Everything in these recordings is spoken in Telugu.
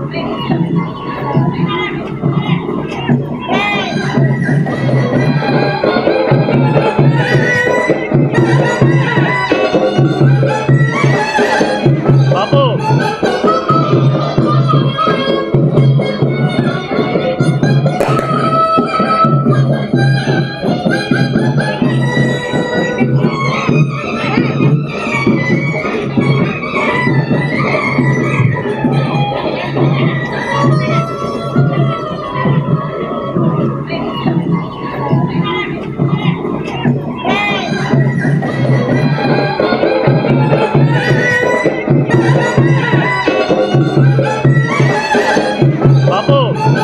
బాబు బాబు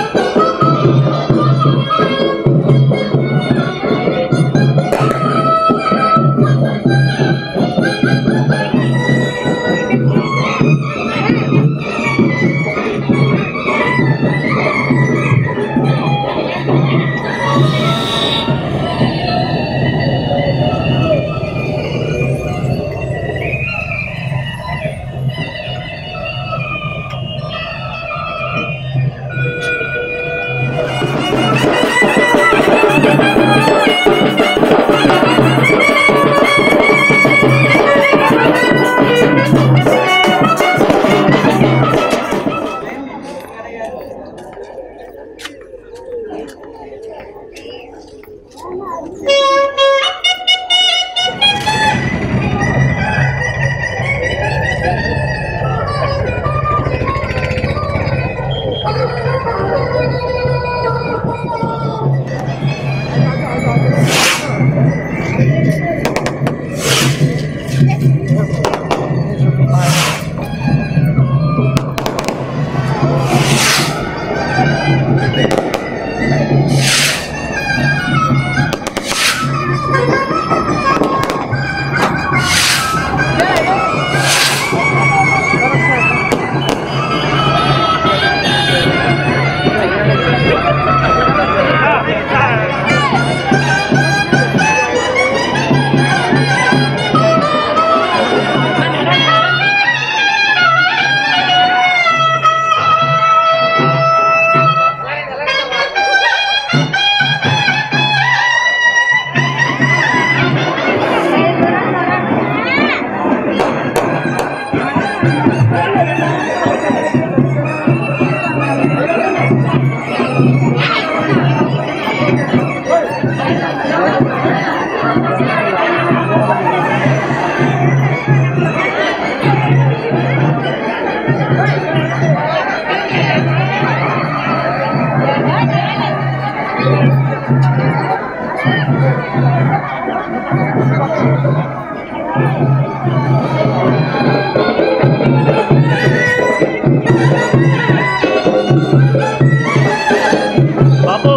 బాబు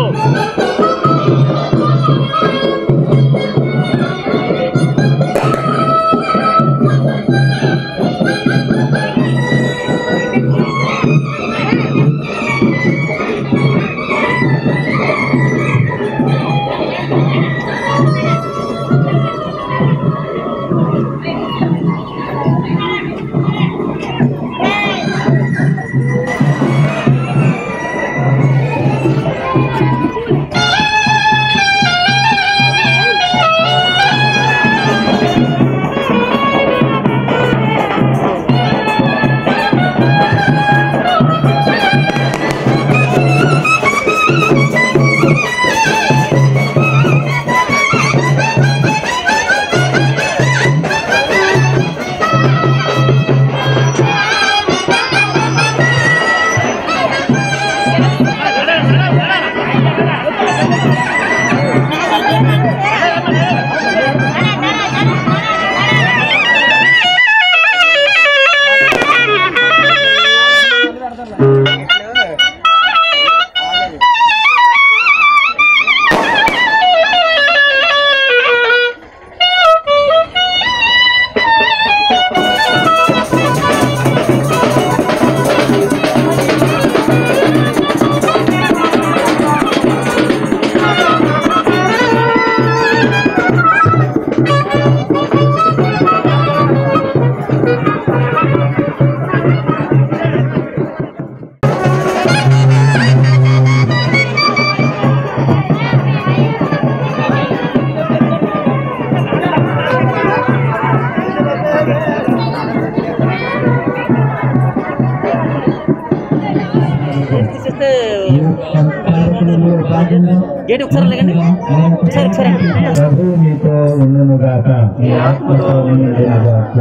తీసేస్తే ఈ కార్యక్రమంలో భాగంగా గేట్ ఒకసారి లేకండి ఒకసారి ఒకసారి ప్రభు మీతో ఉండునుగాక మీ ఆత్మతో ఉండునుగాక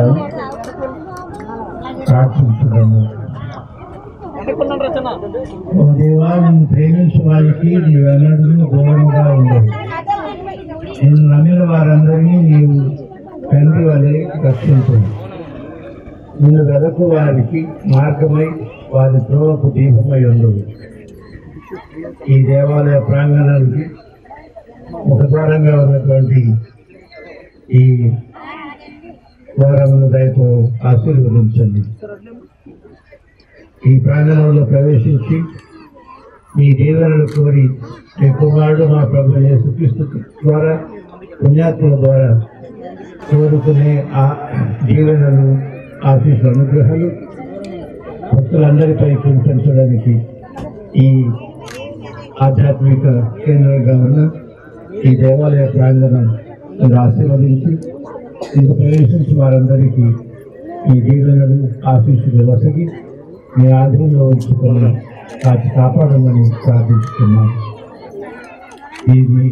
ప్రార్థించుదాము ఓ దేవా నిన్ను ప్రేమించే వారికి నీవెన్నడూ దూరంగా ఉండవు నిన్ను నమ్మిన వారందరినీ నీవు తండ్రి వలె రక్షించు నిన్ను వెదకు వారికి మార్గమై వారి త్రోవకు దీపమై ఉండవు ఈ దేవాలయ ప్రాంగణానికి ముఖద్వారంగా ఉన్నటువంటి ఈ ద్వారమును దయతో ఆశీర్వదించండి ఈ ప్రాంగణంలో ప్రవేశించి మీ దీవెనలు కోరి మీ కుమారుడు మా ప్రభు యేసుక్రీస్తు ద్వారా పుణ్యాత్మల ద్వారా కోరుకునే ఆ దీవెనలు ఆశీస్సు అనుగ్రహాలు భక్తులందరిపై కుంచడానికి ఈ ఆధ్యాత్మిక కేంద్రంగా ఉన్న ఈ దేవాలయ ప్రాంగణం మీరు ఆశీర్వదించి ఇందు ప్రవేశించి వారందరికీ ఈ దీవెనలు ఆశీస్సులు వసగి మీ ఆధీనంలో ఉంచుకొని కాచి కాపాడమని ప్రార్థిస్తున్నాం ఇది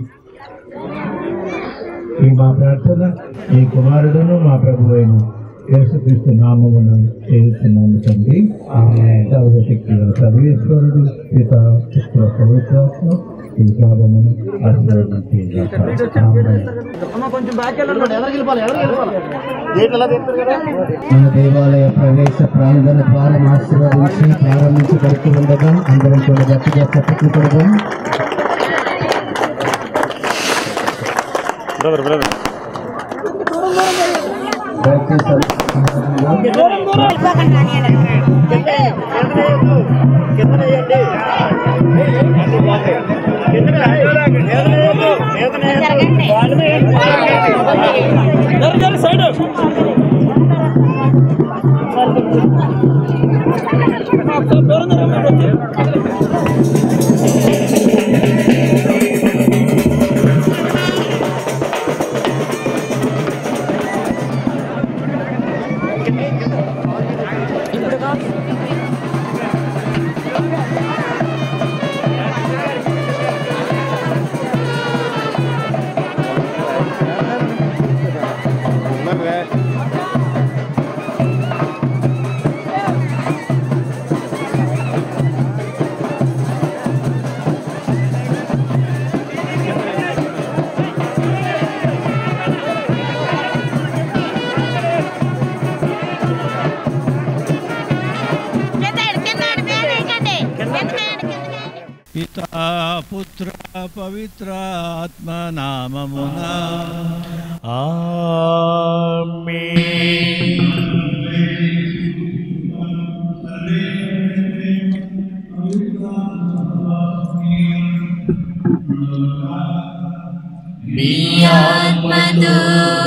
ఈ మా ప్రార్థన ఈ కుమారుడును మా ప్రభువైన యేసుక్రీస్తు నామమున చేస్తున్నాను తండ్రి సర్వశక్తి గల సర్వేశ్వరుడు పిత పుత్ర పవిత్రాత్మ ఈ భాగమును ఆశీర్వదించి మన దేవాలయ ప్రవేశ ప్రాంగణ ద్వారం ఆశీర్వదించి ప్రారంభించబడుతూ ఉండగా అందరం కూడా గట్టిగా చెప్పట్లు కొడదాం బ్రదర్ బ్రదర్ దయచేసి పితా పుత్ర పవిత్ర ఆత్మ నామమున మీ ఆత్మతో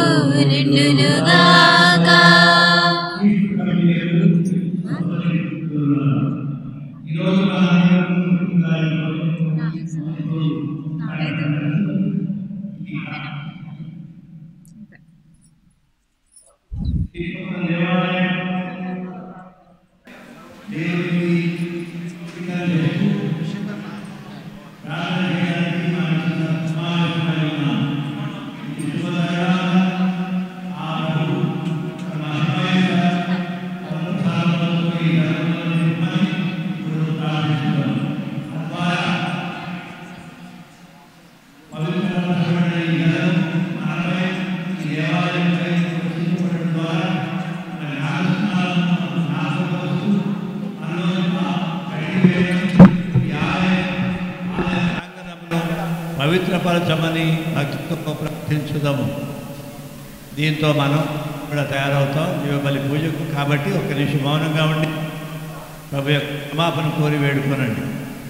నిండునుగాక పవిత్రపరచమని భక్తితో ప్రార్థించుదాము దీంతో మనం కూడా తయారవుతాం జీవబలి పూజకు కాబట్టి ఒక నిమిషం మౌనంగా ఉండి ప్రభు యొక్క క్షమాపణ కోరి వేడుకోనండి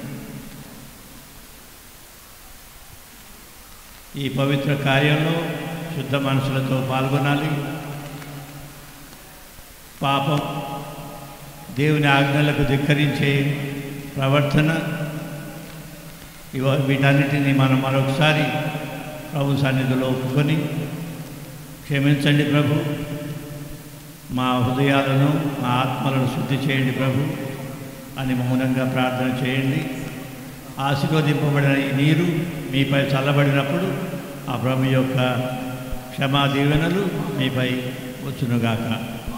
ఈ పవిత్ర కార్యంలో శుద్ధ మనసులతో పాల్గొనాలి పాపం దేవుని ఆజ్ఞలకు ధిక్కరించే ప్రవర్తన ఇవ వీటన్నిటిని మనం మరొకసారి ప్రభు సన్నిధిలో ఒప్పుకొని క్షమించండి ప్రభు మా హృదయాలను మా ఆత్మలను శుద్ధి చేయండి ప్రభు అని మౌనంగా ప్రార్థన చేయండి ఆశీర్వదింపబడిన ఈ నీరు మీపై చల్లబడినప్పుడు ఆ ప్రభు యొక్క క్షమా దీవెనలు మీపై వచ్చునుగాక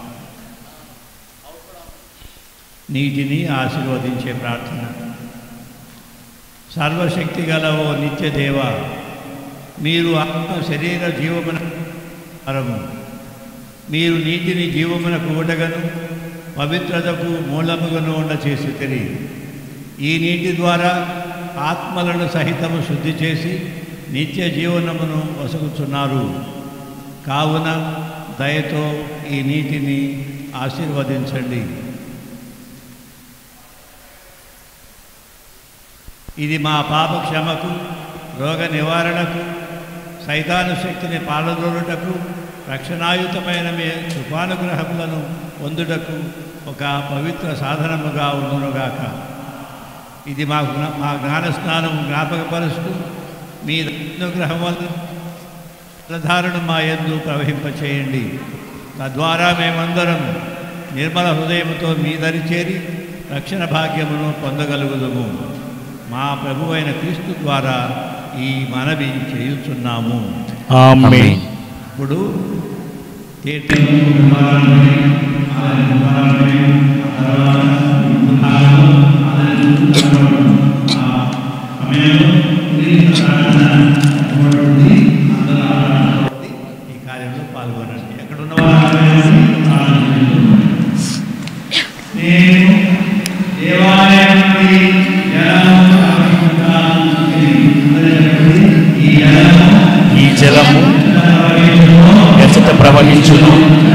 నీటిని ఆశీర్వదించే ప్రార్థన సర్వశక్తి గల ఓ నిత్య దేవ మీరు ఆత్మ శరీర జీవమున పరము మీరు నీటిని జీవమునకు ఊటగను పవిత్రతకు మూలముగను ఉండ చేసి తిరిగి ఈ నీటి ద్వారా ఆత్మలను సహితము శుద్ధి చేసి నిత్య జీవనమును వసుకుచున్నారు కావున దయతో ఈ నీటిని ఆశీర్వదించండి ఇది మా పాప క్షమకు రోగ నివారణకు సైతాను శక్తిని పాలదోలుటకు రక్షణాయుతమైన మీ కృపానుగ్రహములను పొందుటకు ఒక పవిత్ర సాధనముగా ఉండునుగాక ఇది మా జ్ఞా- మా జ్ఞానస్నానం జ్ఞాపకపరుస్తూ మీ అనుగ్రహం వల్ల జలధారను మా యందు ప్రవహింపచేయండి తద్వారా మేమందరం నిర్మల హృదయముతో మీ దరి చేరి రక్షణ భాగ్యమును పొందగలుగుదుము మా ప్రభు అయిన క్రీస్తు ద్వారా ఈ మనవి చేయుచున్నాము ఆమేన్ ఇప్పుడు తీర్థ ఈ కార్యంలో పాల్గొనండి ఎక్కడ ఉన్నవారు నేను దేవాలయం నుండి ఈ జలము ఎచ్చట ప్రవహించును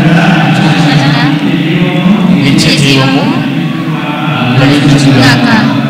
నిత్య జీవము లభించుగాక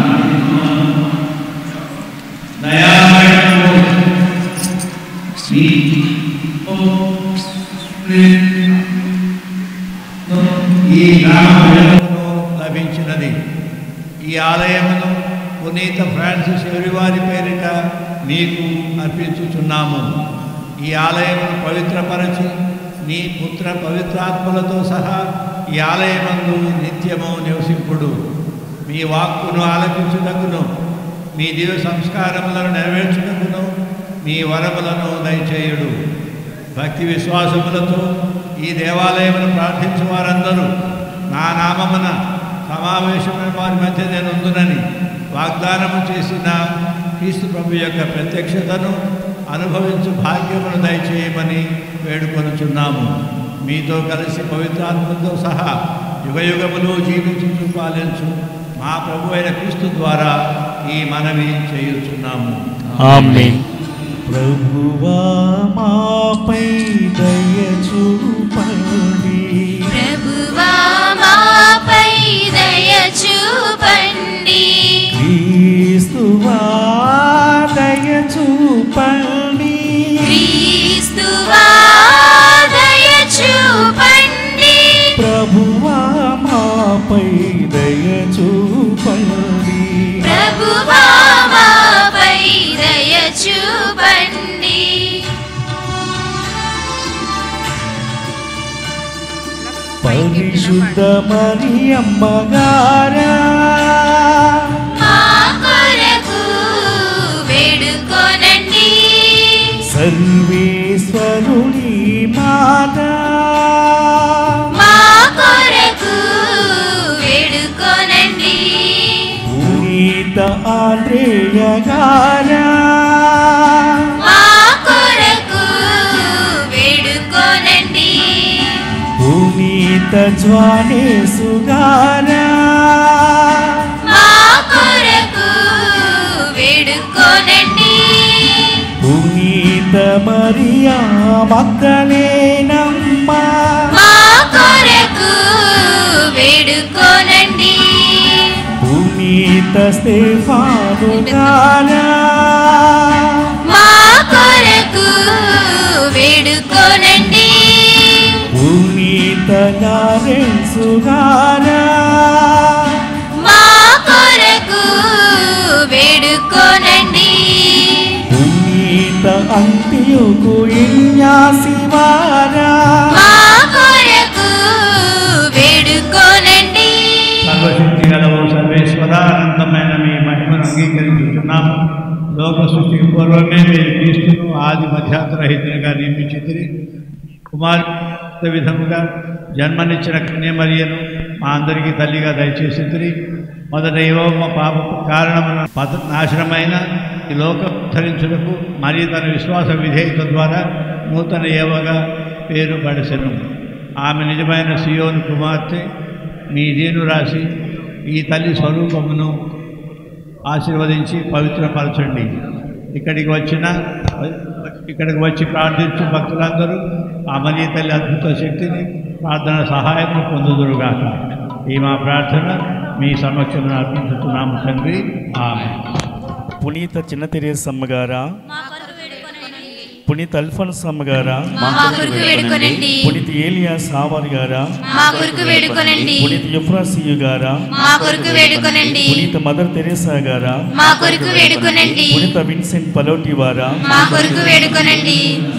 ఈ గ్రామములో లభించినది ఈ ఆలయమును పునీత ఫ్రాన్సిస్ ఎవరివారి పేరిట మీకు అర్పించుచున్నాము ఈ ఆలయమును పవిత్రపరచి నీ పుత్ర పవిత్రాత్మలతో సహా ఈ ఆలయమందు నిత్యము నివసింపుడు మీ వాక్కును ఆలకించుటకును మీ దివ్య సంస్కారములను నెరవేర్చుటకును మీ వరములను దయచేయుడు భక్తి విశ్వాసములతో ఈ దేవాలయమును ప్రార్థించు వారందరూ నా నామమున సమావేశమైన వారి మధ్య నేను ఉందునని వాగ్దానము చేసిన క్రీస్తు ప్రభు యొక్క ప్రత్యక్షతను అనుభవించు భాగ్యమును దయచేయమని వేడుకొనుచున్నాము మీతో కలిసి పవిత్రాత్మతో సహా యుగయుగములు జీవించు పాలించు మా ప్రభు అయిన క్రీస్తు ద్వారా ఈ మనవి చేయుచున్నాము ఆమేన్ ప్రభువా మాపై దయ చూపండి ప్రభువా మాపై దయ చూపండి క్రీస్తువా దయ చూపండి క్రీస్తువా దయ చూపండి ప్రభువా మాపై దయ చూపండి ప్రభువా మాపై దయ చూపండి పరిశుద్ధ మరియమ్మగారా మా కొరకు వేడుకొనండి సర్వేశ్వరుని మాత మా కొరకు వేడుకొనండి పునీత ఆంద్రేయ గారా మా కొరకు వేడుకొనండి పునీత జ్వానేసు గారా మా కొరకు వేడుకొనండి పునీత మరియా మగ్ధలేనమ్మ మా కొరకు వేడుకొనండి పునీత స్టెఫాను గారా మా కొరకు వేడుకొనండి పునీత లారెన్సు గారా మా కొరకు వేడుకొనండి పునీత అంత్యుకు ఇన్యాసివారా మా కొరకు వేడుకొనండి సర్వశక్తి గలవు సర్వేశ్వర అంగీకరించుతున్నాము లోక సృష్టికి పూర్వమే మీరు క్రీస్తును ఆది మధ్యాంతరహితునిగా నియమించి కుమార్ విధముగా జన్మనిచ్చిన కన్యమరియను మా అందరికీ తల్లిగా దయచేసి మొదట ఏవో మా పాప కారణమున పత నాశనమైన ఈ లోకం ధరించుటకు మరియు తన విశ్వాస విధేయత ద్వారా నూతన ఏవగా పేరు పడిసెను ఆమె నిజమైన సియోను కుమార్తె మీ దీను రాసి ఈ తల్లి స్వరూపమును ఆశీర్వదించి పవిత్రపరచండి ఇక్కడికి వచ్చిన ఇక్కడికి వచ్చి ప్రార్థించు భక్తులందరూ ఆ మనీ తల్లి అద్భుత శక్తిని ప్రార్థన సహాయం పొందుదురుగాక ఈ మా ప్రార్థన మీ సమక్షంలో అర్పించుతున్నాము తండ్రి ఆమె పునీత చిన్న తెరేసమ్మ గారా మా కొరకు వేడుకొనండి పునీత అల్ఫన్స్ అమ్మ గారా మా కొరకు వేడుకొనండి పునీత ఏలియా సావర్ గారా మా కొరకు వేడుకొనండి పునీత యుఫ్రాసియు గారా మా కొరకు వేడుకొనండి పునీత మదర్ తెరేసా గారా మా కొరకు వేడుకొనండి పునీత విన్సెంట్ పలోటి వారా మా కొరకు వేడుకొనండి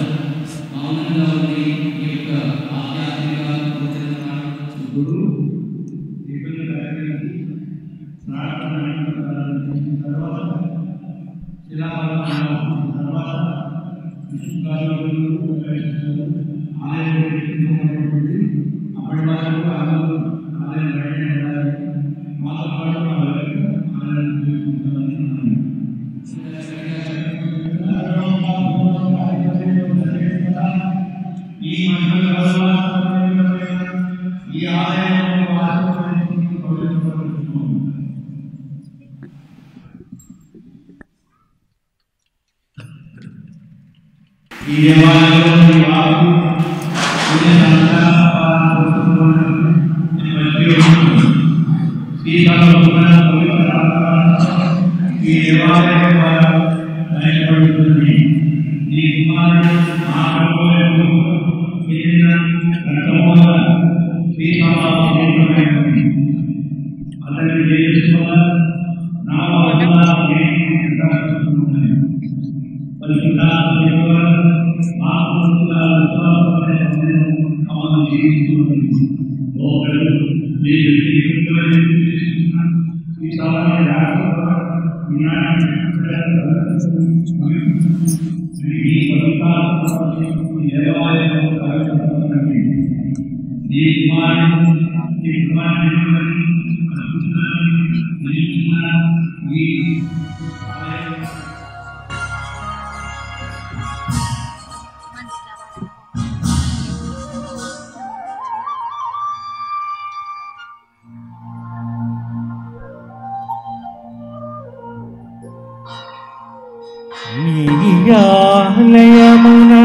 ఆలయమున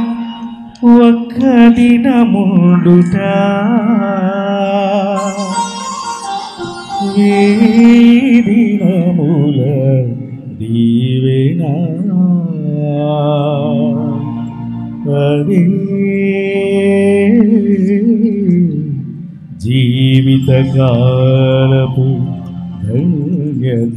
ఒక్క దినముండుట వేదినముల దీవెనా అదే జీవితకాలపు ధన్యత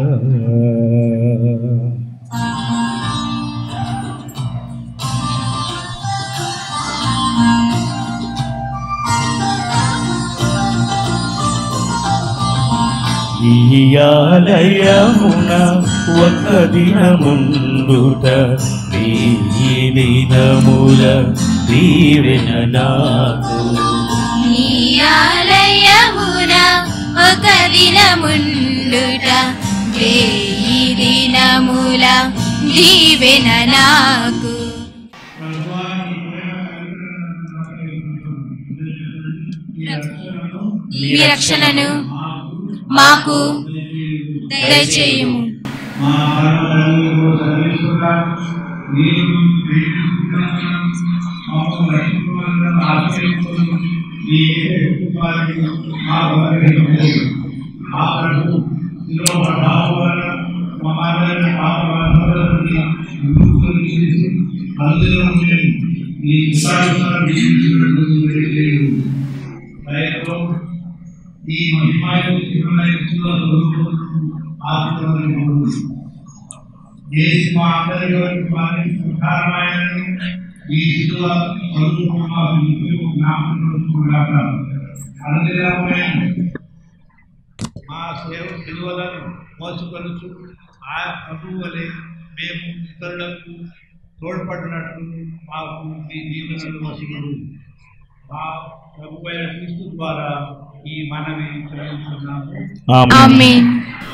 ఈ ఆలయమున ఒక దినముందుట ఈ దినముల దీవెన నాకు నీ ఆలయమున ఒక దినముండుట వేయి దినముల దీవెన నాకు మీ రక్షణను మాకు దయచేయము మా పరమతండ్రి సర్వేశ్వర నీవు ప్రేమిస్తున్నాను మాకు రక్షించవలసిన ఆశ్రయించు నీ హేతువారికి మా వరకైనది ఆ ప్రభు శిలో ప్రభావం వలన మా అందరిని పాపవంతులని విముక్తులు చేసి అందులో ఉండి నీ విశ్వాసాన్ని విధించినట్టు చేయు దయతో ఈ మహిమాయుతమైన స్వరూపం ఆశీర్వాదం దేశ మా అందరి వరకు వారి సుఖారమైన ఈ శిశువ స్వరూపం మాకు నిత్యము జ్ఞాపకం అనుదినమైన మా సేవ విలువలను మోసుకొనుచు ఆ ప్రభువు వలె మేము ఇతరులకు తోడ్పడినట్లు మాకు మీ దీవెనలు వసగుడు మా ప్రభు అయిన క్రీస్తు ద్వారా ఈ మనవి చెల్లించున్నాము ఆమేన్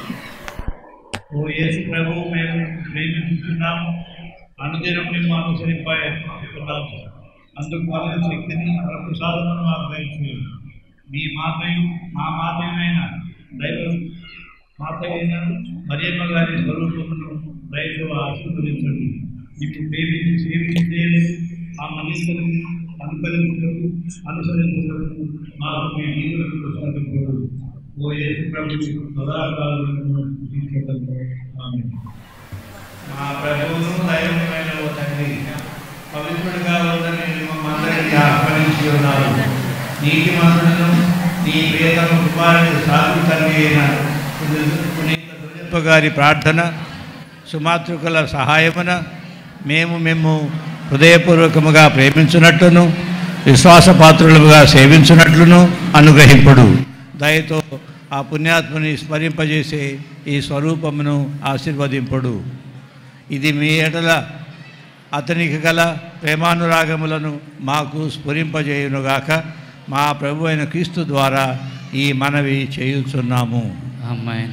ఓ యేసు ప్రభు మేము ప్రేమించుతున్నాము అనుదినం మేము అనుసరింపాము అందుకు కావాల్సిన శక్తిని ప్రసాదమును మాకు దయచేయండి మీ మాతయు మా మాతయునైన దైవ మాతయైన మరియమ్మ గారి స్వరూపమును దయతో ఆశీర్వదించండి మీకు ప్రేమించి సేవించే ఆ మనుషులను అనుకరించుటకు అనుసరించుటకు మాకు మీ జీవులకు ప్రసాదించడు ఓ యేసు ప్రభు సదాకాలను ఆమేన్. మా ప్రభువును దైవమైన ఓ తండ్రి పవిత్రుడిగా ఉందని మమ్మల్ని ఆహ్వానించి ఉన్నారు నీటి మంత్రులను నీ ప్రియతమ కుమారుడు సాధు తండ్రి అయిన పునీత దుర్యప్ప గారి ప్రార్థన సుమాతృకుల సహాయమున మేము మేము హృదయపూర్వకముగా ప్రేమించున్నట్లును విశ్వాసపాత్రులుగా సేవించున్నట్లును అనుగ్రహింపుడు దయతో ఆ పుణ్యాత్మని స్మరింపజేసే ఈ స్వరూపమును ఆశీర్వదింపుడు ఇది మీ ఎడల అతనికి గల ప్రేమానురాగములను మాకు స్ఫురింపజేయునుగాక మా ప్రభు అయిన క్రీస్తు ద్వారా ఈ మనవి చేయుచున్నాము ఆమేన్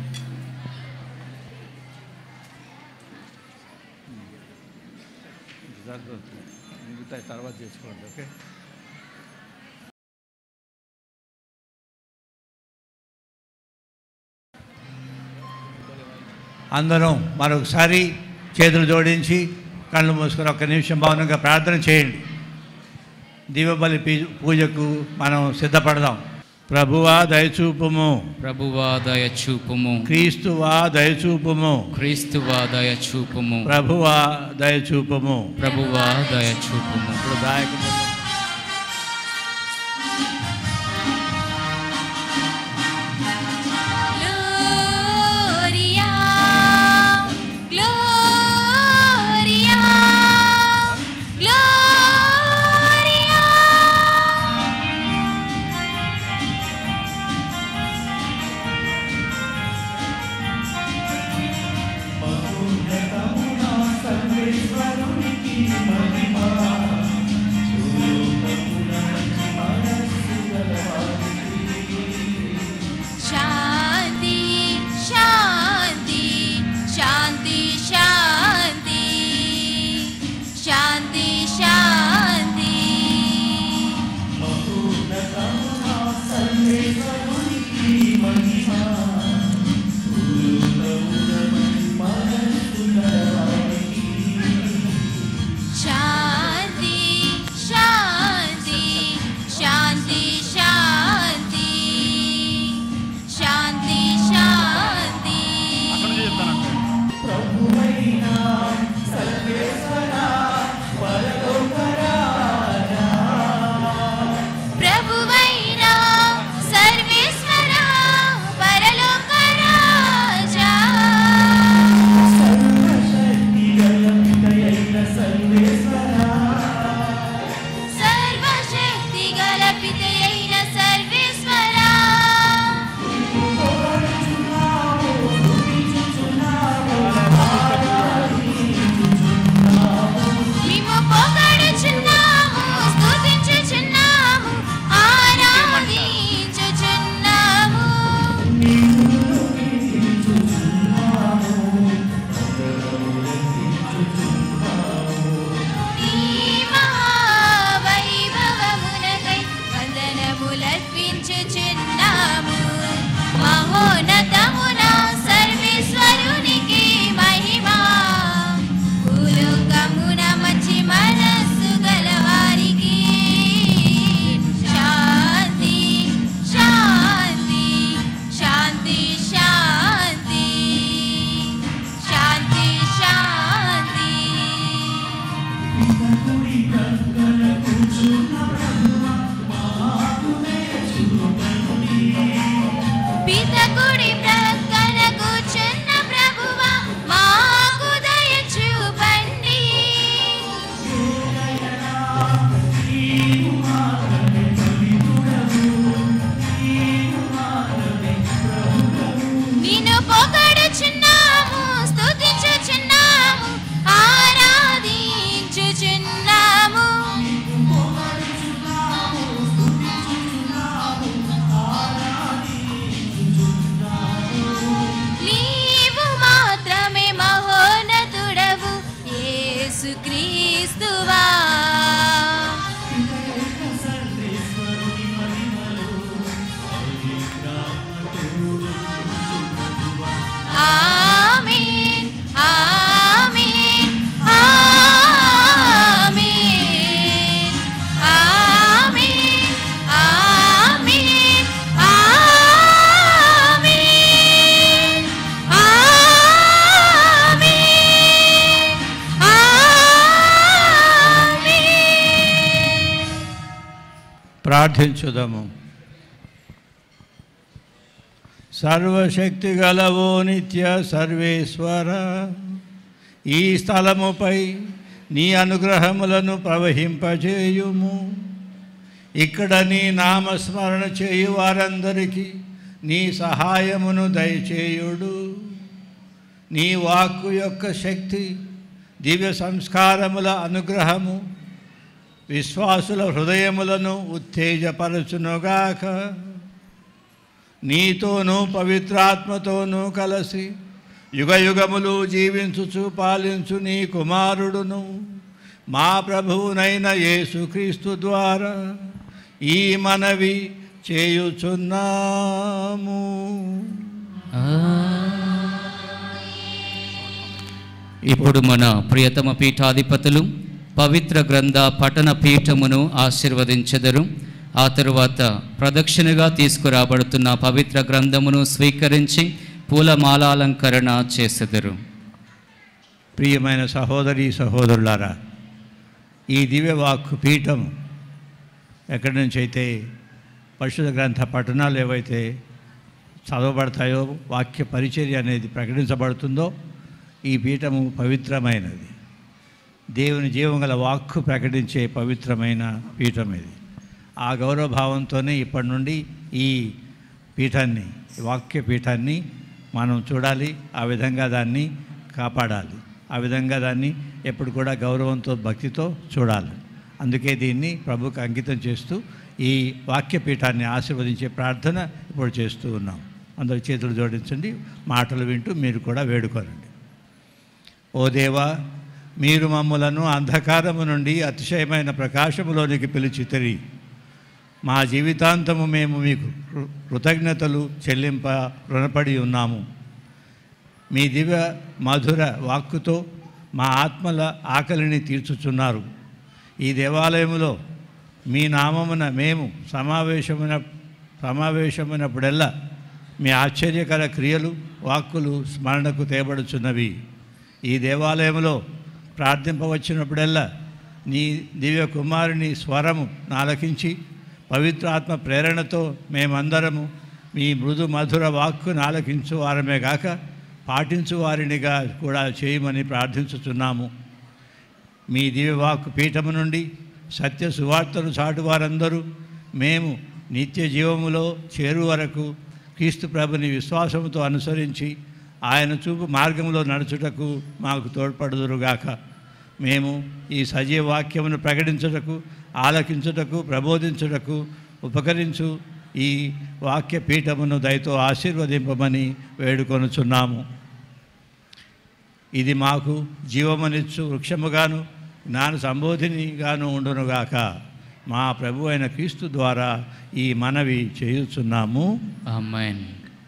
తర్వాత చేసుకోండి ఓకే అందరం మరొకసారి చేతులు జోడించి కళ్ళు మూసుకొని ఒక్క నిమిషం మౌనంగా ప్రార్థన చేయండి దీపబలి పీ- పూజకు మనం సిద్ధపడదాం ప్రభువా దయచూపుము ప్రభువా దయ చూపుము క్రీస్తువా దయచూపుము క్రీస్తువా దయ చూపుము ప్రభువా దయచూపుము ప్రభువా దయ చూపుము ఇప్పుడు దాయకుడు Gloria, Gloria, Gloria. సర్వేశ్వరునికి మహిమ ప్రార్థించుదాము సర్వశక్తి గలవో నిత్య సర్వేశ్వర ఈ స్థలముపై నీ అనుగ్రహములను ప్రవహింపచేయుము ఇక్కడ నీ నామస్మరణ చేయు వారందరికీ నీ సహాయమును దయచేయుడు నీ వాక్కు యొక్క శక్తి దివ్య సంస్కారముల అనుగ్రహము విశ్వాసుల హృదయములను ఉత్తేజపరచునుగాక నీతోనూ పవిత్రాత్మతోనూ కలిసి యుగయుగములు జీవించుచు పాలించు నీ కుమారుడును మా ప్రభువునైన యేసుక్రీస్తు ద్వారా ఈ మనవి చేయుచున్నాము ఇప్పుడు మన ప్రియతమ పీఠాధిపతులు పవిత్ర గ్రంథ పఠన పీఠమును ఆశీర్వదించెదరు ఆ తరువాత ప్రదక్షిణగా తీసుకురాబడుతున్న పవిత్ర గ్రంథమును స్వీకరించి పూలమాలాలంకరణ చేసెదరు ప్రియమైన సహోదరి సహోదరులారా ఈ దివ్యవాక్కు పీఠం ఎక్కడి నుంచి అయితే పరిశుద్ధ గ్రంథ పఠనాలు ఏవైతే చదవబడతాయో వాక్య పరిచర్య అనేది ప్రకటించబడుతుందో ఈ పీఠము పవిత్రమైనది దేవుని జీవం గల వాక్కు ప్రకటించే పవిత్రమైన పీఠం ఇది ఆ గౌరవభావంతోనే ఇప్పటి నుండి ఈ పీఠాన్ని ఈ వాక్య పీఠాన్ని మనం చూడాలి ఆ విధంగా దాన్ని కాపాడాలి ఆ విధంగా దాన్ని ఎప్పుడు కూడా గౌరవంతో భక్తితో చూడాలి అందుకే దీన్ని ప్రభుకు అంకితం చేస్తూ ఈ వాక్య పీఠాన్ని ఆశీర్వదించే ప్రార్థన ఇప్పుడు చేస్తూ ఉన్నాం అందరు చేతులు జోడించండి మాటలు వింటూ మీరు కూడా వేడుకోనండి ఓ దేవా మీరు మమ్ములను అంధకారము నుండి అతిశయమైన ప్రకాశములోనికి పిలిచితిరి మా జీవితాంతము మేము మీకు కృ- కృతజ్ఞతలు చెల్లింప రుణపడి ఉన్నాము మీ దివ్య మధుర వాక్కుతో మా ఆత్మల ఆకలిని తీర్చుచున్నారు ఈ దేవాలయములో మీ నామమున మేము సమావేశమైన సమావేశమైనప్పుడల్లా మీ ఆశ్చర్యకర క్రియలు వాక్కులు స్మరణకు తేబడుచున్నవి ఈ దేవాలయంలో ప్రార్థింపవచ్చినప్పుడల్లా నీ దివ్య కుమారుని స్వరము నాలకించి పవిత్రాత్మ ప్రేరణతో మేమందరము మీ మృదు మధుర వాక్కును ఆలకించు వారమే గాక పాటించు వారినిగా కూడా చేయమని ప్రార్థించుచున్నాము మీ దివ్యవాక్కు పీఠము నుండి సత్య సువార్తను చాటు వారందరూ మేము నిత్య జీవములో చేరు వరకు క్రీస్తు ప్రభుని విశ్వాసముతో అనుసరించి ఆయన చూపు మార్గంలో నడుచుటకు మాకు తోడ్పడుదురుగాక మేము ఈ సజీవ వాక్యమును ప్రకటించుటకు ఆలకించుటకు ప్రబోధించుటకు ఉపకరించు ఈ వాక్య పీఠమును దయతో ఆశీర్వదింపమని వేడుకొనుచున్నాము ఇది మాకు జీవమనిచ్చు వృక్షముగాను జ్ఞాన సంబోధినిగాను ఉండునుగాక మా ప్రభు అయిన క్రీస్తు ద్వారా ఈ మనవి చేయుచున్నాము ఆమెన్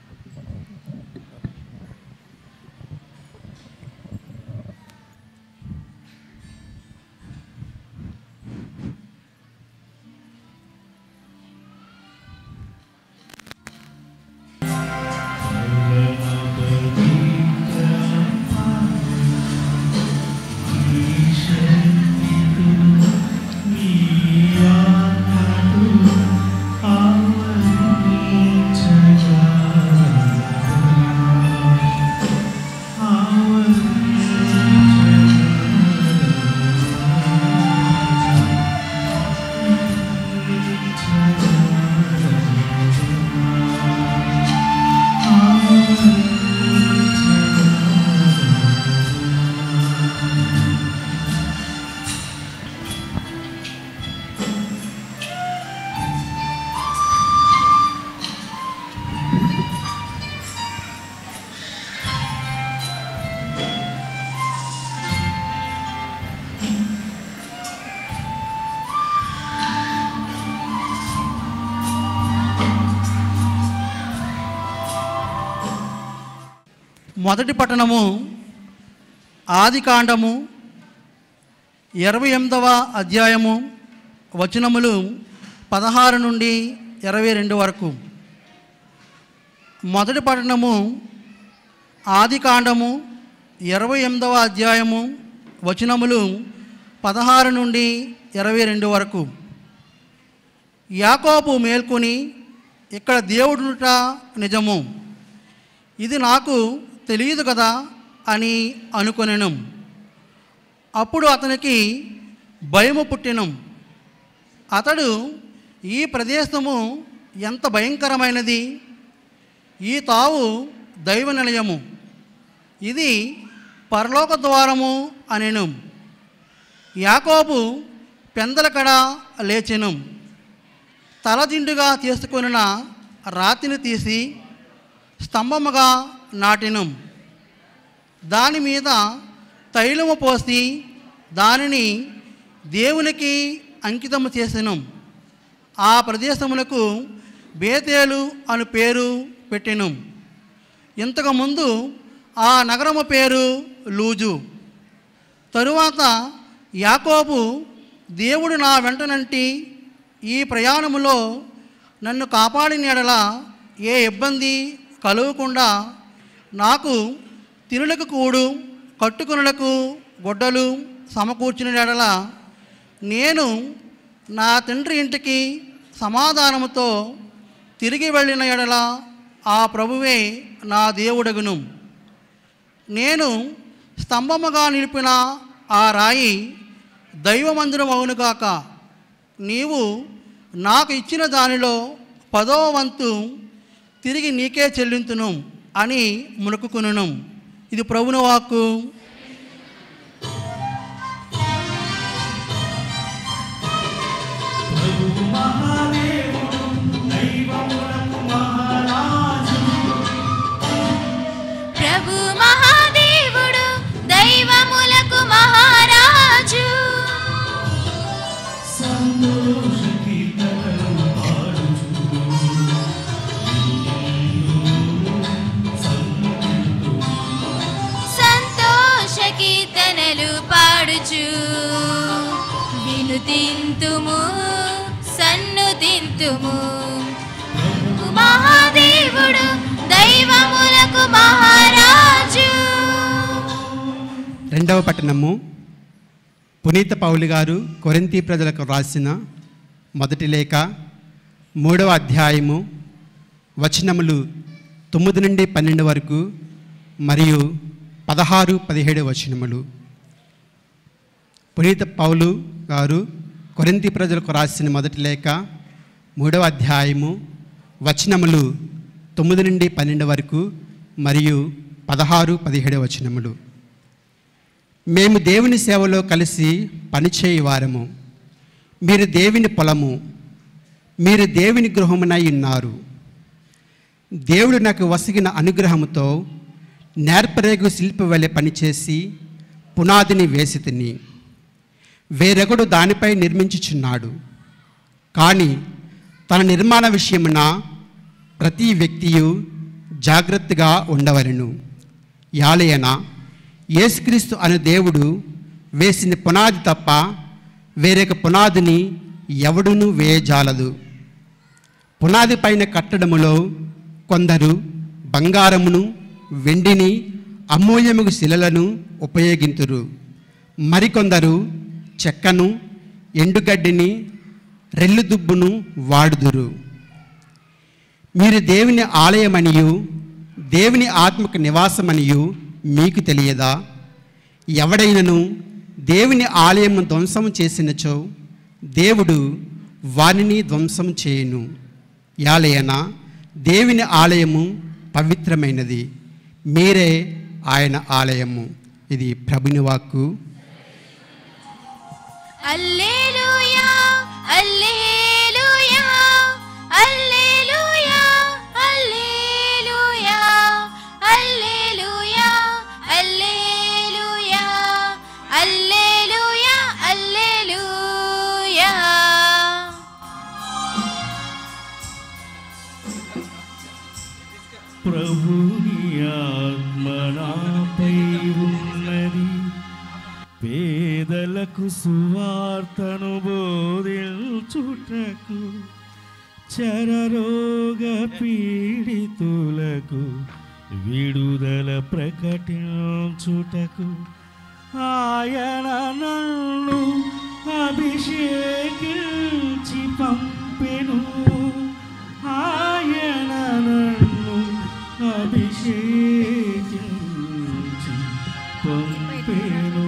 మొదటి పట్టణము ఆది కాండము ఇరవై ఎనిమిదవ అధ్యాయము వచనములు పదహారు నుండి ఇరవై రెండు వరకు మొదటి పట్టణము ఆది కాండము ఇరవై ఎనిమిదవ అధ్యాయము వచనములు పదహారు నుండి ఇరవై రెండు వరకు యాకోబు మేల్కొని ఇక్కడ దేవుడుట నిజము ఇది నాకు తెలియదు కదా అని అనుకొనెను అప్పుడు అతనికి భయము పుట్టెను అతడు ఈ ప్రదేశము ఎంత భయంకరమైనది ఈ తావు దైవ నిలయము ఇది పరలోక ద్వారము అనెను యాకోబు పెందలకడ లేచెను తలదిండుగా తీసుకొనిన రాతిని తీసి స్తంభముగా నాటెను దాని మీద తైలము పోసి దానిని దేవునికి అంకితము చేసెను ఆ ప్రదేశమునకు బేతేలు అను పేరు పెట్టెను ఇంతకుముందు ఆ నగరము పేరు లూజు తరువాత యాకోబు దేవుడు నా వెంటనంటి ఈ ప్రయాణములో నన్ను కాపాడిన ఎడల ఏ ఇబ్బంది కలగకుండా నాకు తినులకు కూడు కట్టుకునులకు గొడ్డలు సమకూర్చిన ఎడల నేను నా తండ్రి ఇంటికి సమాధానముతో తిరిగి వెళ్ళిన ఎడల ఆ ప్రభువే నా దేవుడగును నేను స్తంభముగా నిలిపిన ఆ రాయి దైవమందిరం అవునుగాక నీవు నాకు ఇచ్చిన దానిలో పదవ వంతు తిరిగి నీకే చెల్లింతును అని మునుకుకును ఇది ప్రభుని వాక్కు ప్రభు మహాదేవుడు దైవములకు మహారాజు సంతోష కీర్తనలు పాడుచు వినుతింతుము సన్నుతింతుము మహాదేవుడు దైవములకు మహారాజు రెండవ పట్టణము పునీత పౌలు గారు కొరింతి ప్రజలకు రాసిన మొదటి లేఖ మూడవ అధ్యాయము వచనములు తొమ్మిది నుండి పన్నెండు వరకు మరియు పదహారు పదిహేడు వచనములు పునీత పౌలు గారు కొరింతి ప్రజలకు రాసిన మొదటి లేఖ మూడవ అధ్యాయము వచనములు తొమ్మిది నుండి పన్నెండు వరకు మరియు పదహారు పదిహేడు వచనములు మేము దేవుని సేవలో కలిసి పనిచేయి వారము మీరు దేవుని పొలము మీరు దేవుని గృహమునై ఉన్నారు దేవుడు నాకు వసిగిన అనుగ్రహముతో నేర్పరేగు శిల్పి వలె పనిచేసి పునాదిని వేసి తిని వేరొకడు దానిపై నిర్మించుచున్నాడు కానీ తన నిర్మాణ విషయమున ప్రతి వ్యక్తియు జాగ్రత్తగా ఉండవలను యాలయన యేసుక్రీస్తు అనే దేవుడు వేసిన పునాది తప్ప వేరొక పునాదిని ఎవడునూ వేయజాలదు పునాది పైన కట్టడములో కొందరు బంగారమును వెండిని అమూల్యముగు శిలలను ఉపయోగింతురు మరికొందరు చెక్కను ఎండుగడ్డిని రెల్లు దుబ్బును వాడుదురు మీరు దేవుని ఆలయమనియు దేవుని ఆత్మకు నివాసమనియు మీకు తెలియదా ఎవడైనను దేవుని ఆలయము ధ్వంసం చేసినచో దేవుడు వానిని ధ్వంసం చేయును యాలయన దేవుని ఆలయము పవిత్రమైనది మీరే ఆయన ఆలయము ఇది ప్రభుని వాక్కు అల్లేలూయా అల్లేలూయా అల్లేలూయా అల్లేలూయా అల్లేలూయా అల్లేలూయా అల్లేలూయా అల్లేలూయా ప్రభుని ఆత్మ నాపై ఉన్నది పేదలకు సువార్తను బోధించుటకు చరరోగ పీడితులకు విడుదల ప్రకటించుటకు ఆయన నన్ను అభిషేకించి పంప పంపెను ఆయన నన్ను అభిషేకించి పంపెను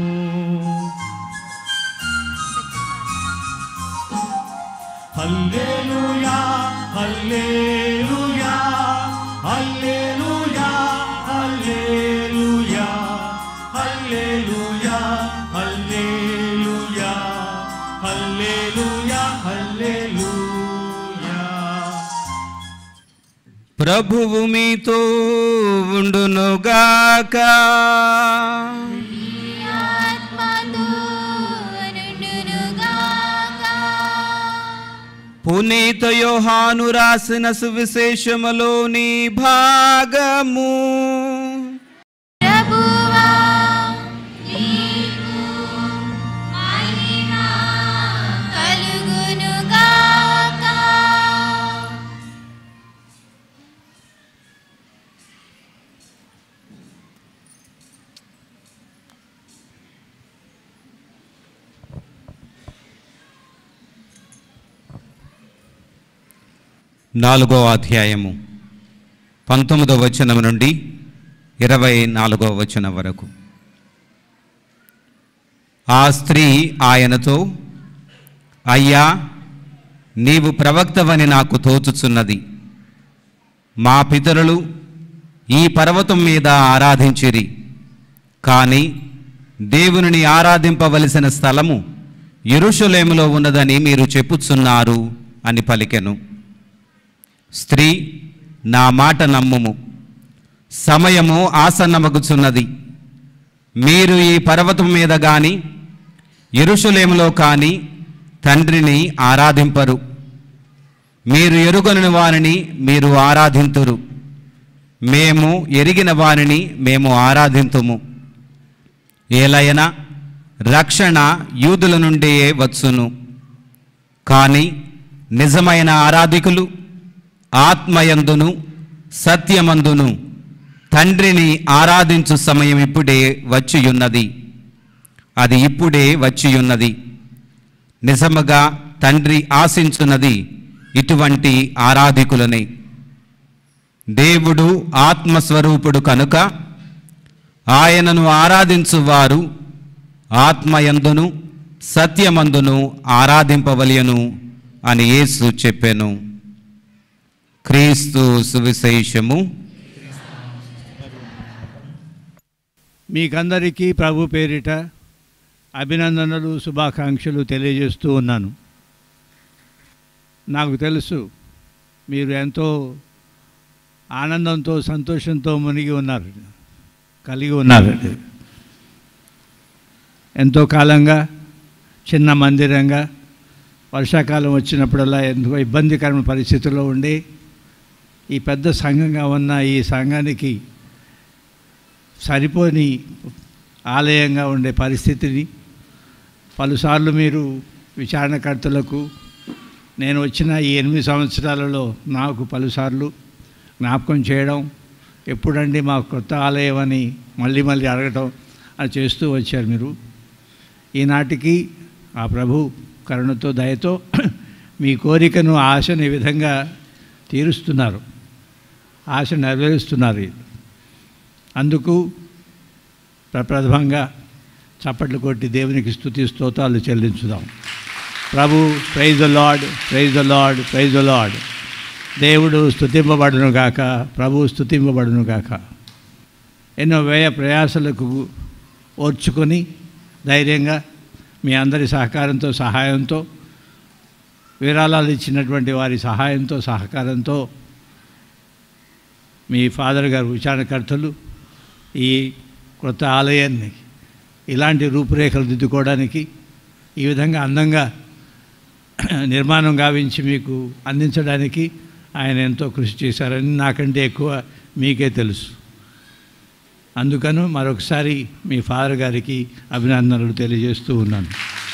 హల్లెలూయా హల్లెలూయా హల్లెలూయా హల్లెలూయా హల్లెలూయా హల్లెలూయా హల్లెలూయా హల్లెలూయా ప్రభువు మీతో ఉండునుగాక ఆత్మతో నుండునుగాక. పునీత యోహాను రాసిన సువిశేషములోని భాగము ప్రభువా నీకు మహిమ కలుగునుగాక. నాలుగో అధ్యాయము పంతొమ్మిదో వచనం నుండి ఇరవై నాలుగో వచనం వరకు ఆ స్త్రీ ఆయనతో అయ్యా నీవు ప్రవక్తవని నాకు తోచుచున్నది మా పితరులు ఈ పర్వతం మీద ఆరాధించిరి కానీ దేవునిని ఆరాధింపవలసిన స్థలము యెరూషలేములో ఉన్నదని మీరు చెప్పుచున్నారు అని పలికెను స్త్రీ నా మాట నమ్ముము సమయము ఆసన్నమగుచున్నది మీరు ఈ పర్వతం మీద గాని యెరూషలేములో కాని తండ్రిని ఆరాధింపరు మీరు ఎరుగని వారిని మీరు ఆరాధింతురు మేము ఎరిగిన వారిని మేము ఆరాధింతుము ఏలయన రక్షణ యూదుల నుండే వచ్చును కానీ నిజమైన ఆరాధికులు ఆత్మయందును సత్యమందును తండ్రిని ఆరాధించు సమయం ఇప్పుడే వచ్చియున్నది అది ఇప్పుడే వచ్చియున్నది నిజముగా తండ్రి ఆశించున్నది ఇటువంటి ఆరాధికులనే దేవుడు ఆత్మస్వరూపుడు కనుక ఆయనను ఆరాధించువారు ఆత్మయందును సత్యమందును ఆరాధింపవలయను అని యేసు చెప్పెను క్రీస్తు సువిశేషము మీకందరికీ ప్రభు పేరిట అభినందనలు శుభాకాంక్షలు తెలియజేస్తూ ఉన్నాను నాకు తెలుసు మీరు ఎంతో ఆనందంతో సంతోషంతో మునిగి ఉన్నారు కలిగి ఉన్నారు ఎంతో కాలంగా చిన్న మందిరంగా వర్షాకాలం వచ్చినప్పుడల్లా ఎంతో ఇబ్బందికరమైన పరిస్థితుల్లో ఉండి ఈ పెద్ద సంఘంగా ఉన్న ఈ సంఘానికి సరిపోని ఆలయంగా ఉండే పరిస్థితిని పలుసార్లు మీరు విచారణకర్తలకు నేను వచ్చిన ఈ ఎనిమిది సంవత్సరాలలో నాకు పలుసార్లు జ్ఞాపకం చేయడం ఎప్పుడండి మా కొత్త ఆలయం అని మళ్ళీ మళ్ళీ అడగటం అది చేస్తూ వచ్చారు మీరు ఈనాటికి ఆ ప్రభు కరుణతో దయతో మీ కోరికను ఆశను ఈ విధంగా తీరుస్తున్నారు ఆశ నెరవేరుస్తున్నారు అందుకు ప్రప్రథమంగా చప్పట్లు కొట్టి దేవునికి స్తుతి స్తోతాలు చెల్లించుదాం ప్రభు praise the Lord praise the Lord praise the Lord దేవుడు స్తుతింపబడును గాక ప్రభు స్తుతింపబడును గాక ఎన్నో వ్యయ ప్రయాసలకు ఓర్చుకొని ధైర్యంగా మీ అందరి సహకారంతో సహాయంతో విరాళాలు ఇచ్చినటువంటి వారి సహాయంతో సహకారంతో మీ ఫాదర్ గారు విచారణకర్తలు ఈ కొత్త ఆలయాన్ని ఇలాంటి రూపురేఖలు దిద్దుకోవడానికి ఈ విధంగా అందంగా నిర్మాణం గావించి మీకు అందించడానికి ఆయన ఎంతో కృషి చేశారని నాకంటే ఎక్కువ మీకే తెలుసు అందుకను మరొకసారి మీ ఫాదర్ గారికి అభినందనలు తెలియజేస్తూ ఉన్నాను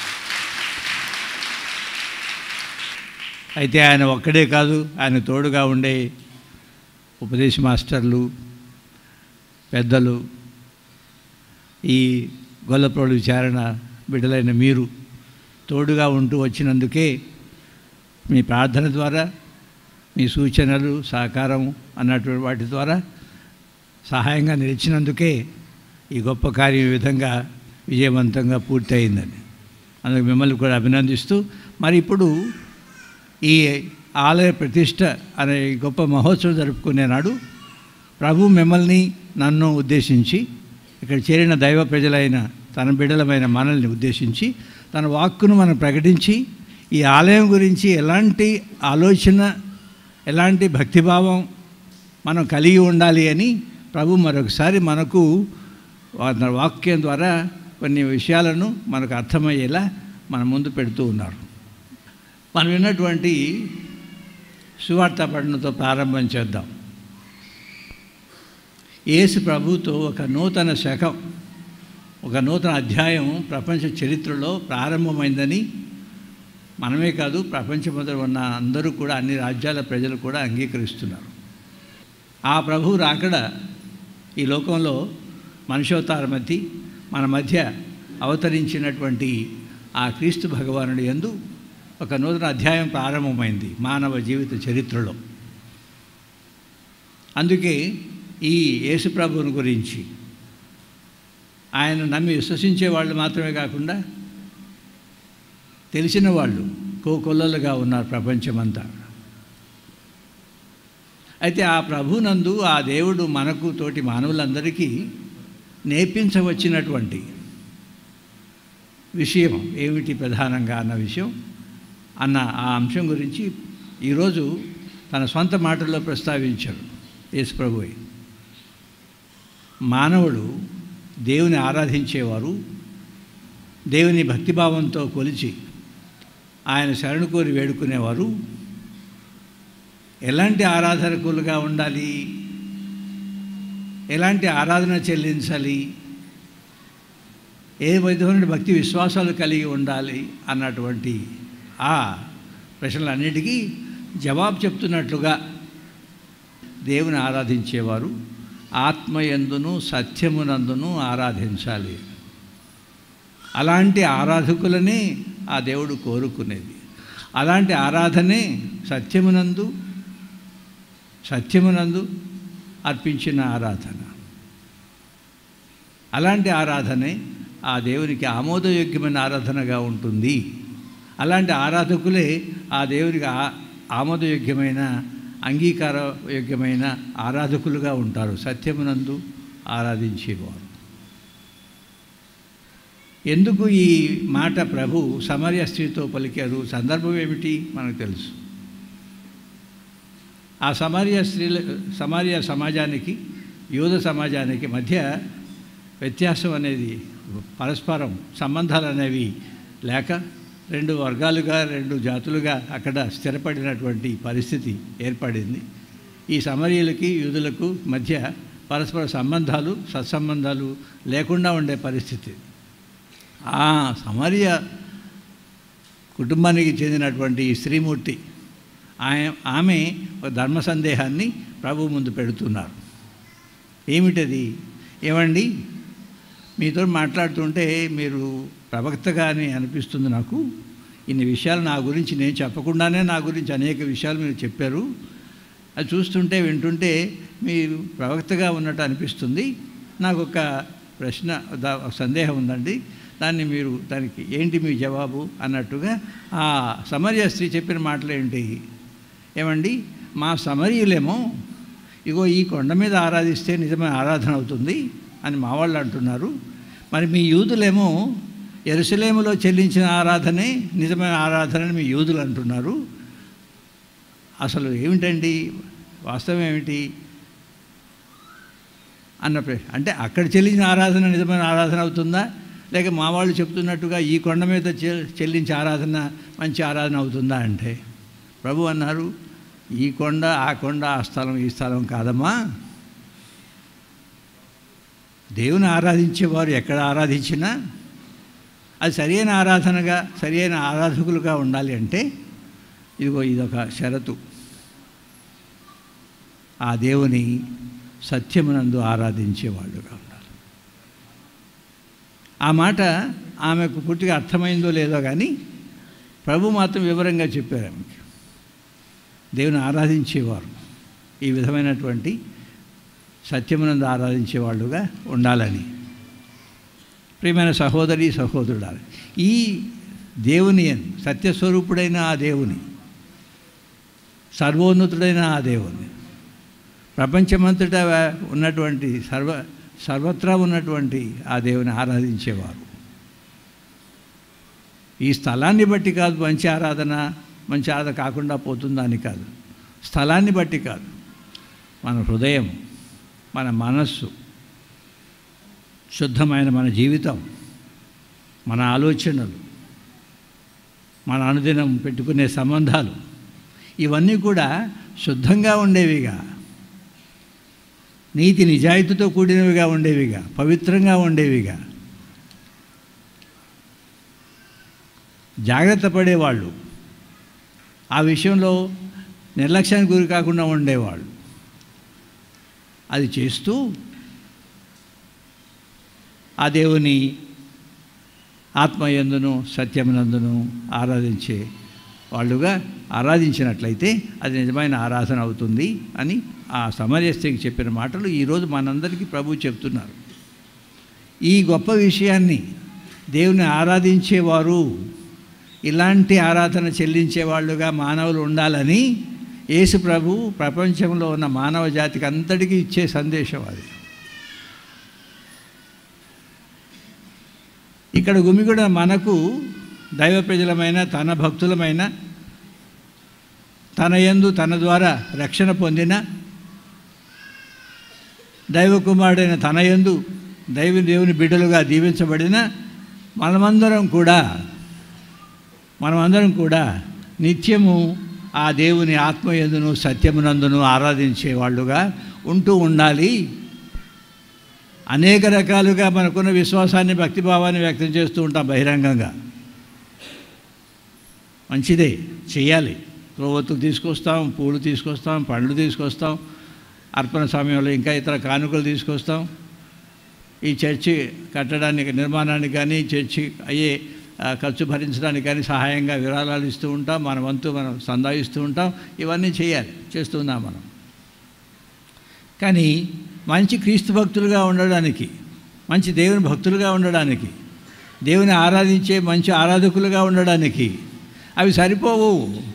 అయితే ఆయన ఒక్కడే కాదు ఆయన తోడుగా ఉండే ఉపదేశ మాస్టర్లు పెద్దలు ఈ గొల్లప్రోడు విచారణ బిడ్డలైన మీరు తోడుగా ఉంటూ వచ్చినందుకే మీ ప్రార్థన ద్వారా మీ సూచనలు సహకారం అన్నటువంటి వాటి ద్వారా సహాయంగా నిలిచినందుకే ఈ గొప్ప కార్యం ఈ విధంగా విజయవంతంగా పూర్తయిందని అందుకు మిమ్మల్ని కూడా అభినందిస్తూ మరి ఇప్పుడు ఈ ఆలయ ప్రతిష్ట అనే ఈ గొప్ప మహోత్సవం జరుపుకునే నాడు ప్రభు మిమ్మల్ని నన్ను ఉద్దేశించి ఇక్కడ చేరిన దైవ ప్రజలైన తన బిడ్డలమైన మనల్ని ఉద్దేశించి తన వాక్కును మనం ప్రకటించి ఈ ఆలయం గురించి ఎలాంటి ఆలోచన ఎలాంటి భక్తిభావం మనం కలిగి ఉండాలి అని ప్రభు మరొకసారి మనకు తన వాక్యం ద్వారా కొన్ని విషయాలను మనకు అర్థమయ్యేలా మన ముందు పెడుతూ ఉన్నారు మనం విన్నటువంటి సువార్త పఠనంతో ప్రారంభం చేద్దాం యేసు ప్రభుతో ఒక నూతన శకం ఒక నూతన అధ్యాయం ప్రపంచ చరిత్రలో ప్రారంభమైందని మనమే కాదు ప్రపంచమంతా ఉన్న అందరూ కూడా అన్ని రాజ్యాల ప్రజలు కూడా అంగీకరిస్తున్నారు ఆ ప్రభు రాకడ ఈ లోకంలో మనుషోతారమతి మన మధ్య అవతరించినటువంటి ఆ క్రీస్తు భగవానుడి యందు ఒక నూతన అధ్యాయం ప్రారంభమైంది మానవ జీవిత చరిత్రలో అందుకే ఈ యేసుప్రభుని గురించి ఆయన నమ్మి విశ్వసించే వాళ్ళు మాత్రమే కాకుండా తెలిసిన వాళ్ళు కోకొల్లలుగా ఉన్నారు ప్రపంచమంతా అయితే ఆ ప్రభునందు ఆ దేవుడు మనకు తోటి మానవులందరికీ నేర్పించవచ్చినటువంటి విషయం ఏమిటి ప్రధానంగా అన్న విషయం అన్న ఆ అంశం గురించి ఈరోజు తన సొంత మాటల్లో ప్రస్తావించారు యేసు ప్రభువే మానవుడు దేవుని ఆరాధించేవారు దేవుని భక్తిభావంతో కొలిచి ఆయన శరణు కోరి వేడుకునేవారు ఎలాంటి ఆరాధకులుగా ఉండాలి ఎలాంటి ఆరాధన చెల్లించాలి ఏ విధమైన భక్తి విశ్వాసాలు కలిగి ఉండాలి అన్నటువంటి ఆ ప్రశ్నలన్నిటికీ జవాబు చెప్తున్నట్లుగా దేవుని ఆరాధించేవారు ఆత్మయందును సత్యమునందును ఆరాధించాలి అలాంటి ఆరాధకులనే ఆ దేవుడు కోరుకునేది అలాంటి ఆరాధనే సత్యమునందు సత్యమునందు అర్పించిన ఆరాధన అలాంటి ఆరాధనే ఆ దేవునికి ఆమోదయోగ్యమైన ఆరాధనగా ఉంటుంది అలాంటి ఆరాధకులే ఆ దేవునికి ఆ- ఆమోదయోగ్యమైన అంగీకారయోగ్యమైన ఆరాధకులుగా ఉంటారు సత్యమునందు ఆరాధించేవారు ఎందుకు ఈ మాట ప్రభు సమర్య స్త్రీతో పలికారు సందర్భం ఏమిటి మనకు తెలుసు ఆ సమర్య స్త్రీల సమర్య సమాజానికి యూద సమాజానికి మధ్య వ్యత్యాసం అనేది పరస్పరం సంబంధాలు అనేవి లేక రెండు వర్గాలుగా రెండు జాతులుగా అక్కడ స్థిరపడినటువంటి పరిస్థితి ఏర్పడింది ఈ సమరీయులకి యూదులకు మధ్య పరస్పర సంబంధాలు సత్సంబంధాలు లేకుండా ఉండే పరిస్థితి ఆ సమర్య కుటుంబానికి చెందినటువంటి ఈ శ్రీమూర్తి ఆయ- ఆమె ఒక ధర్మ సందేహాన్ని ప్రభు ముందు పెడుతున్నారు ఏమిటది ఏమండి మీతో మాట్లాడుతుంటే మీరు ప్రవక్తగా అని అనిపిస్తుంది నాకు ఇన్ని విషయాలు నా గురించి నేను చెప్పకుండానే నా గురించి అనేక విషయాలు మీరు చెప్పారు అది చూస్తుంటే వింటుంటే మీరు ప్రవక్తగా ఉన్నట్టు అనిపిస్తుంది నాకు ఒక ప్రశ్న దా- ఒక సందేహం ఉందండి దాన్ని మీరు దానికి ఏంటి మీ జవాబు అన్నట్టుగా ఆ సమర్య స్త్రీ చెప్పిన మాటలు ఏంటి ఏమండి మా సమరీయులేమో ఇగో ఈ కొండ మీద ఆరాధిస్తే నిజమైన ఆరాధన అవుతుంది అని మా వాళ్ళు అంటున్నారు మరి మీ యూదులేమో ఎరుసలేములో చెల్లించిన ఆరాధనే నిజమైన ఆరాధన అని మీ యూదులు అంటున్నారు అసలు ఏమిటండి వాస్తవం ఏమిటి అన్న ప్రశ్న అంటే అక్కడ చెల్లించిన ఆరాధన నిజమైన ఆరాధన అవుతుందా లేక మా వాళ్ళు చెప్తున్నట్టుగా ఈ కొండ మీద చె- చెల్లించే ఆరాధన మంచి ఆరాధన అవుతుందా అంటే ప్రభు అన్నారు ఈ కొండ ఆ కొండ ఆ స్థలం ఈ స్థలం కాదమ్మా దేవుని ఆరాధించేవారు ఎక్కడ ఆరాధించినా అది సరైన ఆరాధనగా సరైన ఆరాధకులుగా ఉండాలి అంటే ఇదిగో ఇదొక షరతు ఆ దేవుని సత్యమునందు ఆరాధించేవాళ్ళుగా ఉండాలి ఆ మాట ఆమెకు పూర్తిగా అర్థమైందో లేదో కానీ ప్రభు మాత్రం వివరంగా చెప్పారు ఆమెకి దేవుని ఆరాధించేవారు ఈ విధమైనటువంటి సత్యమునందు ఆరాధించే వాళ్ళుగా ఉండాలని ప్రియమైన సహోదరి సహోదరుడా ఈ దేవుని సత్యస్వరూపుడైన ఆ దేవుని సర్వోన్నతుడైన ఆ దేవుని ప్రపంచమంతటా ఉన్నటువంటి సర్వ సర్వత్రా ఉన్నటువంటి ఆ దేవుని ఆరాధించేవారు ఈ స్థలాన్ని బట్టి కాదు మంచి ఆరాధన మంచి ఆరాధన కాకుండా పోతుందని కాదు స్థలాన్ని బట్టి కాదు మన హృదయం మన మనస్సు శుద్ధమైన మన జీవితం మన ఆలోచనలు మన అనుదినం పెట్టుకునే సంబంధాలు ఇవన్నీ కూడా శుద్ధంగా ఉండేవిగా నీతి నిజాయితీతో కూడినవిగా ఉండేవిగా పవిత్రంగా ఉండేవిగా జాగ్రత్త పడేవాళ్ళు ఆ విషయంలో నిర్లక్ష్యానికి గురి కాకుండా ఉండేవాళ్ళు అది చేస్తూ ఆ దేవుని ఆత్మయందును సత్యమునందును ఆరాధించే వాళ్ళుగా ఆరాధించినట్లయితే అది నిజమైన ఆరాధన అవుతుంది అని ఆ సమరస్త్రికి చెప్పిన మాటలు ఈరోజు మనందరికీ ప్రభు చెప్తున్నారు ఈ గొప్ప విషయాన్ని దేవుని ఆరాధించేవారు ఇలాంటి ఆరాధన చెల్లించే వాళ్ళుగా మానవులు ఉండాలని యేసు ప్రభు ప్రపంచంలో ఉన్న మానవ జాతికి అంతటికీ ఇచ్చే సందేశం అది ఇక్కడ గుమిగూడ మనకు దైవ ప్రజలమైన తన భక్తులమైన తన యందు తన ద్వారా రక్షణ పొందిన దైవ కుమారుడైన తన యందు దైవ దేవుని బిడ్డలుగా దీవించబడిన మనమందరం కూడా మనమందరం కూడా నిత్యము ఆ దేవుని ఆత్మయందును సత్యమునందును ఆరాధించే వాళ్ళుగా ఉంటూ ఉండాలి అనేక రకాలుగా మనకున్న విశ్వాసాన్ని భక్తిభావాన్ని వ్యక్తం చేస్తూ ఉంటాం బహిరంగంగా మంచిదే చేయాలి క్రొవ్వొత్తులు తీసుకొస్తాం పూలు తీసుకొస్తాం పండ్లు తీసుకొస్తాం అర్పణ సమయంలో ఇంకా ఇతర కానుకలు తీసుకొస్తాం ఈ చర్చి కట్టడానికి నిర్మాణానికి కానీ చర్చి అయ్యే ఆ, ఖర్చు భరించడానికి కానీ సహాయంగా విరాళాలు ఇస్తూ ఉంటాం మన వంతు మనం సందాయిస్తూ ఉంటాం ఇవన్నీ చేయాలి చేస్తున్నాం మనం కానీ మంచి క్రీస్తు భక్తులుగా ఉండడానికి మంచి దేవుని భక్తులుగా ఉండడానికి దేవుని ఆరాధించే మంచి ఆరాధకులుగా ఉండడానికి అవి సరిపోవు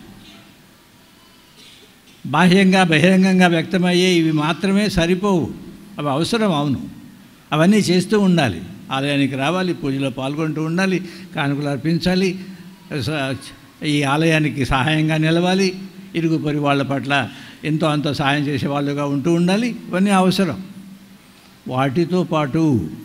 బాహ్యంగా బహిరంగంగా వ్యక్తమయ్యే ఇవి మాత్రమే సరిపోవు అవి అవసరం అవును అవన్నీ చేస్తూ ఉండాలి ఆలయానికి రావాలి పూజలో పాల్గొంటూ ఉండాలి కానుకలు అర్పించాలి స- ఈ ఆలయానికి సహాయంగా నిలవాలి ఇరుగు పొరి వాళ్ళ పట్ల ఎంతో అంత సహాయం చేసే వాళ్ళుగా ఉంటూ ఉండాలి ఇవన్నీ అవసరం వాటితో పాటు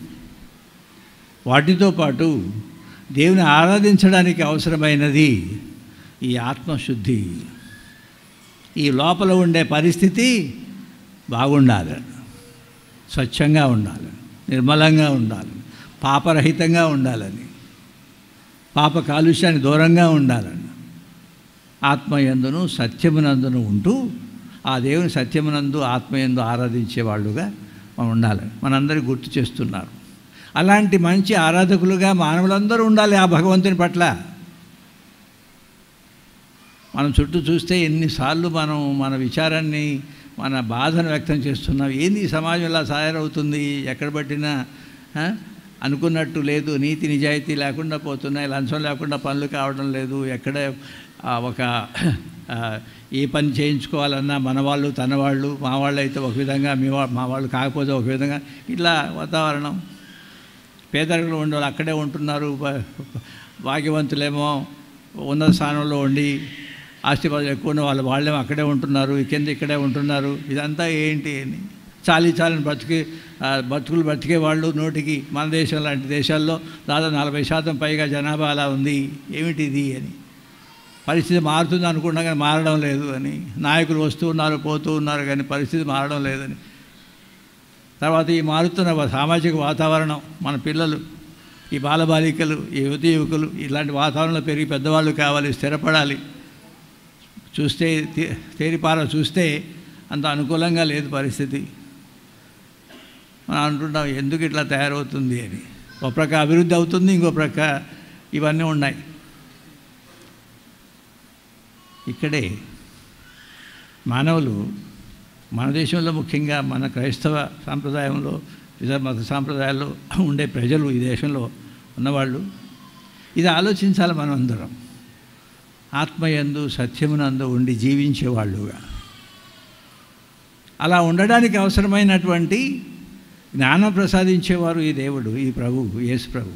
వాటితో పాటు దేవుని ఆరాధించడానికి అవసరమైనది ఈ ఆత్మశుద్ధి ఈ లోపల ఉండే పరిస్థితి బాగుండాలి స్వచ్ఛంగా ఉండాలి నిర్మలంగా ఉండాలి పాపరహితంగా ఉండాలని పాప కాలుష్యానికి దూరంగా ఉండాలని ఆత్మయందును సత్యమునందును ఉంటూ ఆ దేవుని సత్యమునందు ఆత్మయందు ఆరాధించే వాళ్ళుగా మనం ఉండాలి మనందరికీ గుర్తు చేస్తున్నారు అలాంటి మంచి ఆరాధకులుగా మానవులందరూ ఉండాలి ఆ భగవంతుని పట్ల మనం చుట్టూ చూస్తే ఎన్నిసార్లు మనం మన విచారాన్ని మన బాధను వ్యక్తం చేస్తున్నాం ఏంది ఈ సమాజం ఇలా తయారవుతుంది ఎక్కడ పట్టినా ఆ, అనుకున్నట్టు లేదు నీతి నిజాయితీ లేకుండా పోతున్నాయి లంచం లేకుండా పనులు కావడం లేదు ఎక్కడ ఆ, ఒక ఆ, ఏ పని చేయించుకోవాలన్నా మన వాళ్ళు తన వాళ్ళు మా వాళ్ళు అయితే ఒక విధంగా మీ వా మా వాళ్ళు కాకపోతే ఒక విధంగా ఇట్లా వాతావరణం పేదరికంలో ఉండే వాళ్ళు అక్కడే ఉంటున్నారు భా- భాగ్యవంతులేమో ఉన్నత స్థానంలో ఉండి ఆస్తిపాస్తులు ఎక్కువ ఉన్న వాళ్ళు వాళ్ళేమో అక్కడే ఉంటున్నారు ఈ కింద ఇక్కడే ఉంటున్నారు ఇదంతా ఏంటి అని చాలీ చాలని బతికి ఆ, బతుకులు బతికే వాళ్ళు నోటికి మన దేశం లాంటి దేశాల్లో దాదాపు నలభై శాతం పైగా జనాభా అలా ఉంది ఏమిటి ఇది అని పరిస్థితి మారుతుంది అనుకున్నా కానీ మారడం లేదు అని నాయకులు వస్తూ ఉన్నారు పోతూ ఉన్నారు కానీ పరిస్థితి మారడం లేదని తర్వాత ఈ మారుతున్న వా- సామాజిక వాతావరణం మన పిల్లలు ఈ బాలబాలికలు ఈ యువతి యువకులు ఇలాంటి వాతావరణంలో పెరిగి పెద్దవాళ్ళు కావాలి స్థిరపడాలి చూస్తే తే- తేరిపార చూస్తే అంత అనుకూలంగా లేదు పరిస్థితి మనం అంటుంటాం ఎందుకు ఇట్లా తయారవుతుంది అని ఒక ప్రక్క అభివృద్ధి అవుతుంది ఇంకో ప్రక్క ఇవన్నీ ఉన్నాయి ఇక్కడే మానవులు మన దేశంలో ముఖ్యంగా మన క్రైస్తవ సాంప్రదాయంలో ఇతర మత సాంప్రదాయాల్లో ఉండే ప్రజలు ఈ దేశంలో ఉన్నవాళ్ళు ఇది ఆలోచించాలి మనం అందరం ఆత్మయందు సత్యమునందు ఉండి జీవించేవాళ్ళుగా అలా ఉండడానికి అవసరమైనటువంటి జ్ఞానం ప్రసాదించేవారు ఈ దేవుడు ఈ ప్రభు యేసు ప్రభు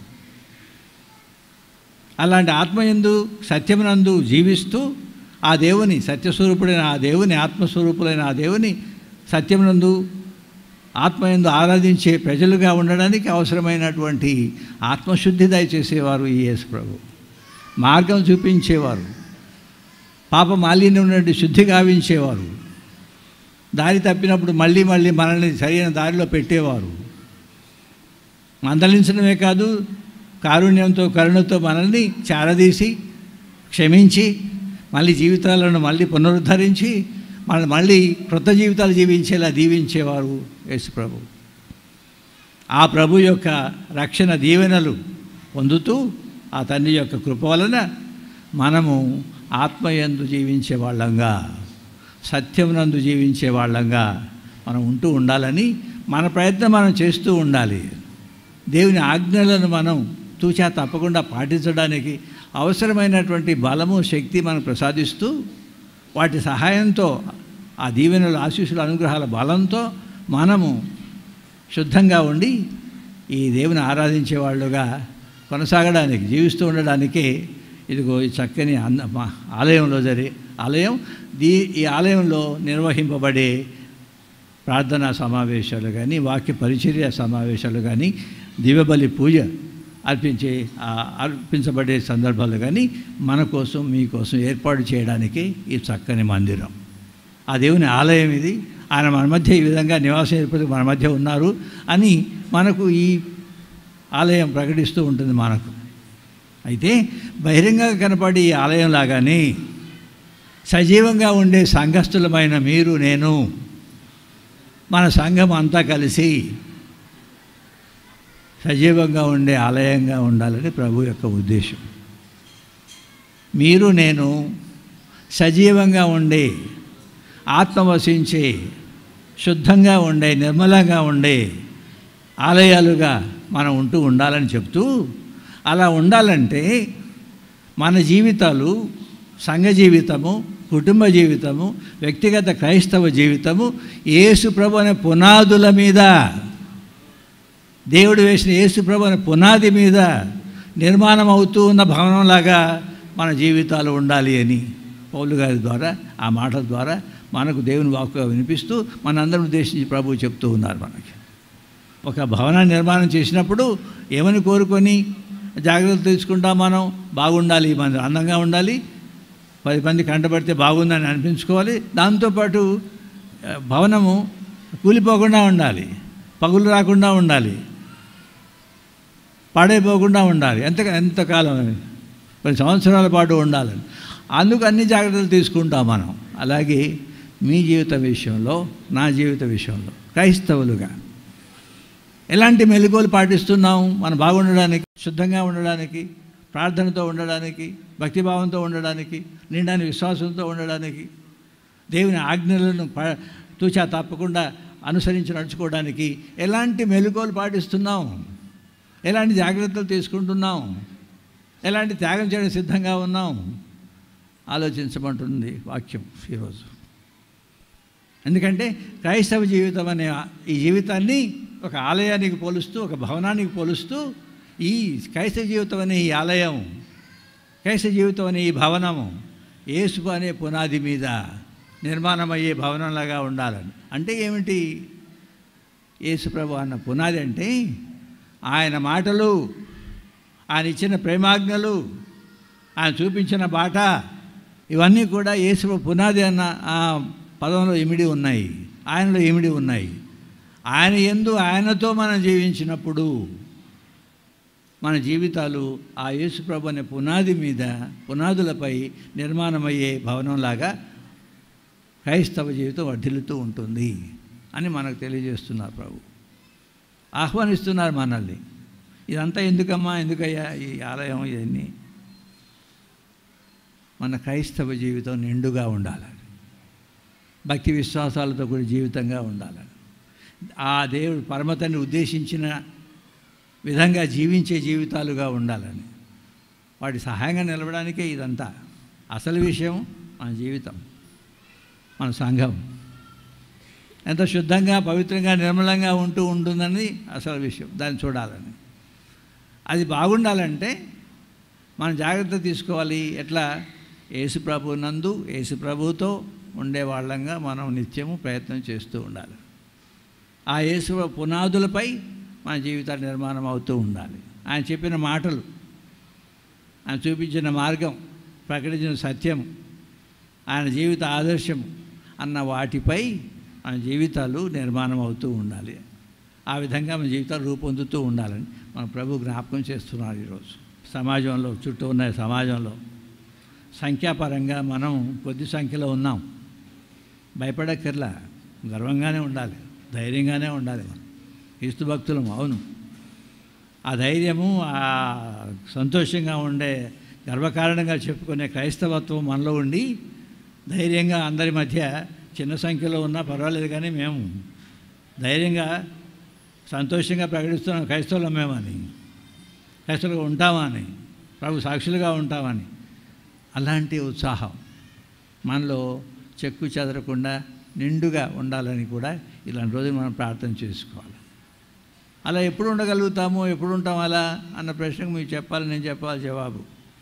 అలాంటి ఆత్మయందు సత్యమునందు జీవిస్తూ ఆ దేవుని సత్యస్వరూపుడైన ఆ దేవుని ఆత్మస్వరూపులైన ఆ దేవుని సత్యమునందు ఆత్మయందు ఆరాధించే ప్రజలుగా ఉండడానికి అవసరమైనటువంటి ఆత్మశుద్ధి దయచేసేవారు ఈ యేసు ప్రభు మార్గం చూపించేవారు పాప మాలిన్యం నుండి శుద్ధి గావించేవారు దారి తప్పినప్పుడు మళ్ళీ మళ్ళీ మనల్ని సరైన దారిలో పెట్టేవారు మందలించడమే కాదు కారుణ్యంతో కరుణతో మనల్ని చారదీసి క్షమించి మళ్ళీ జీవితాలను మళ్ళీ పునరుద్ధరించి మనల్ని మళ్ళీ క్రొత్త జీవితాలు జీవించేలా దీవించేవారు యేసు ప్రభు ఆ ప్రభు యొక్క రక్షణ దీవెనలు పొందుతూ ఆ తండ్రి యొక్క కృప వలన మనము ఆత్మయందు జీవించే వాళ్ళంగా సత్యమునందు జీవించే వాళ్ళంగా మనం ఉంటూ ఉండాలని మన ప్రయత్నం మనం చేస్తూ ఉండాలి దేవుని ఆజ్ఞలను మనం తూచా తప్పకుండా పాటించడానికి అవసరమైనటువంటి బలము శక్తి మనకు ప్రసాదిస్తూ వాటి సహాయంతో ఆ దీవెనల ఆశీస్సుల అనుగ్రహాల బలంతో మనము శుద్ధంగా ఉండి ఈ దేవుని ఆరాధించే వాళ్ళుగా కొనసాగడానికి జీవిస్తూ ఉండడానికే ఇదిగో ఈ చక్కని అంద మా ఆలయంలో జరిగే ఆలయం దీ ఈ ఆలయంలో నిర్వహింపబడే ప్రార్థనా సమావేశాలు కానీ వాక్య పరిచర్య సమావేశాలు కానీ దివ్యబలి పూజ అర్పించే ఆ అర్పించబడే సందర్భాలు కానీ మన కోసం మీకోసం ఏర్పాటు చేయడానికి ఈ చక్కని మందిరం ఆ దేవుని ఆలయం ఇది ఆయన మన మధ్య ఈ విధంగా నివాసం ఏర్పడి మన మధ్య ఉన్నారు అని మనకు ఈ ఆలయం ప్రకటిస్తూ ఉంటుంది మనకు అయితే బహిరంగంగా కనపడే ఈ ఆలయం లాగానే సజీవంగా ఉండే సంఘస్థులమైన మీరు నేను మన సంఘం అంతా కలిసి సజీవంగా ఉండే ఆలయంగా ఉండాలని ప్రభు యొక్క ఉద్దేశం మీరు నేను సజీవంగా ఉండే ఆత్మ వసించే శుద్ధంగా ఉండే నిర్మలంగా ఉండే ఆలయాలుగా మనం ఉంటూ ఉండాలని చెప్తూ అలా ఉండాలంటే మన జీవితాలు సంఘ జీవితము కుటుంబ జీవితము వ్యక్తిగత క్రైస్తవ జీవితము యేసు ప్రభు అనే పునాదుల మీద దేవుడు వేసిన యేసు ప్రభు అనే పునాది మీద నిర్మాణం అవుతూ ఉన్న భవనంలాగా మన జీవితాలు ఉండాలి అని పౌలు గారి ద్వారా ఆ మాటల ద్వారా మనకు దేవుని వాక్కుగా వినిపిస్తూ మనందరం ఉద్దేశించి ప్రభు చెప్తూ ఉన్నారు మనకి ఒక భవనాన్ని నిర్మాణం చేసినప్పుడు ఏమని కోరుకొని జాగ్రత్తలు తీసుకుంటాం మనం బాగుండాలి మన అందంగా ఉండాలి పది మంది కంటపడితే బాగుందని అనిపించుకోవాలి దాంతోపాటు ఆ, భవనము కూలిపోకుండా ఉండాలి పగులు రాకుండా ఉండాలి పాడైపోకుండా ఉండాలి ఎంత ఎంతకాలం పది సంవత్సరాల పాటు ఉండాలని అందుకు అన్ని జాగ్రత్తలు తీసుకుంటాం మనం అలాగే మీ జీవిత విషయంలో నా జీవిత విషయంలో క్రైస్తవులుగా ఎలాంటి మెలకువలు పాటిస్తున్నాం మనం బాగుండడానికి శుద్ధంగా ఉండడానికి ప్రార్థనతో ఉండడానికి భక్తిభావంతో ఉండడానికి నిండాని విశ్వాసంతో ఉండడానికి దేవుని ఆజ్ఞలను ప తూచా తప్పకుండా అనుసరించి నడుచుకోవడానికి ఎలాంటి మెలకువలు పాటిస్తున్నాం ఎలాంటి జాగ్రత్తలు తీసుకుంటున్నాం ఎలాంటి త్యాగం చేయడం సిద్ధంగా ఉన్నాం ఆలోచించమంటుంది వాక్యం ఈరోజు ఎందుకంటే క్రైస్తవ జీవితం అనే ఈ జీవితాన్ని ఒక ఆలయానికి పోలుస్తూ ఒక భవనానికి పోలుస్తూ ఈ క్రైస్తవ జీవితం అనే ఈ ఆలయం క్రైస్తవ జీవితం అనే ఈ భవనము యేసు అనే పునాది మీద నిర్మాణమయ్యే భవనంలాగా ఉండాలని అంటే ఏమిటి యేసుప్రభు అన్న పునాది అంటే ఆయన మాటలు ఆయన ఇచ్చిన ప్రేమాజ్ఞలు ఆయన చూపించిన బాట ఇవన్నీ కూడా యేసు పునాది అన్న ఆ పదంలో ఇమిడి ఉన్నాయి ఆయనలో ఇమిడి ఉన్నాయి ఆయన ఎందు ఆయనతో మనం జీవించినప్పుడు మన జీవితాలు ఆ యేసుప్రభు అనే పునాది మీద పునాదులపై నిర్మాణమయ్యే భవనంలాగా క్రైస్తవ జీవితం వర్ధిల్లుతూ ఉంటుంది అని మనకు తెలియజేస్తున్నారు ప్రభు ఆహ్వానిస్తున్నారు మనల్ని ఇదంతా ఎందుకమ్మా ఎందుకయ్యా ఈ ఆలయం ఇవన్నీ మన క్రైస్తవ జీవితం నిండుగా ఉండాలి భక్తి విశ్వాసాలతో కూడి జీవితంగా ఉండాలని ఆ దేవుడు పరమతని ఉద్దేశించిన విధంగా జీవించే జీవితాలుగా ఉండాలని వాటి సహాయంగా నిలవడానికే ఇదంతా అసలు విషయం మన జీవితం మన సంఘం ఎంత శుద్ధంగా పవిత్రంగా నిర్మలంగా ఉంటూ ఉంటుందని అసలు విషయం దాన్ని చూడాలని అది బాగుండాలంటే మనం జాగ్రత్త తీసుకోవాలి ఎట్లా యేసు ప్రభు నందు యేసు ప్రభుతో ఉండే వాళ్ళంగా మనం నిత్యము ప్రయత్నం చేస్తూ ఉండాలి ఆ యేసు పునాదులపై మన జీవితాలు నిర్మాణం అవుతూ ఉండాలి ఆయన చెప్పిన మాటలు ఆయన చూపించిన మార్గం ప్రకటించిన సత్యం ఆయన జీవిత ఆదర్శం అన్న వాటిపై మన జీవితాలు నిర్మాణం అవుతూ ఉండాలి ఆ విధంగా మన జీవితాలు రూపొందుతూ ఉండాలని మన ప్రభు జ్ఞాపకం చేస్తున్నారు ఈరోజు సమాజంలో చుట్టూ ఉన్న సమాజంలో సంఖ్యాపరంగా మనం కొద్ది సంఖ్యలో ఉన్నాం భయపడక్కర్లా గర్వంగానే ఉండాలి ధైర్యంగానే ఉండాలి మనం క్రీస్తు భక్తులం అవును ఆ ధైర్యము ఆ సంతోషంగా ఉండే గర్వకారణంగా చెప్పుకునే క్రైస్తవత్వం మనలో ఉండి ధైర్యంగా అందరి మధ్య చిన్న సంఖ్యలో ఉన్నా పర్వాలేదు కానీ మేము ధైర్యంగా సంతోషంగా ప్రకటిస్తున్నాం క్రైస్తవులం మేమని క్రైస్తవులుగా ఉంటామని ప్రభు సాక్షులుగా ఉంటామని అలాంటి ఉత్సాహం మనలో చెక్కు చెదరకుండా నిండుగా ఉండాలని కూడా ఇలాంటి రోజులు మనం ప్రార్థన చేసుకోవాలి అలా ఎప్పుడు ఉండగలుగుతాము ఎప్పుడు ఉంటాం అలా అన్న ప్రశ్నకు మీరు చెప్పాలి నేను చెప్పాలి జవాబు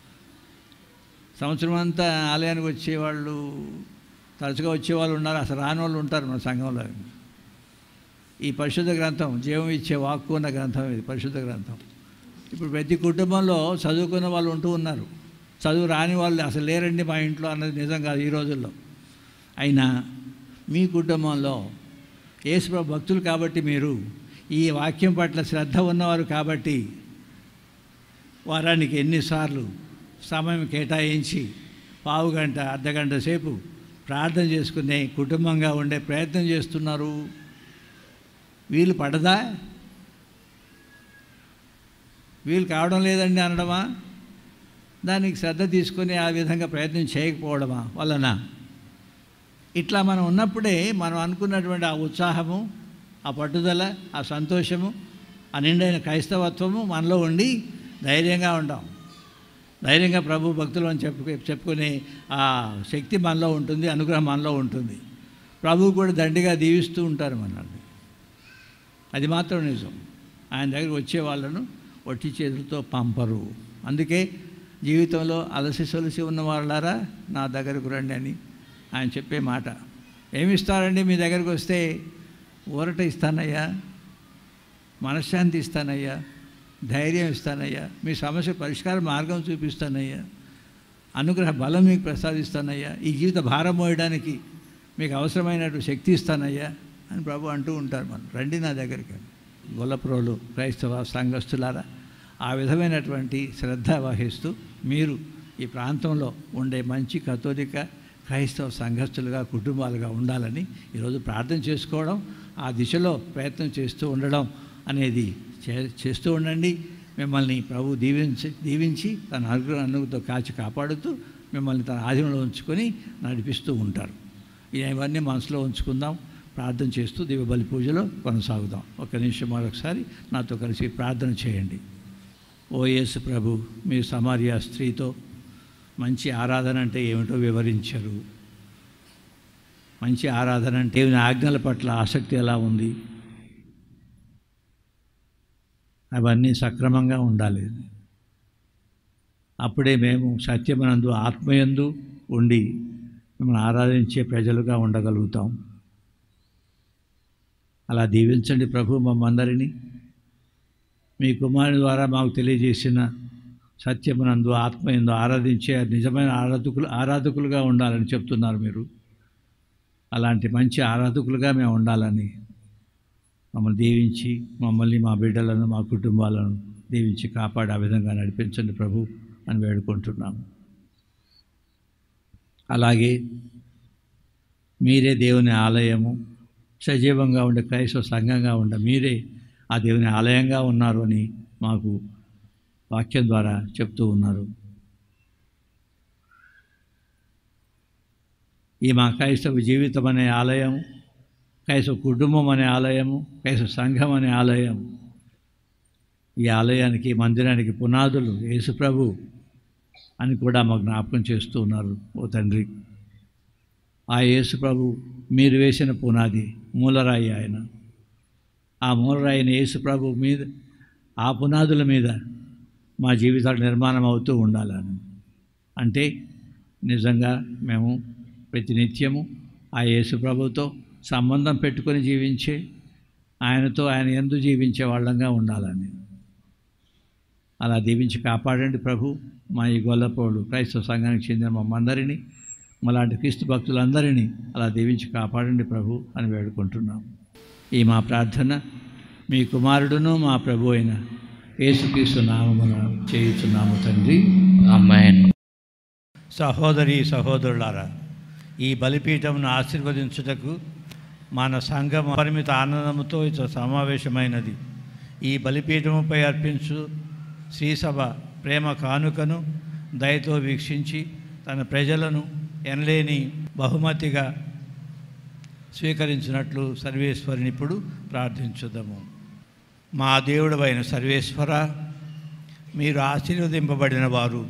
సంవత్సరం అంతా ఆలయానికి వచ్చేవాళ్ళు తరచుగా వచ్చేవాళ్ళు ఉన్నారు అసలు రాని వాళ్ళు ఉంటారు మన సంఘంలో ఈ పరిశుద్ధ గ్రంథం జీవం ఇచ్చే వాక్కు ఉన్న గ్రంథం ఇది పరిశుద్ధ గ్రంథం ఇప్పుడు ప్రతి కుటుంబంలో చదువుకున్న వాళ్ళు ఉంటూ ఉన్నారు చదువు రాని వాళ్ళు అసలు లేరండి మా ఇంట్లో అన్నది నిజం కాదు ఈ రోజుల్లో అయినా మీ కుటుంబంలో యేసుప్రభు భక్తులు కాబట్టి మీరు ఈ వాక్యం పట్ల శ్రద్ధ ఉన్నవారు కాబట్టి వారానికి ఎన్నిసార్లు సమయం కేటాయించి పావు గంట అర్ధ గంట సేపు ప్రార్థన చేసుకునే కుటుంబంగా ఉండే ప్రయత్నం చేస్తున్నారు వీలు పడదా వీలు కావడం లేదండి అనడమా దానికి శ్రద్ధ తీసుకొని ఆ విధంగా ప్రయత్నం చేయకపోవడమా వలన ఇట్లా మనం ఉన్నప్పుడే మనం అనుకున్నటువంటి ఆ ఉత్సాహము ఆ పట్టుదల ఆ సంతోషము ఆ నిండైన క్రైస్తవత్వము మనలో ఉండి ధైర్యంగా ఉంటాం ధైర్యంగా ప్రభు భక్తులు అని చెప్పు చెప్పుకునే ఆ శక్తి మనలో ఉంటుంది అనుగ్రహం మనలో ఉంటుంది ప్రభువు కూడా దండిగా దీవిస్తూ ఉంటారు మనల్ని అది మాత్రం నిజం ఆయన దగ్గరికి వచ్చే వాళ్ళను ఒట్టి చేతులతో పంపరు అందుకే జీవితంలో అలసి సొలసి ఉన్న వాళ్ళారా నా దగ్గరకు రండి అని ఆయన చెప్పే మాట ఏమి ఇస్తారండి మీ దగ్గరకు వస్తే ఊరట ఇస్తానయ్యా మనశ్శాంతి ఇస్తానయ్యా ధైర్యం ఇస్తానయ్యా మీ సమస్య పరిష్కార మార్గం చూపిస్తానయ్యా అనుగ్రహ బలం మీకు ప్రసాదిస్తానయ్యా ఈ జీవిత భారం మోయడానికి మీకు అవసరమైనటువంటి శక్తి ఇస్తానయ్యా అని ప్రభు అంటూ ఉంటారు మనం రండి నా దగ్గరికి గొల్లప్రోలు క్రైస్తవ సంఘస్థులారా ఆ విధమైనటువంటి శ్రద్ధ వహిస్తూ మీరు ఈ ప్రాంతంలో ఉండే మంచి కథోలిక క్రైస్తవ సంఘస్థులుగా కుటుంబాలుగా ఉండాలని ఈరోజు ప్రార్థన చేసుకోవడం ఆ దిశలో ప్రయత్నం చేస్తూ ఉండడం అనేది చే చేస్తూ ఉండండి మిమ్మల్ని ప్రభు దీవించి దీవించి తన అనుగ్రహ అనుగ్రహంతో కాచి కాపాడుతూ మిమ్మల్ని తన ఆధీనంలో ఉంచుకొని నడిపిస్తూ ఉంటారు ఇవన్నీ మనసులో ఉంచుకుందాం ప్రార్థన చేస్తూ దివ్యబలి పూజలో కొనసాగుదాం ఒక నిమిషం మరొకసారి నాతో కలిసి ప్రార్థన చేయండి ఓ యేసు ప్రభు మీ సమార్య స్త్రీతో మంచి ఆరాధన అంటే ఏమిటో వివరించరు మంచి ఆరాధన అంటే దేవుని ఆజ్ఞల పట్ల ఆసక్తి ఎలా ఉంది అవన్నీ సక్రమంగా ఉండాలి అప్పుడే మేము సత్యమనందు ఆత్మయందు ఉండి మిమ్మల్ని ఆరాధించే ప్రజలుగా ఉండగలుగుతాం అలా దీవించండి ప్రభు మమ్మందరినీ మీ కుమారుని ద్వారా మాకు తెలియజేసిన సత్యమునందు ఆత్మయందు ఆరాధించే నిజమైన ఆరాధకులు ఆరాధకులుగా ఉండాలని చెప్తున్నారు మీరు అలాంటి మంచి ఆరాధకులుగా మేము ఉండాలని మమ్మల్ని దీవించి మమ్మల్ని మా బిడ్డలను మా కుటుంబాలను దీవించి కాపాడి ఆ విధంగా నడిపించండి ప్రభు అని వేడుకుంటున్నాము అలాగే మీరే దేవుని ఆలయము సజీవంగా ఉండే క్రైస్తవ సంఘంగా ఉండే మీరే ఆ దేవుని ఆలయంగా ఉన్నారు అని మాకు వాక్యం ద్వారా చెప్తూ ఉన్నారు ఈ మా క్రైస్తవ జీవితం అనే ఆలయం క్రైస్తవ కుటుంబం అనే ఆలయము క్రైస్తవ సంఘం అనే ఆలయం ఈ ఆలయానికి మందిరానికి పునాదులు యేసుప్రభు అని కూడా మాకు జ్ఞాపకం చేస్తూ ఉన్నారు ఓ తండ్రి ఆ యేసుప్రభు మీరు వేసిన పునాది మూలరాయి ఆయన ఆ మూలరాయిని యేసుప్రభు మీద ఆ పునాదుల మీద మా జీవితాలు నిర్మాణం అవుతూ ఉండాలని అంటే నిజంగా మేము ప్రతినిత్యము ఆ యేసు ప్రభుతో సంబంధం పెట్టుకొని జీవించే ఆయనతో ఆయన ఎందు జీవించే వాళ్ళంగా ఉండాలని అలా దీవించి కాపాడండి ప్రభు మా ఈ గొల్లపోడు క్రైస్తవ సంఘానికి చెందిన మమ్మందరినీ మలాంటి క్రీస్తు భక్తులందరినీ అలా దీవించి కాపాడండి ప్రభు అని వేడుకుంటున్నాం ఈ మా ప్రార్థన మీ కుమారుడును మా ప్రభు అయిన యేసుక్రీస్తు నామమున చేయుచున్నాము తండ్రి అమ్మాయిన్ సహోదరి సహోదరులారా ఈ బలిపీఠమును ఆశీర్వదించుటకు మన సంఘం పరిమిత ఆనందంతో ఇత సమావేశమైనది ఈ బలిపీఠముపై అర్పించు శ్రీసభ ప్రేమ కానుకను దయతో వీక్షించి తన ప్రజలను ఎనలేని బహుమతిగా స్వీకరించినట్లు సర్వేశ్వరిని ఇప్పుడు ప్రార్థించుదాము మా దేవుడవైన సర్వేశ్వర మీరు ఆశీర్వదింపబడిన వారు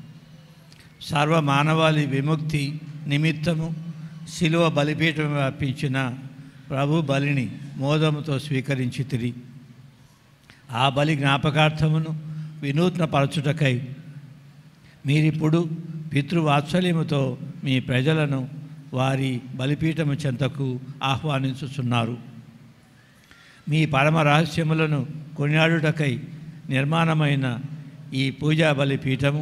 సర్వ మానవాళి విముక్తి నిమిత్తము శిలువ బలిపీఠం అర్పించిన ప్రభు బలిని మోదముతో స్వీకరించి తిరి ఆ బలి జ్ఞాపకార్థమును వినూత్న పరచుటకై మీరిప్పుడు పితృవాత్సల్యముతో మీ ప్రజలను వారి బలిపీఠము చెంతకు ఆహ్వానించుచున్నారు మీ పరమ రహస్యములను కొనియాడుటకై నిర్మాణమైన ఈ పూజా బలిపీఠము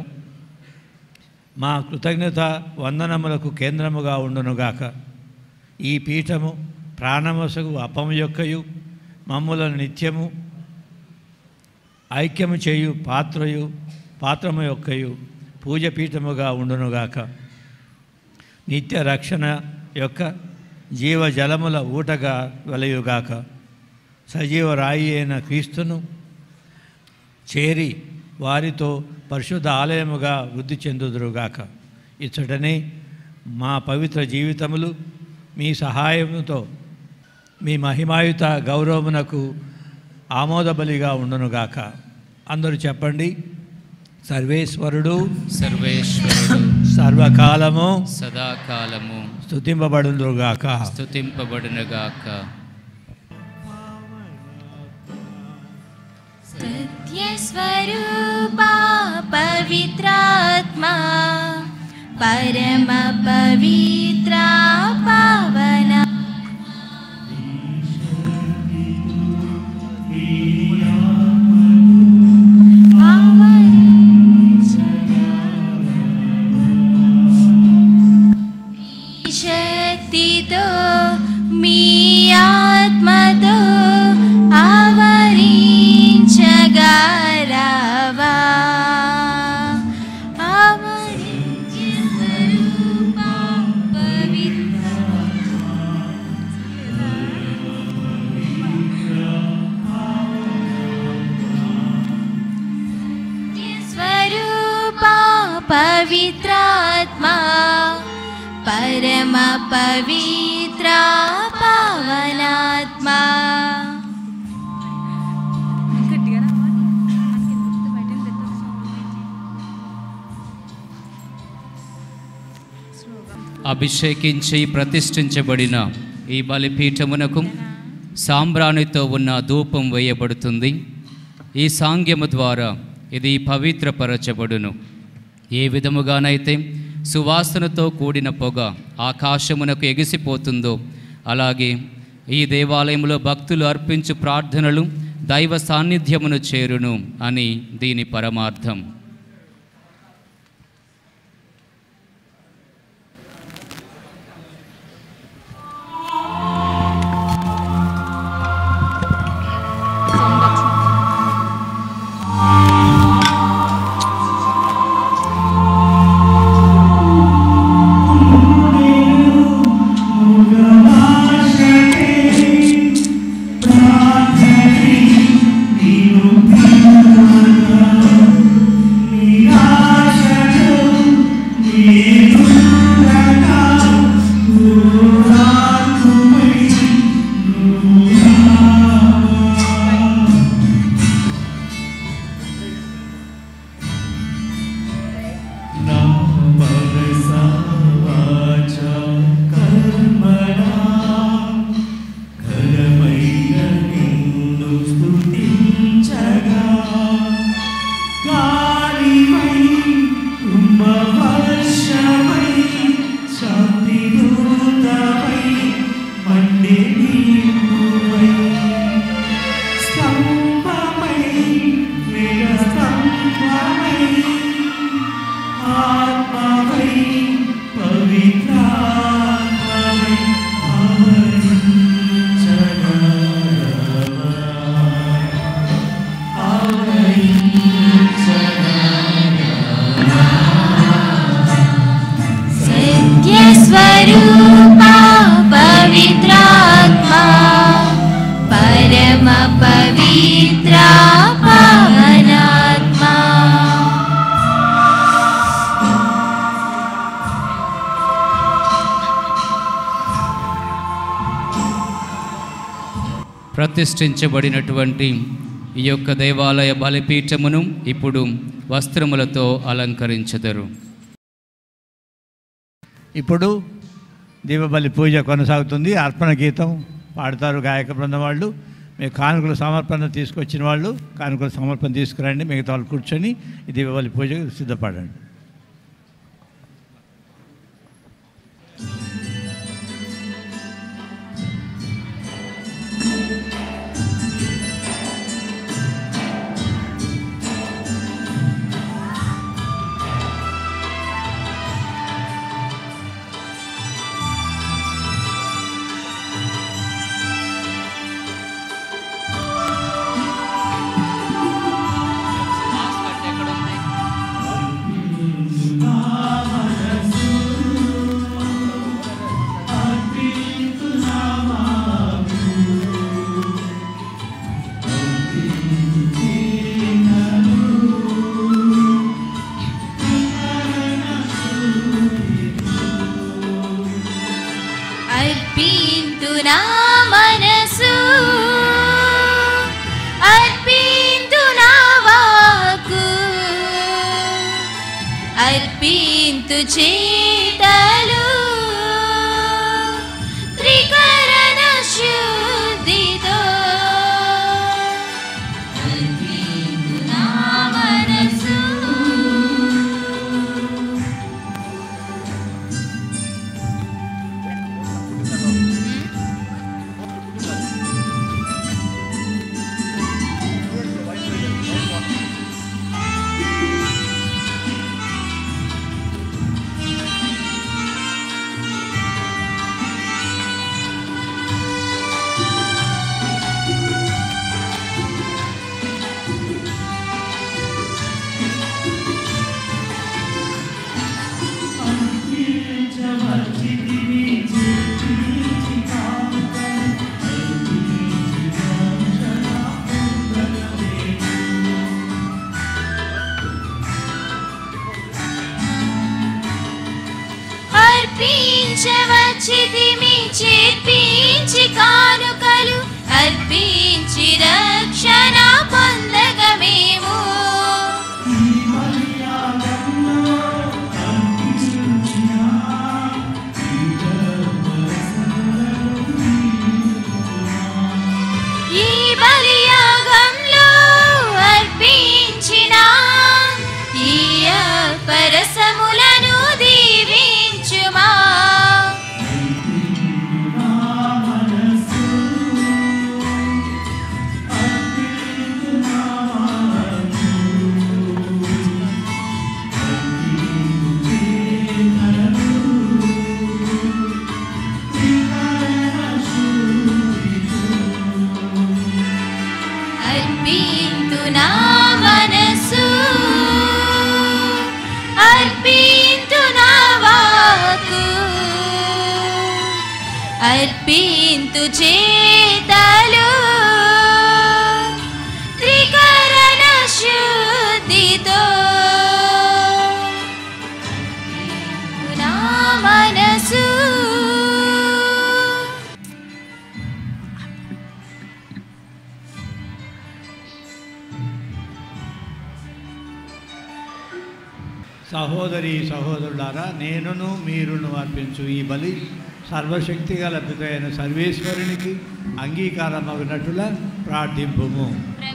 మా కృతజ్ఞత వందనములకు కేంద్రముగా ఉండునుగాక ఈ పీఠము ప్రాణమసగు అపము యొక్కయు మమ్ములను నిత్యము ఐక్యము చేయు పాత్రయు పాత్రము యొక్కయు పూజపీఠముగా ఉండునుగాక నిత్య రక్షణ యొక్క జీవజలముల ఊటగా వెలయుగాక సజీవ రాయి అయిన క్రీస్తును చేరి వారితో పరిశుద్ధ ఆలయముగా వృద్ధి చెందుదురుగాక ఇచ్చటనే మా పవిత్ర జీవితములు మీ సహాయముతో మీ మహిమాయుత గౌరవమునకు ఆమోదబలిగా ఉండునుగాక అందరూ చెప్పండి సర్వేశ్వరుడు సర్వేశ్వరుడు సర్వకాలము సదాకాలము స్తుతింపబడుదురుగాక స్తుతింపబడునుగాక सत्यस्वरूपा पवित्रात्मा परमपवित्रा पावना శక్తితో మీ ఆత్మతో ఆవరించగలవా ఆవరించగలవా పవిత్ర स्वरूपा पवित्रात्मा परम पवित्रा पावनात्मा అభిషేకించి ప్రతిష్ఠించబడిన ఈ బలిపీఠమునకు సాంబ్రాణితో ఉన్న ధూపం వేయబడుతుంది ఈ సాంగ్యము ద్వారా ఇది పవిత్రపరచబడును ఏ విధముగానైతే సువాసనతో కూడిన పొగ ఆకాశమునకు ఎగిసిపోతుందో అలాగే ఈ దేవాలయంలో భక్తులు అర్పించు ప్రార్థనలు దైవ సాన్నిధ్యమును చేరును అని దీని పరమార్థం ప్రార్థనే నీవు ప్రతిష్ఠించబడినటువంటి ఈ యొక్క దేవాలయ బలిపీఠమును ఇప్పుడు వస్త్రములతో అలంకరించెదరు ఇప్పుడు దీపబలి పూజ కొనసాగుతుంది అర్పణ గీతం పాడతారు గాయక బృందం వాళ్ళు మీ కానుకల సమర్పణ తీసుకొచ్చిన వాళ్ళు కానుకల సమర్పణ తీసుకురండి మిగతా వాళ్ళు కూర్చొని ఈ దీపావళి పూజకు సిద్ధపడండి అర్పింతు నా మనసు అర్పింతు నా వాకు అర్పింతు చేతలు త్రికరణ శుద్ధితో అర్పింతు నా మనసు అర్పించవచ్చితిమి చేర్పించి కానుకలు అర్పించి రక్షణ పొందగమేము ఈ బలియాగంలో అర్పించిన ఈ పరసములను దీవించుమా అర్పింతు నా మనసు అర్పింతు నా వాకు అర్పింతు చేతలు త్రికరణ శుద్ధితో నా మనసు సహోదరి సహోదరులారా నేనును మీరును అర్పించు ఈ బలి సర్వశక్తి గల పితైన సర్వేశ్వరునికి అంగీకారం అగినట్టుల ప్రార్థింపుము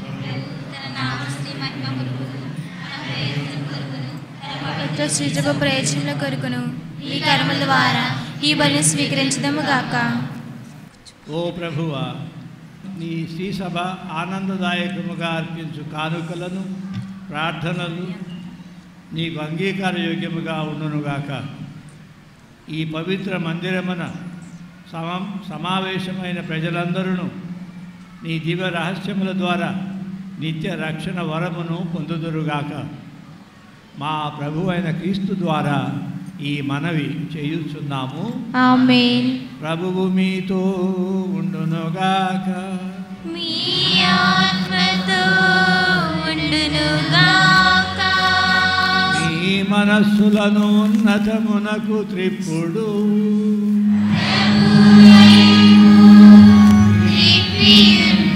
పుత్ర సృజక ప్రయోజనముల కొరకును ఈ కర్మల ద్వారా ఈ బలిని స్వీకరించదము గాక ఓ ప్రభువా నీ శ్రీసభ ఆనందదాయకముగా అర్పించు కానుకలను ప్రార్థనలు నీకు అంగీకార యోగ్యముగా ఉండునుగాక ఈ పవిత్ర మందిరమున సమం సమావేశమైన ప్రజలందరూ నీ దివ్య రహస్యముల ద్వారా నిత్య రక్షణ వరమును పొందుదురుగాక మా ప్రభు అయిన క్రీస్తు ద్వారా ఈ మనవి చేయుచున్నాము ఆమేన్ ప్రభువు మీతో ఉండునుగాక మీ ఆత్మతో ఉండును గాక మీ మనస్సులను ఉన్నతమునకు త్రిప్పుడు త్రిప్పియున్న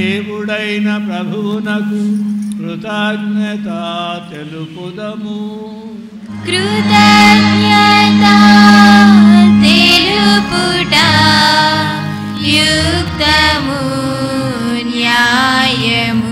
దేవుడైన ప్రభువునకు కృతజ్ఞత తెలుపుదము కృతజ్ఞత తెలుపుట యుక్తము న్యాయము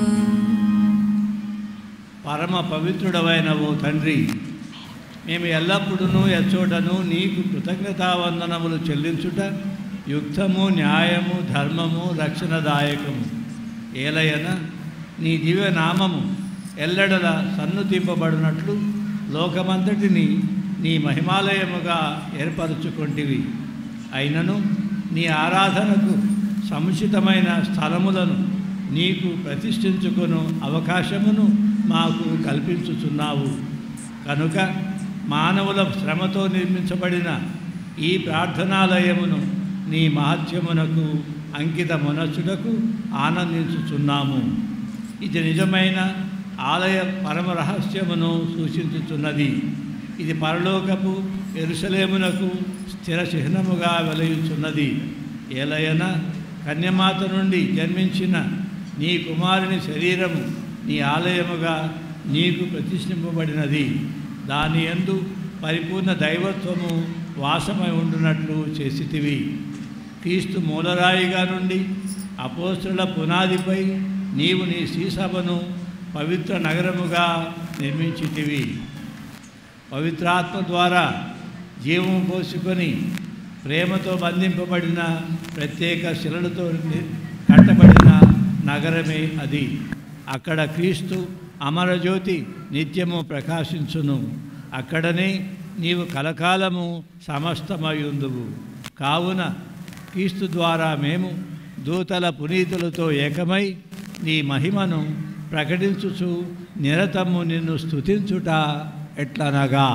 పరమ పవిత్రుడవైన ఓ తండ్రి మేము ఎల్లప్పుడూ ఎచ్చోటను నీకు కృతజ్ఞతావందనములు చెల్లించుట యుక్తము న్యాయము ధర్మము రక్షణదాయకము ఏలయన నీ దివ్య నామము ఎల్లడల సన్నుతింపబడినట్లు లోకమంతటిని నీ మహిమాలయముగా ఏర్పరచుకొంటివి అయినను నీ ఆరాధనకు సముచితమైన స్థలములను నీకు ప్రతిష్ఠించుకొను అవకాశమును మాకు కల్పించుచున్నావు కనుక మానవుల శ్రమతో నిర్మించబడిన ఈ ప్రార్థనాలయమును నీ మహత్యమునకు అంకిత మనస్సులకు ఆనందించుచున్నాము ఇది నిజమైన ఆలయ పరమ రహస్యమును సూచించుచున్నది ఇది పరలోకపు ఎరుసలేమునకు స్థిర చిహ్నముగా వెలయుచున్నది ఏలయన కన్యమాత నుండి జన్మించిన నీ కుమారుని శరీరము నీ ఆలయముగా నీకు ప్రతిష్ఠింపబడినది దాని యందు పరిపూర్ణ దైవత్వము వాసమై ఉండునట్లు చేసితివి క్రీస్తు మూలరాయిగా నుండి అపోస్తుల పునాదిపై నీవు నీ శ్రీసభను పవిత్ర నగరముగా నిర్మించితివి పవిత్రాత్మ ద్వారా జీవము పోసుకొని ప్రేమతో బంధింపబడిన ప్రత్యేక శిలలతో ని- కట్టబడిన నగరమే అది అక్కడ క్రీస్తు అమరజ్యోతి నిత్యము ప్రకాశించును అక్కడనే నీవు కలకాలము సమస్తమయుందువు కావున క్రీస్తు ద్వారా మేము దూతల పునీతులతో ఏకమై నీ మహిమను ప్రకటించుచు నిరతము నిన్ను స్తుతించుట ఎట్లనగా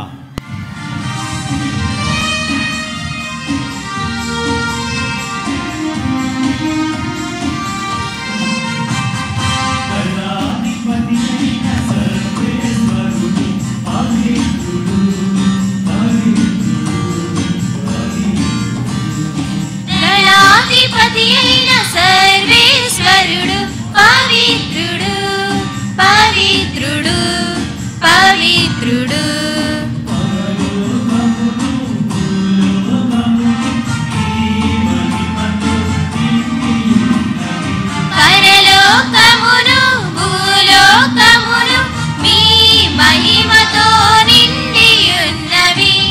దళాధిపతి అయిన సర్వేశ్వరుడు పవిత్రుడు పవిత్రుడు పవిత్రుడు పరలోకమును భూలోకమును మీ మహిమతో నిండియున్నవి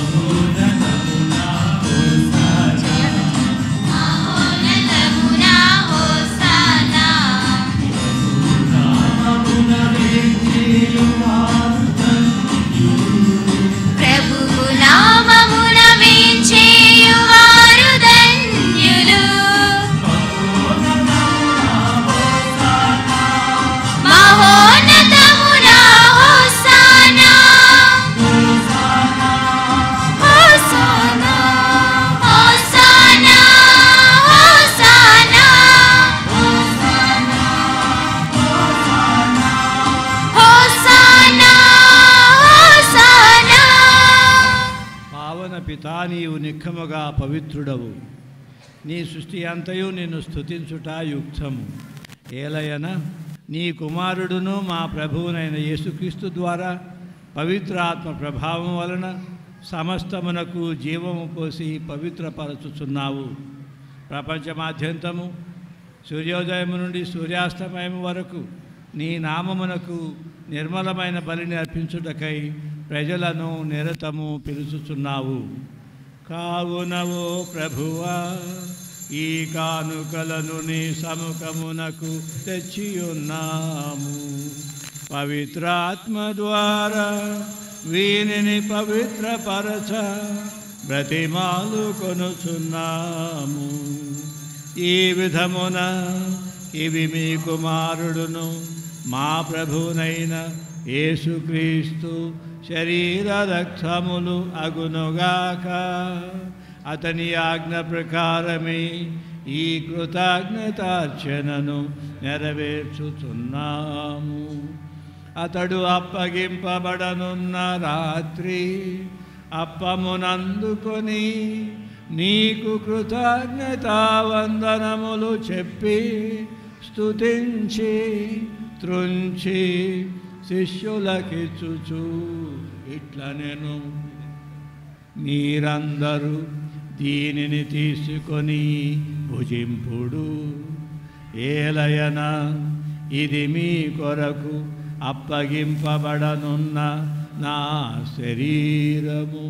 మహోన్నతమున హోసానా ప్రభువు నామమున వేంచేయువారు ధన్యులు మహోన్నతమున hosanna hosanna hosanna hosanna hosanna hosanna పావన పితా నీవు నిఖముగా పవిత్రుడవు నీ సృష్టి అంతయు నిన్ను స్తుతించుట యుక్తము ఏలయన నీ కుమారుడును మా ప్రభువునైన యేసుక్రీస్తు ద్వారా పవిత్ర ఆత్మ ప్రభావం వలన సమస్తమునకు జీవము పోసి పవిత్రపరచుచున్నావు ప్రపంచమాద్యంతము సూర్యోదయము నుండి సూర్యాస్తమయం వరకు నీ నామమునకు నిర్మలమైన బలిని అర్పించుటకై ప్రజలను నిరతము పిలుచుచున్నావు కావునవో ప్రభువా ఈ కానుకలను నీ సముఖమునకు తెచ్చియున్నాము పవిత్రాత్మ ద్వారా వీనిని పవిత్రపరచ బ్రతిమాలు కొనుచున్నాము ఈ విధమున ఇవి మీ కుమారుడును మా ప్రభునైన యేసుక్రీస్తు శరీర రక్తములు అగునుగాక అతని ఆజ్ఞ ప్రకారమే ఈ కృతజ్ఞతార్చనను నెరవేర్చుచున్నాము అతడు అప్పగింపబడనున్న రాత్రి అప్పమునందుకొని నీకు కృతజ్ఞతావందనములు చెప్పి స్తుతించి త్రుంచి శిష్యులకిచ్చుచు ఇట్లా నేను మీరందరూ దీనిని తీసుకొని భుజింపుడు ఏలయన ఇది మీ కొరకు అప్పగింపబడనున్న నా శరీరము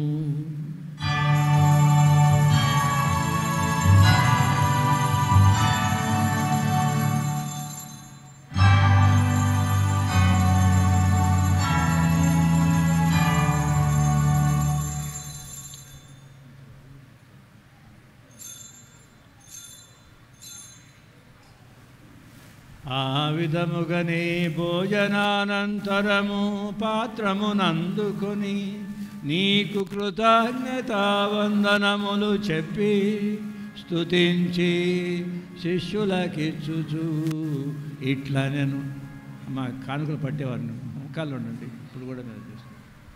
ఆ విధముగనే భోజనానంతరము పాత్రమునందుకొని నీకు కృతజ్ఞతావందనములు చెప్పి స్తుతించి శిష్యులకిచ్చుచు ఇట్లా నేను మా కానుకలు పట్టేవారిని ముఖాలు ఉండండి ఇప్పుడు కూడా నేను చేస్తాను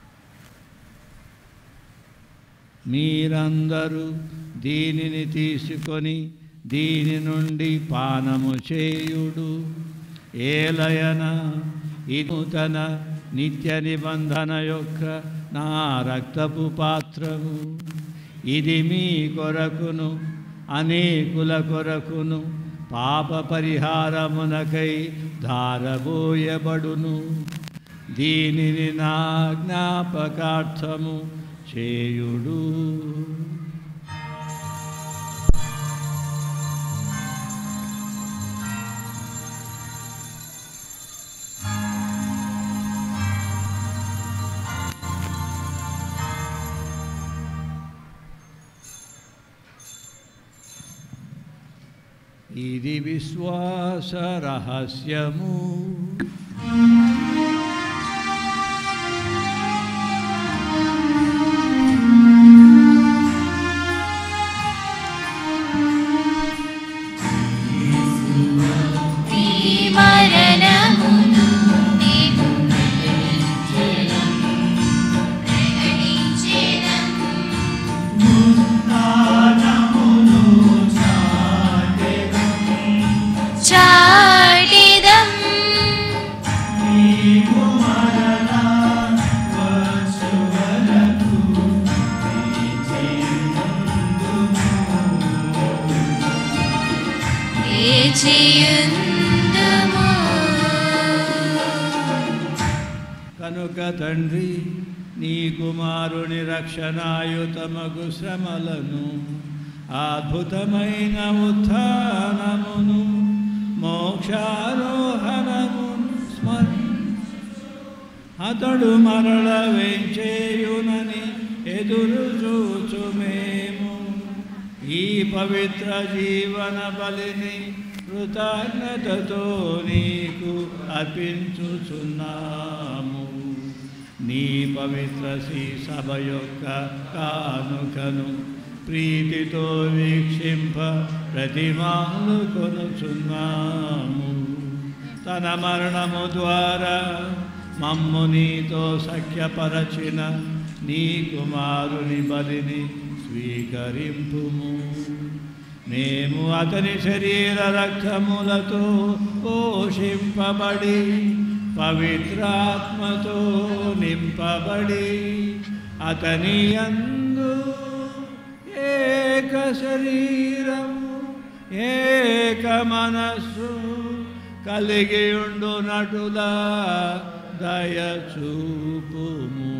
మీరందరూ దీనిని తీసుకొని దీని నుండి పానము చేయుడు ఏలయన ఇది నూతన నిత్య నిబంధన యొక్క నా రక్తపు పాత్రము ఇది మీ కొరకును అనేకుల కొరకును పాప పరిహారమునకై ధారబోయబడును దీనిని నా జ్ఞాపకార్థము చేయుడు ఇది విశ్వాస రహస్యము నీ మరణమును నీవు ప్రకటించెదము. చాటిదం వేచియుందుము. కనుక తండ్రి నీ కుమారుని రక్షణాయుతమగు శ్రమలను అద్భుతమైన ఉత్థానమును మోక్షారోహణమును స్మరి అతడు మరల వేంచేయునని ఎదురు చూచు మేము ఈ పవిత్ర జీవన బలిని కృతజ్ఞతతో నీకు అర్పించుచున్నాము నీ పవిత్ర శ్రీ సభ యొక్క కానుకను ప్రీతితో వీక్షింప ప్రతిమాలు కొనుచున్నాము తన మరణము ద్వారా మమ్ము నీతో సఖ్యపరచిన నీ కుమారుని బలిని స్వీకరింపుము మేము అతని శరీర రక్తములతో పోషింపబడి పవిత్రాత్మతో నింపబడి అతని అందు ఏక శరీరము ఏక మనస్సు కలిగి ఉండునటులా దయచూపుము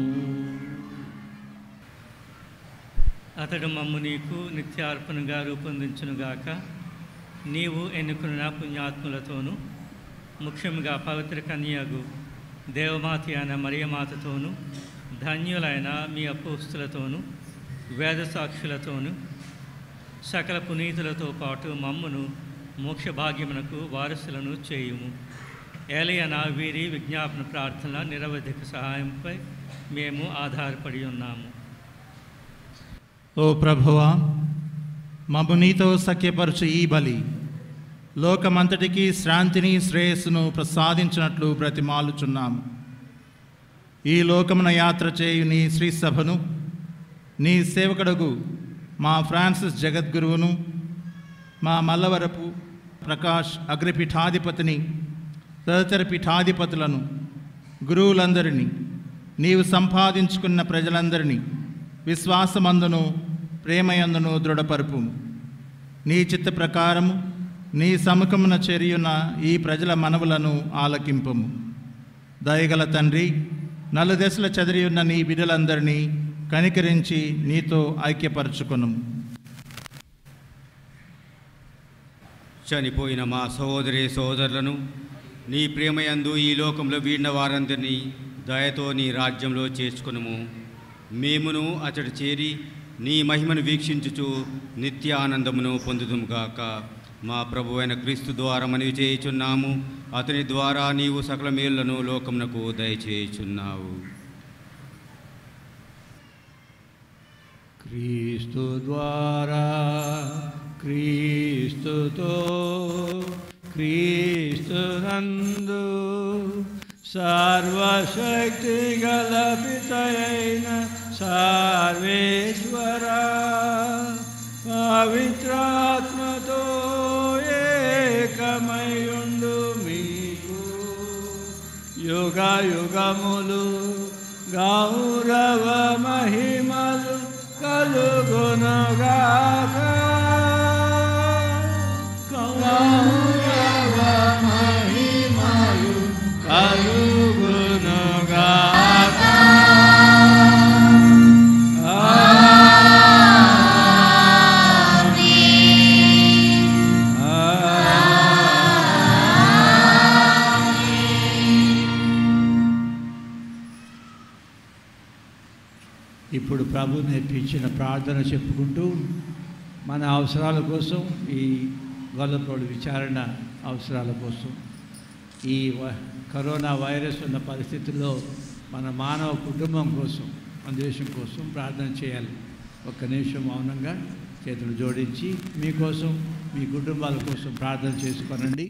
అతడు మమ్ము నీకు నిత్యార్పణగా రూపొందించునుగాక నీవు ఎన్నుకున్న పుణ్యాత్ములతోనూ ముఖ్యంగా పవిత్ర కన్యగు దేవమాతి అయిన మరియమాతతోనూ ధన్యులైన మీ అపోస్తులతోనూ వేద సాక్షులతోనూ సకల పునీతులతో పాటు మమ్మును మోక్ష భాగ్యమునకు వారసులను చేయుము ఏలయన వీరి విజ్ఞాపన ప్రార్థన నిరవధిక సహాయంపై మేము ఆధారపడి ఉన్నాము ఓ ప్రభువా మమ్ము నీతో సఖ్యపరచు ఈ బలి లోకమంతటికి శాంతిని శ్రేయస్సును ప్రసాదించినట్లు బ్రతిమాలుచున్నాము ఈ లోకమున యాత్ర చేయు నీ శ్రీ సభను నీ సేవకుడగు మా ఫ్రాన్సిస్ జగద్గురువును మా మల్లవరపు ప్రకాష్ అగ్రపీఠాధిపతిని తదితర పీఠాధిపతులను గురువులందరినీ నీవు సంపాదించుకున్న ప్రజలందరినీ విశ్వాసమందును ప్రేమయందును దృఢపరుపు నీ చిత్త ప్రకారము నీ సముఖమున చేరియున్న ఈ ప్రజల మనవులను ఆలకింపము దయగల తండ్రి నలుదశల చెదిరియున్న నీ బిడ్డలందరినీ కనికరించి నీతో ఐక్యపరచుకును చనిపోయిన మా సహోదరి సోదరులను నీ ప్రేమయందు ఈ లోకంలో వీడిన వారందరినీ దయతో నీ రాజ్యంలో చేర్చుకునుము మేమును అతడు చేరి నీ మహిమను వీక్షించుచు నిత్య ఆనందమును పొందుదుముగాక మా ప్రభు అయిన క్రీస్తు ద్వారా మనవి చేయుచున్నాము అతని ద్వారా నీవు సకల మేళ్లను లోకమునకు దయచేయుచున్నావు క్రీస్తు ద్వారా క్రీస్తుతో క్రీస్తునందు సర్వశక్తి గల పితయైన సర్వేశ్వర పవిత్రాత్మతో ఏకమయుండు మీకు యుగ యుగములు గౌరవ మహిమలు కలుగునుగాక గౌరవ మహిమలు కలుగునుగాక ఇప్పుడు ప్రభు నేర్పించిన ప్రార్థన చెప్పుకుంటూ మన అవసరాల కోసం ఈ గొల్లప్రోడు విచారణ అవసరాల కోసం ఈ వ- కరోనా వైరస్ ఉన్న పరిస్థితుల్లో మన మానవ కుటుంబం కోసం మన దేశం కోసం ప్రార్థన చేయాలి ఒక్క నిమిషం మౌనంగా చేతులు జోడించి మీకోసం మీ కుటుంబాల కోసం ప్రార్థన చేసుకోనండి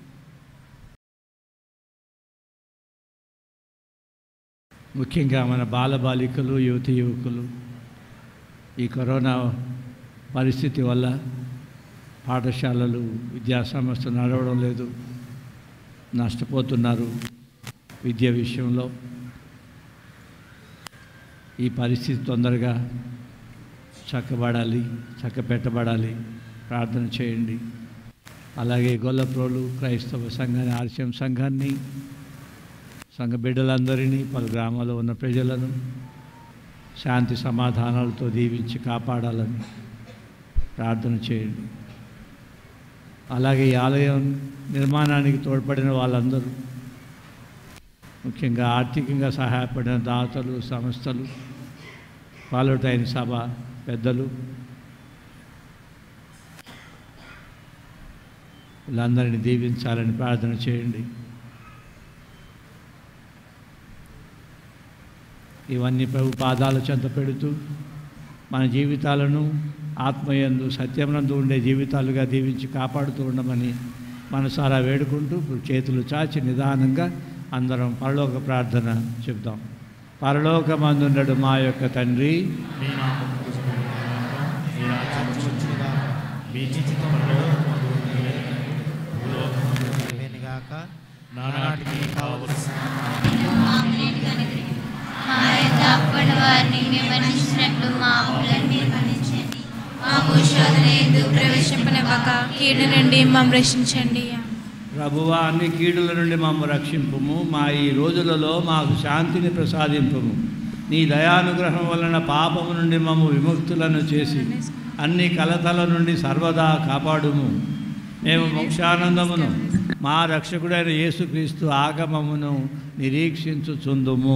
ముఖ్యంగా మన బాలబాలికలు యువతి యువకులు ఈ కరోనా పరిస్థితి వల్ల పాఠశాలలు విద్యా సంస్థలు నడవడం లేదు నష్టపోతున్నారు విద్య విషయంలో ఈ పరిస్థితి తొందరగా చక్కబడాలి చక్కబెట్టబడాలి ప్రార్థన చేయండి అలాగే గొల్లప్రోలు క్రైస్తవ సంఘాన్ని ఆర్షం సంఘాన్ని సంఘ బిడ్డలందరినీ పలు గ్రామాల్లో ఉన్న ప్రజలను శాంతి సమాధానాలతో దీవించి కాపాడాలని ప్రార్థన చేయండి అలాగే ఈ ఆలయం నిర్మాణానికి తోడ్పడిన వాళ్ళందరూ ముఖ్యంగా ఆర్థికంగా సహాయపడిన దాతలు సంస్థలు పాలటైన సభ పెద్దలు వీళ్ళందరినీ దీవించాలని ప్రార్థన చేయండి ఇవన్నీ ప్రభు పాదాల చెంత పెడుతూ మన జీవితాలను ఆత్మయందు సత్యమునందు ఉండే జీవితాలుగా దీవించి కాపాడుతూ ఉండమని మనసారా వేడుకుంటూ ఇప్పుడు చేతులు చాచి నిదానంగా అందరం పరలోక ప్రార్థన చెప్దాం పరలోకమందుండడు మా యొక్క తండ్రి మీ నామము పూజింపబడుగాక, మీ రాజ్యం వచ్చునుగాక, మీ చిత్తములో మాకు నెరవేరును. భూలోకమందు నెరవేరునుగాక, నానాటికి కావలసిన మా యొక్క అప్పటి వారిని విమర్శించినట్లు మా అప్పులన్నీ మన్నించండి మాకు శోధన ఎందుకు ప్రవేశింపనివ్వక కీడు నుండి మమ్మల్ని రక్షించండి ప్రభువా అన్ని కీడుల నుండి మమ్మ రక్షింపుము మా ఈ రోజులలో మాకు శాంతిని ప్రసాదింపుము నీ దయానుగ్రహం వలన పాపము నుండి మమ్మ విముక్తులను చేసి అన్ని కలతల నుండి సర్వదా కాపాడుము మేము మోక్షానందమును మా రక్షకుడైన యేసుక్రీస్తు ఆగమమును నిరీక్షించుచుందుము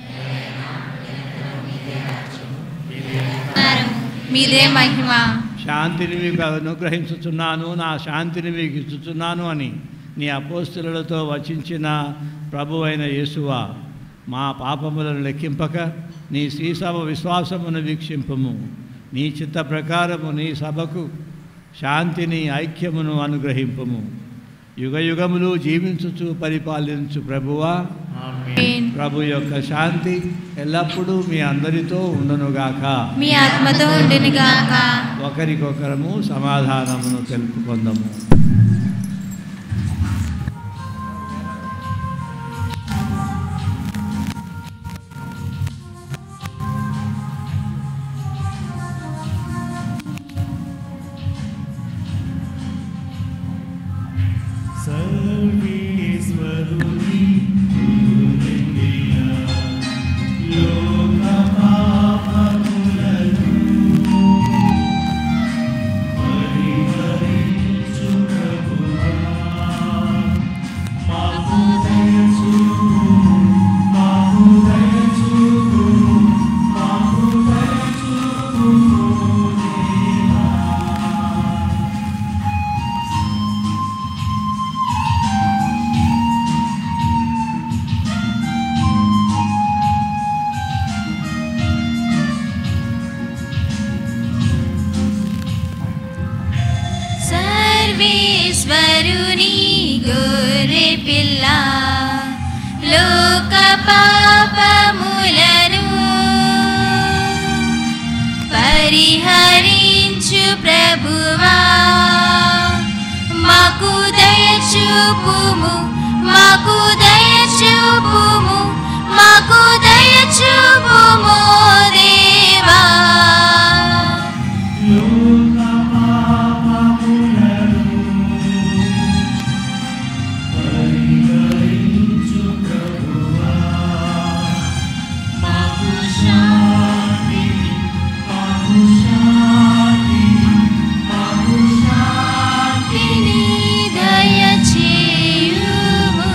మీదే మహిమ శాంతిని మీకు అనుగ్రహించుచున్నాను నా శాంతిని మీకు ఇచ్చుచున్నాను అని నీ అపోస్తులతో వచించిన ప్రభు అయిన యేసువా మా పాపములను లెక్కింపక నీ శ్రీసభ విశ్వాసమును వీక్షింపము నీ చిత్త ప్రకారము నీ సభకు శాంతిని ఐక్యమును అనుగ్రహింపము యుగ యుగములు జీవించుచు పరిపాలించు ప్రభువా ఆమేన్. ప్రభు యొక్క శాంతి ఎల్లప్పుడూ మీ అందరితో ఉండునుగాక మీ ఆత్మతో ఉండునుగాక ఒకరికొకరము సమాధానమును తెలుపుకుందాము లోక పాపములను పరిహరించు ప్రభువా మాకు దయచూపుము మాకు దయచూపుము మాకు దయచూపుము దేవా శాంతిని దయచేయుము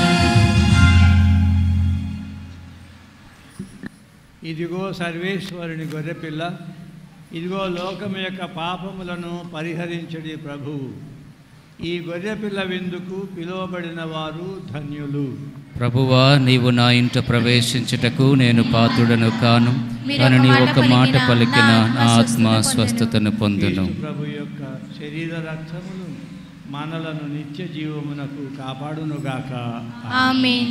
ఇదిగో సర్వేశ్వరుని గొర్రెపిల్ల ఇదిగో లోకం యొక్క పాపములను పరిహరించడి ప్రభువు ఈ గొర్రెపిల్ల విందుకు పిలువబడిన వారు ధన్యులు ప్రభువా నీవు నా ఇంట ప్రవేశించుటకు నేను పాత్రుడను కాను మీరు కానీ నీ ఒక ఒక మాట మాట పలికిన పలికిన నా నా ఆత్మ ఆత్మ స్వస్థత స్వస్థతను పొందును యేసు ప్రభు యొక్క శరీర రక్తములు మనలను నిత్య జీవమునకు కాపాడునుగాక ఆమేన్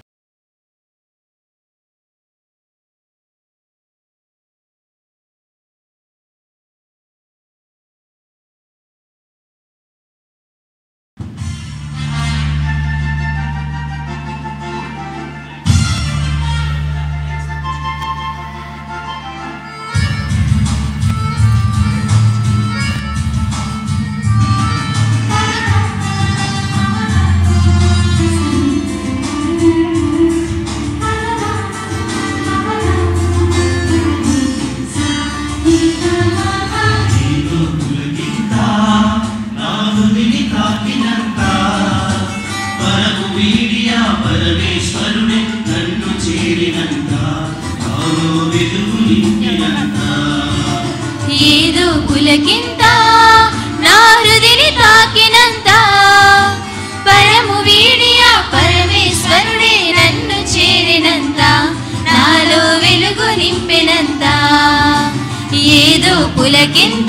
పరమేశ్వరుడే నన్ను చేరినంత నాలో వెలుగు నింపినంత ఏదో పులకింత నా హృదిని తాకినంత పరము వీడియా పరమేశ్వరుడే నన్ను చేరినంత నాలో వెలుగు నింపినంత ఏదో పులకింత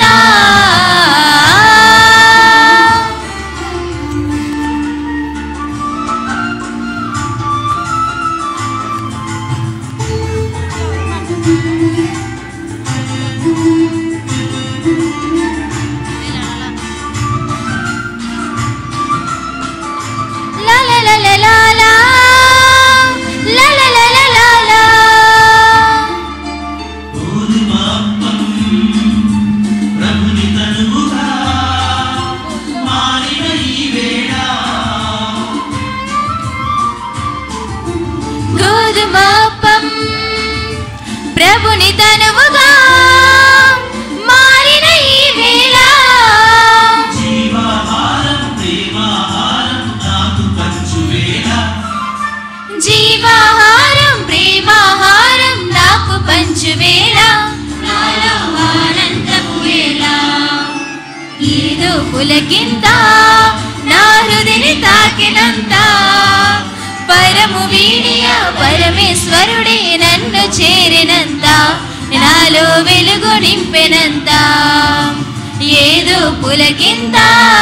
లా లా లా లా లా లా. లా లా లా లా లా లా. ప్రభుని తనువుగా మారిన ఈ వేళ గోధుమాపం ప్రభుని తనువుగా మారిన ఈ వేళ జీవాహారం ప్రేమాహారం నాకు పంచు వేళ జీవాహారం ప్రేమాహారం నాకు పంచువేళ నాలో ఆనందపు వేళ ఏదో పులకింత నా హృదిని తాకినంత పరము వీడియ పరమేశ్వరుడే నన్ను చేరినంత నాలో వెలుగు నింపెనంత ఏదో పులకింత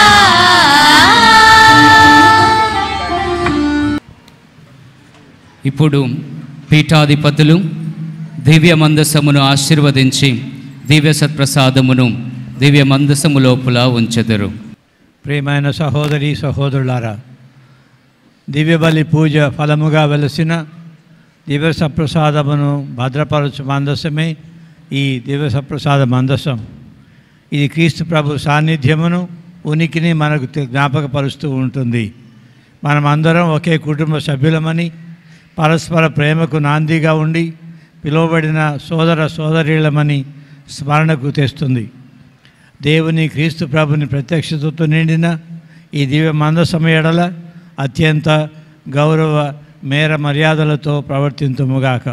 ఇప్పుడు పీఠాధిపతులు దివ్య మందసమును ఆశీర్వదించి దివ్య సత్ప్రసాదమును దివ్య మందసము లోపల ఉంచెదరు ప్రియమైన సహోదరి సహోదరులారా దివ్యబలి పూజ ఫలముగా వెలసిన దివ్య సప్రసాదమును భద్రపరచు మందసమే ఈ దివ్య సప్రసాద మందసం ఇది క్రీస్తు ప్రభు సాన్నిధ్యమును ఉనికిని మనకు తె- జ్ఞాపకపరుస్తూ ఉంటుంది మనమందరం ఒకే కుటుంబ సభ్యులమని పరస్పర ప్రేమకు నాందిగా ఉండి పిలువబడిన సోదర సోదరీలమని స్మరణకు తెస్తుంది దేవుని క్రీస్తు ప్రభుని ప్రత్యక్షతతో నిండిన ఈ దివ్య మందసమ ఎడల అత్యంత గౌరవ మేర మర్యాదలతో ప్రవర్తింతుముగాక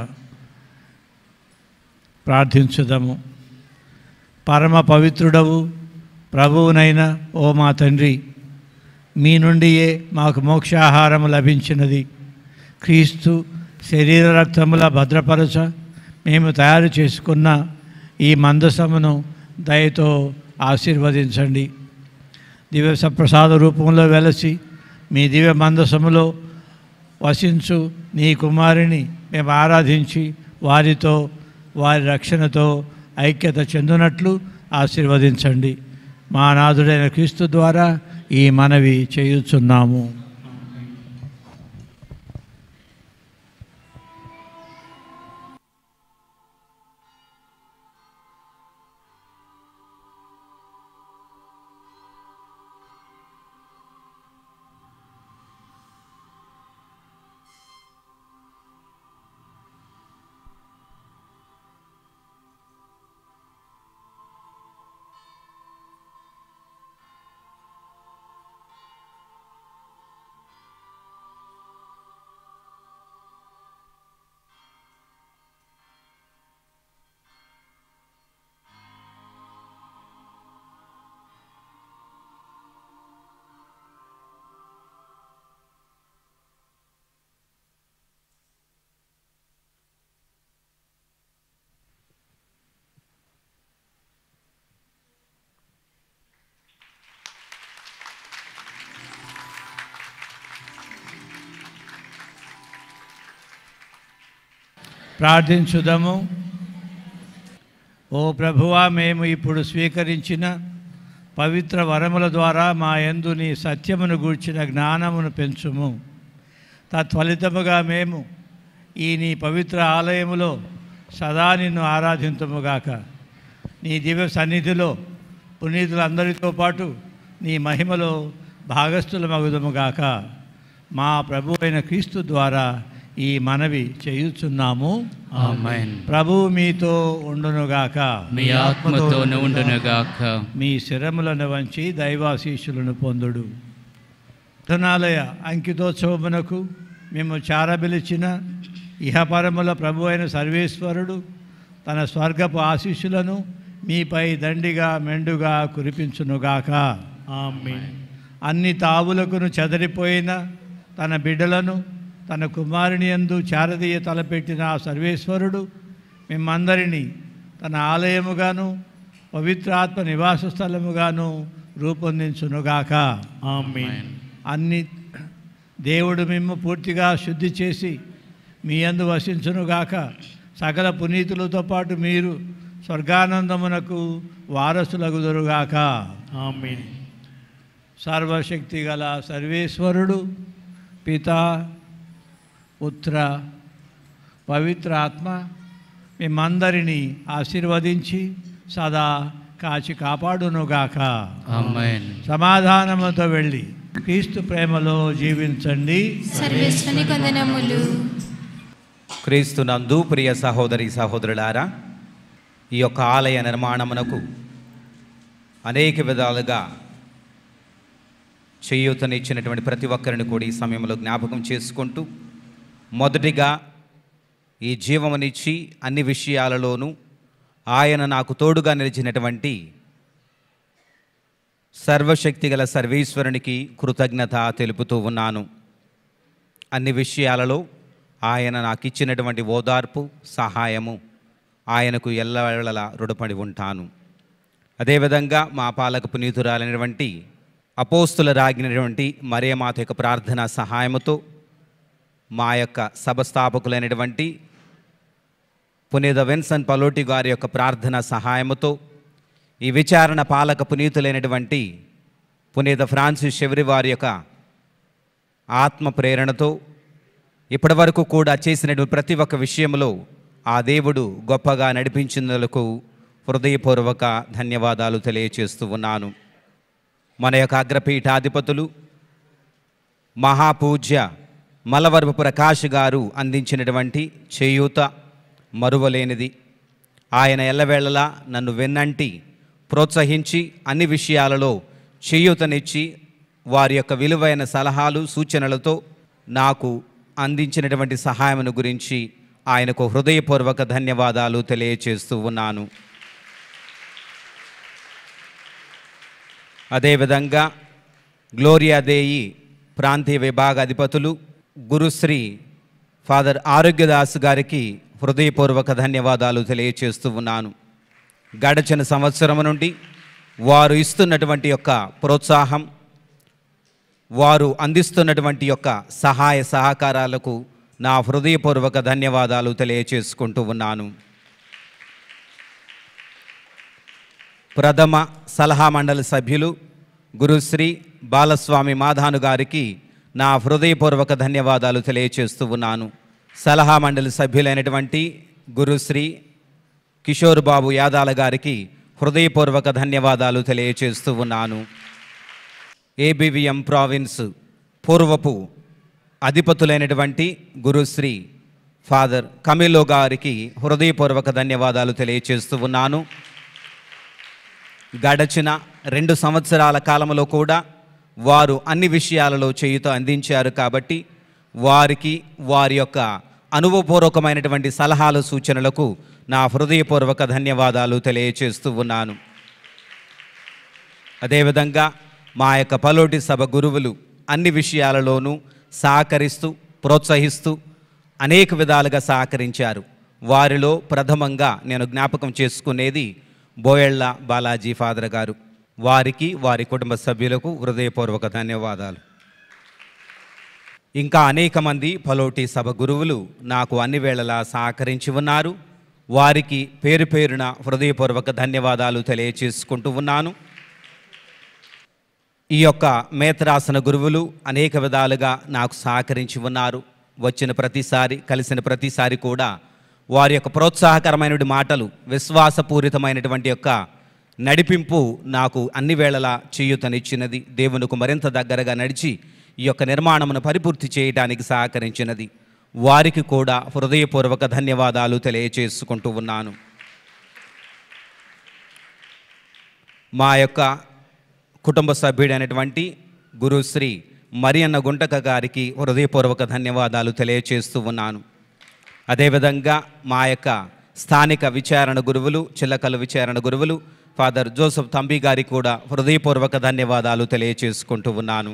ప్రార్థించుదము పరమ పవిత్రుడవు ప్రభువునైన ఓ మా తండ్రి మీ నుండియే మాకు మోక్షాహారము లభించినది క్రీస్తు శరీర రక్తముల భద్రపరచ మేము తయారు చేసుకున్న ఈ మందసమును దయతో ఆశీర్వదించండి దివ్య సప్రసాద రూపంలో వెలసి మీ దివ్య మందసములో వసించు నీ కుమారుని మేము ఆరాధించి వారితో వారి రక్షణతో ఐక్యత చెందునట్లు ఆశీర్వదించండి మా నాథుడైన క్రీస్తు ద్వారా ఈ మనవి చేయుచున్నాము ప్రార్థించుదాము ఓ ప్రభువా మేము ఇప్పుడు స్వీకరించిన పవిత్ర వరముల ద్వారా మా యందు నీ సత్యమును గూర్చిన జ్ఞానమును పెంచుము తత్ఫలితముగా మేము ఈ నీ పవిత్ర ఆలయములో సదా నిన్ను ఆరాధింతుముగాక నీ దివ్య సన్నిధిలో పునీతులందరితో పాటు నీ మహిమలో భాగస్థులమగుదముగాక మా ప్రభు అయిన క్రీస్తు ద్వారా ఈ మనవి చేయుచున్నాము ఆమేన్. ప్రభువు మీతో ఉండునుగాక మీ ఆత్మతోను ఉండునుగాక. మీ శిరములను వంచి దైవాశీషులను పొందుడు ధనాలయ అంకితోత్సవమునకు మేము చారబిలిచిన ఇహపరముల ప్రభు అయిన సర్వేశ్వరుడు తన స్వర్గపు ఆశీస్సులను మీపై దండిగా మెండుగా కురిపించునుగాక ఆమేన్. అన్ని తావులకును చెదరిపోయిన తన బిడ్డలను తన కుమారుని యందు చారదీయ తలపెట్టిన ఆ సర్వేశ్వరుడు మిమ్మందరినీ తన ఆలయముగాను పవిత్రాత్మ నివాస స్థలముగాను రూపొందించునుగాక ఆమేన్. అన్ని దేవుడు మిమ్ము పూర్తిగా శుద్ధి చేసి మీ యందు వసించునుగాక సకల పునీతులతో పాటు మీరు స్వర్గానందమునకు వారసులగుదురుగాక ఆమేన్. సర్వశక్తి గల సర్వేశ్వరుడు పిత పుత్ర పవిత్ర ఆత్మ మిమ్మందరినీ ఆశీర్వదించి సదా కాచి కాపాడునుగాక ఆమేన్. సమాధానముతో వెళ్ళి క్రీస్తు ప్రేమలో జీవించండి సర్వేశ్వని కొందనములు క్రీస్తునందు ప్రియ సహోదరి సహోదరులారా ఈ యొక్క ఆలయ నిర్మాణమునకు అనేక విధాలుగా చేయూతనిచ్చినటువంటి ప్రతి ఒక్కరిని కూడా ఈ సమయంలో జ్ఞాపకం చేసుకుంటూ మొదటిగా ఈ జీవమునిచ్చి అన్ని విషయాలలోనూ ఆయన నాకు తోడుగా నిలిచినటువంటి సర్వశక్తిగల సర్వేశ్వరునికి కృతజ్ఞత తెలుపుతూ ఉన్నాను అన్ని విషయాలలో ఆయన నాకు ఇచ్చినటువంటి ఓదార్పు సహాయము ఆయనకు ఎల్లవేళలా రుణపడి ఉంటాను అదేవిధంగా మా పాలక పునీతురాలైనటువంటి అపోస్తుల రాగినటువంటి మరియమాత యొక్క ప్రార్థన సహాయముతో మా యొక్క సభ స్థాపకులైనటువంటి పునీత వెన్సన్ పలోటి గారి యొక్క ప్రార్థన సహాయముతో ఈ విచారణ పాలక పునీతులైనటువంటి పునీత ఫ్రాన్సిస్ శెవరి వారి యొక్క ఆత్మ ప్రేరణతో ఇప్పటివరకు కూడా చేసినటువంటి ప్రతి ఒక్క విషయంలో ఆ దేవుడు గొప్పగా నడిపించినందుకు హృదయపూర్వక ధన్యవాదాలు తెలియచేస్తూ ఉన్నాను మన యొక్క అగ్రపీఠాధిపతులు మహాపూజ్య మలవరపు ప్రకాష్ గారు అందించినటువంటి చేయూత మరువలేనిది ఆయన ఎల్లవేళలా నన్ను వెన్నంటి ప్రోత్సహించి అన్ని విషయాలలో చేయూతనిచ్చి వారి యొక్క విలువైన సలహాలు సూచనలతో నాకు అందించినటువంటి సహాయమును గురించి ఆయనకు హృదయపూర్వక ధన్యవాదాలు తెలియచేస్తూ ఉన్నాను అదేవిధంగా గ్లోరియా దేయి ప్రాంతీయ విభాగ అధిపతులు గురుశ్రీ ఫాదర్ ఆరోగ్యదాస్ గారికి హృదయపూర్వక ధన్యవాదాలు తెలియచేస్తూ ఉన్నాను గడచిన సంవత్సరం నుండి వారు ఇస్తున్నటువంటి యొక్క ప్రోత్సాహం వారు అందిస్తున్నటువంటి యొక్క సహాయ సహకారాలకు నా హృదయపూర్వక ధన్యవాదాలు తెలియచేసుకుంటూ ఉన్నాను ప్రథమ సలహా మండలి సభ్యులు గురుశ్రీ బాలస్వామి మాధాను గారికి నా హృదయపూర్వక ధన్యవాదాలు తెలియచేస్తూ ఉన్నాను సలహా మండలి సభ్యులైనటువంటి గురుశ్రీ కిషోర్ బాబు యాదాల గారికి హృదయపూర్వక ధన్యవాదాలు తెలియచేస్తూ ఉన్నాను ఏబివిఎం ప్రావిన్స్ పూర్వపు అధిపతులైనటువంటి గురుశ్రీ ఫాదర్ కమిలో గారికి హృదయపూర్వక ధన్యవాదాలు తెలియచేస్తూ ఉన్నాను గడచిన రెండు సంవత్సరాల కాలంలో కూడా వారు అన్ని విషయాలలో చేయుతో అందించారు కాబట్టి వారికి వారి యొక్క అనుభవపూర్వకమైనటువంటి సలహాలు సూచనలకు నా హృదయపూర్వక ధన్యవాదాలు తెలియచేస్తూ ఉన్నాను అదేవిధంగా మా యొక్క పలోటి సభ గురువులు అన్ని విషయాలలోనూ సహకరిస్తూ ప్రోత్సహిస్తూ అనేక విధాలుగా సహకరించారు వారిలో ప్రథమంగా నేను జ్ఞాపకం చేసుకునేది బోయళ్ళ బాలాజీ ఫాదర్ గారు వారికి వారి కుటుంబ సభ్యులకు హృదయపూర్వక ధన్యవాదాలు ఇంకా అనేక మంది పలోటి సభ గురువులు నాకు అన్ని వేళలా సహకరించి ఉన్నారు వారికి పేరు పేరున హృదయపూర్వక ధన్యవాదాలు తెలియచేసుకుంటూ ఉన్నాను ఈ యొక్క మేతరాసన గురువులు అనేక విధాలుగా నాకు సహకరించి ఉన్నారు వచ్చిన ప్రతిసారి కలిసిన ప్రతిసారి కూడా వారి యొక్క ప్రోత్సాహకరమైన మాటలు విశ్వాసపూరితమైనటువంటి యొక్క నడిపింపు నాకు అన్ని వేళలా చేయూతనిచ్చినది దేవునికి మరింత దగ్గరగా నడిచి ఈ యొక్క నిర్మాణమును పరిపూర్తి చేయడానికి సహకరించినది వారికి కూడా హృదయపూర్వక ధన్యవాదాలు తెలియచేసుకుంటూ ఉన్నాను మా యొక్క కుటుంబ సభ్యుడైనటువంటి గురుశ్రీ మరియన్న గుంటక గారికి హృదయపూర్వక ధన్యవాదాలు తెలియచేస్తూ ఉన్నాను అదేవిధంగా మా యొక్క స్థానిక విచారణ గురువులు చిల్లకల విచారణ గురువులు ఫాదర్ జోసఫ్ తంబి గారికి కూడా హృదయపూర్వక ధన్యవాదాలు తెలియచేసుకుంటూ ఉన్నాను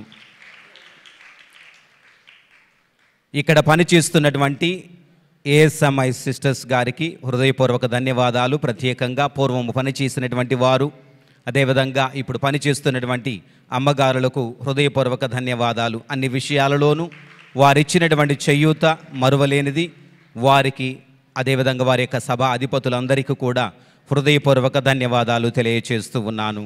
ఇక్కడ పనిచేస్తున్నటువంటి ఏఎస్ఎంఐ సిస్టర్స్ గారికి హృదయపూర్వక ధన్యవాదాలు ప్రత్యేకంగా పూర్వం పనిచేసినటువంటి వారు అదేవిధంగా ఇప్పుడు పనిచేస్తున్నటువంటి అమ్మగారులకు హృదయపూర్వక ధన్యవాదాలు అన్ని విషయాలలోనూ వారిచ్చినటువంటి చేయూత మరువలేనిది వారికి అదేవిధంగా వారి యొక్క సభ అధిపతులందరికీ కూడా హృదయపూర్వక ధన్యవాదాలు తెలియచేస్తూ ఉన్నాను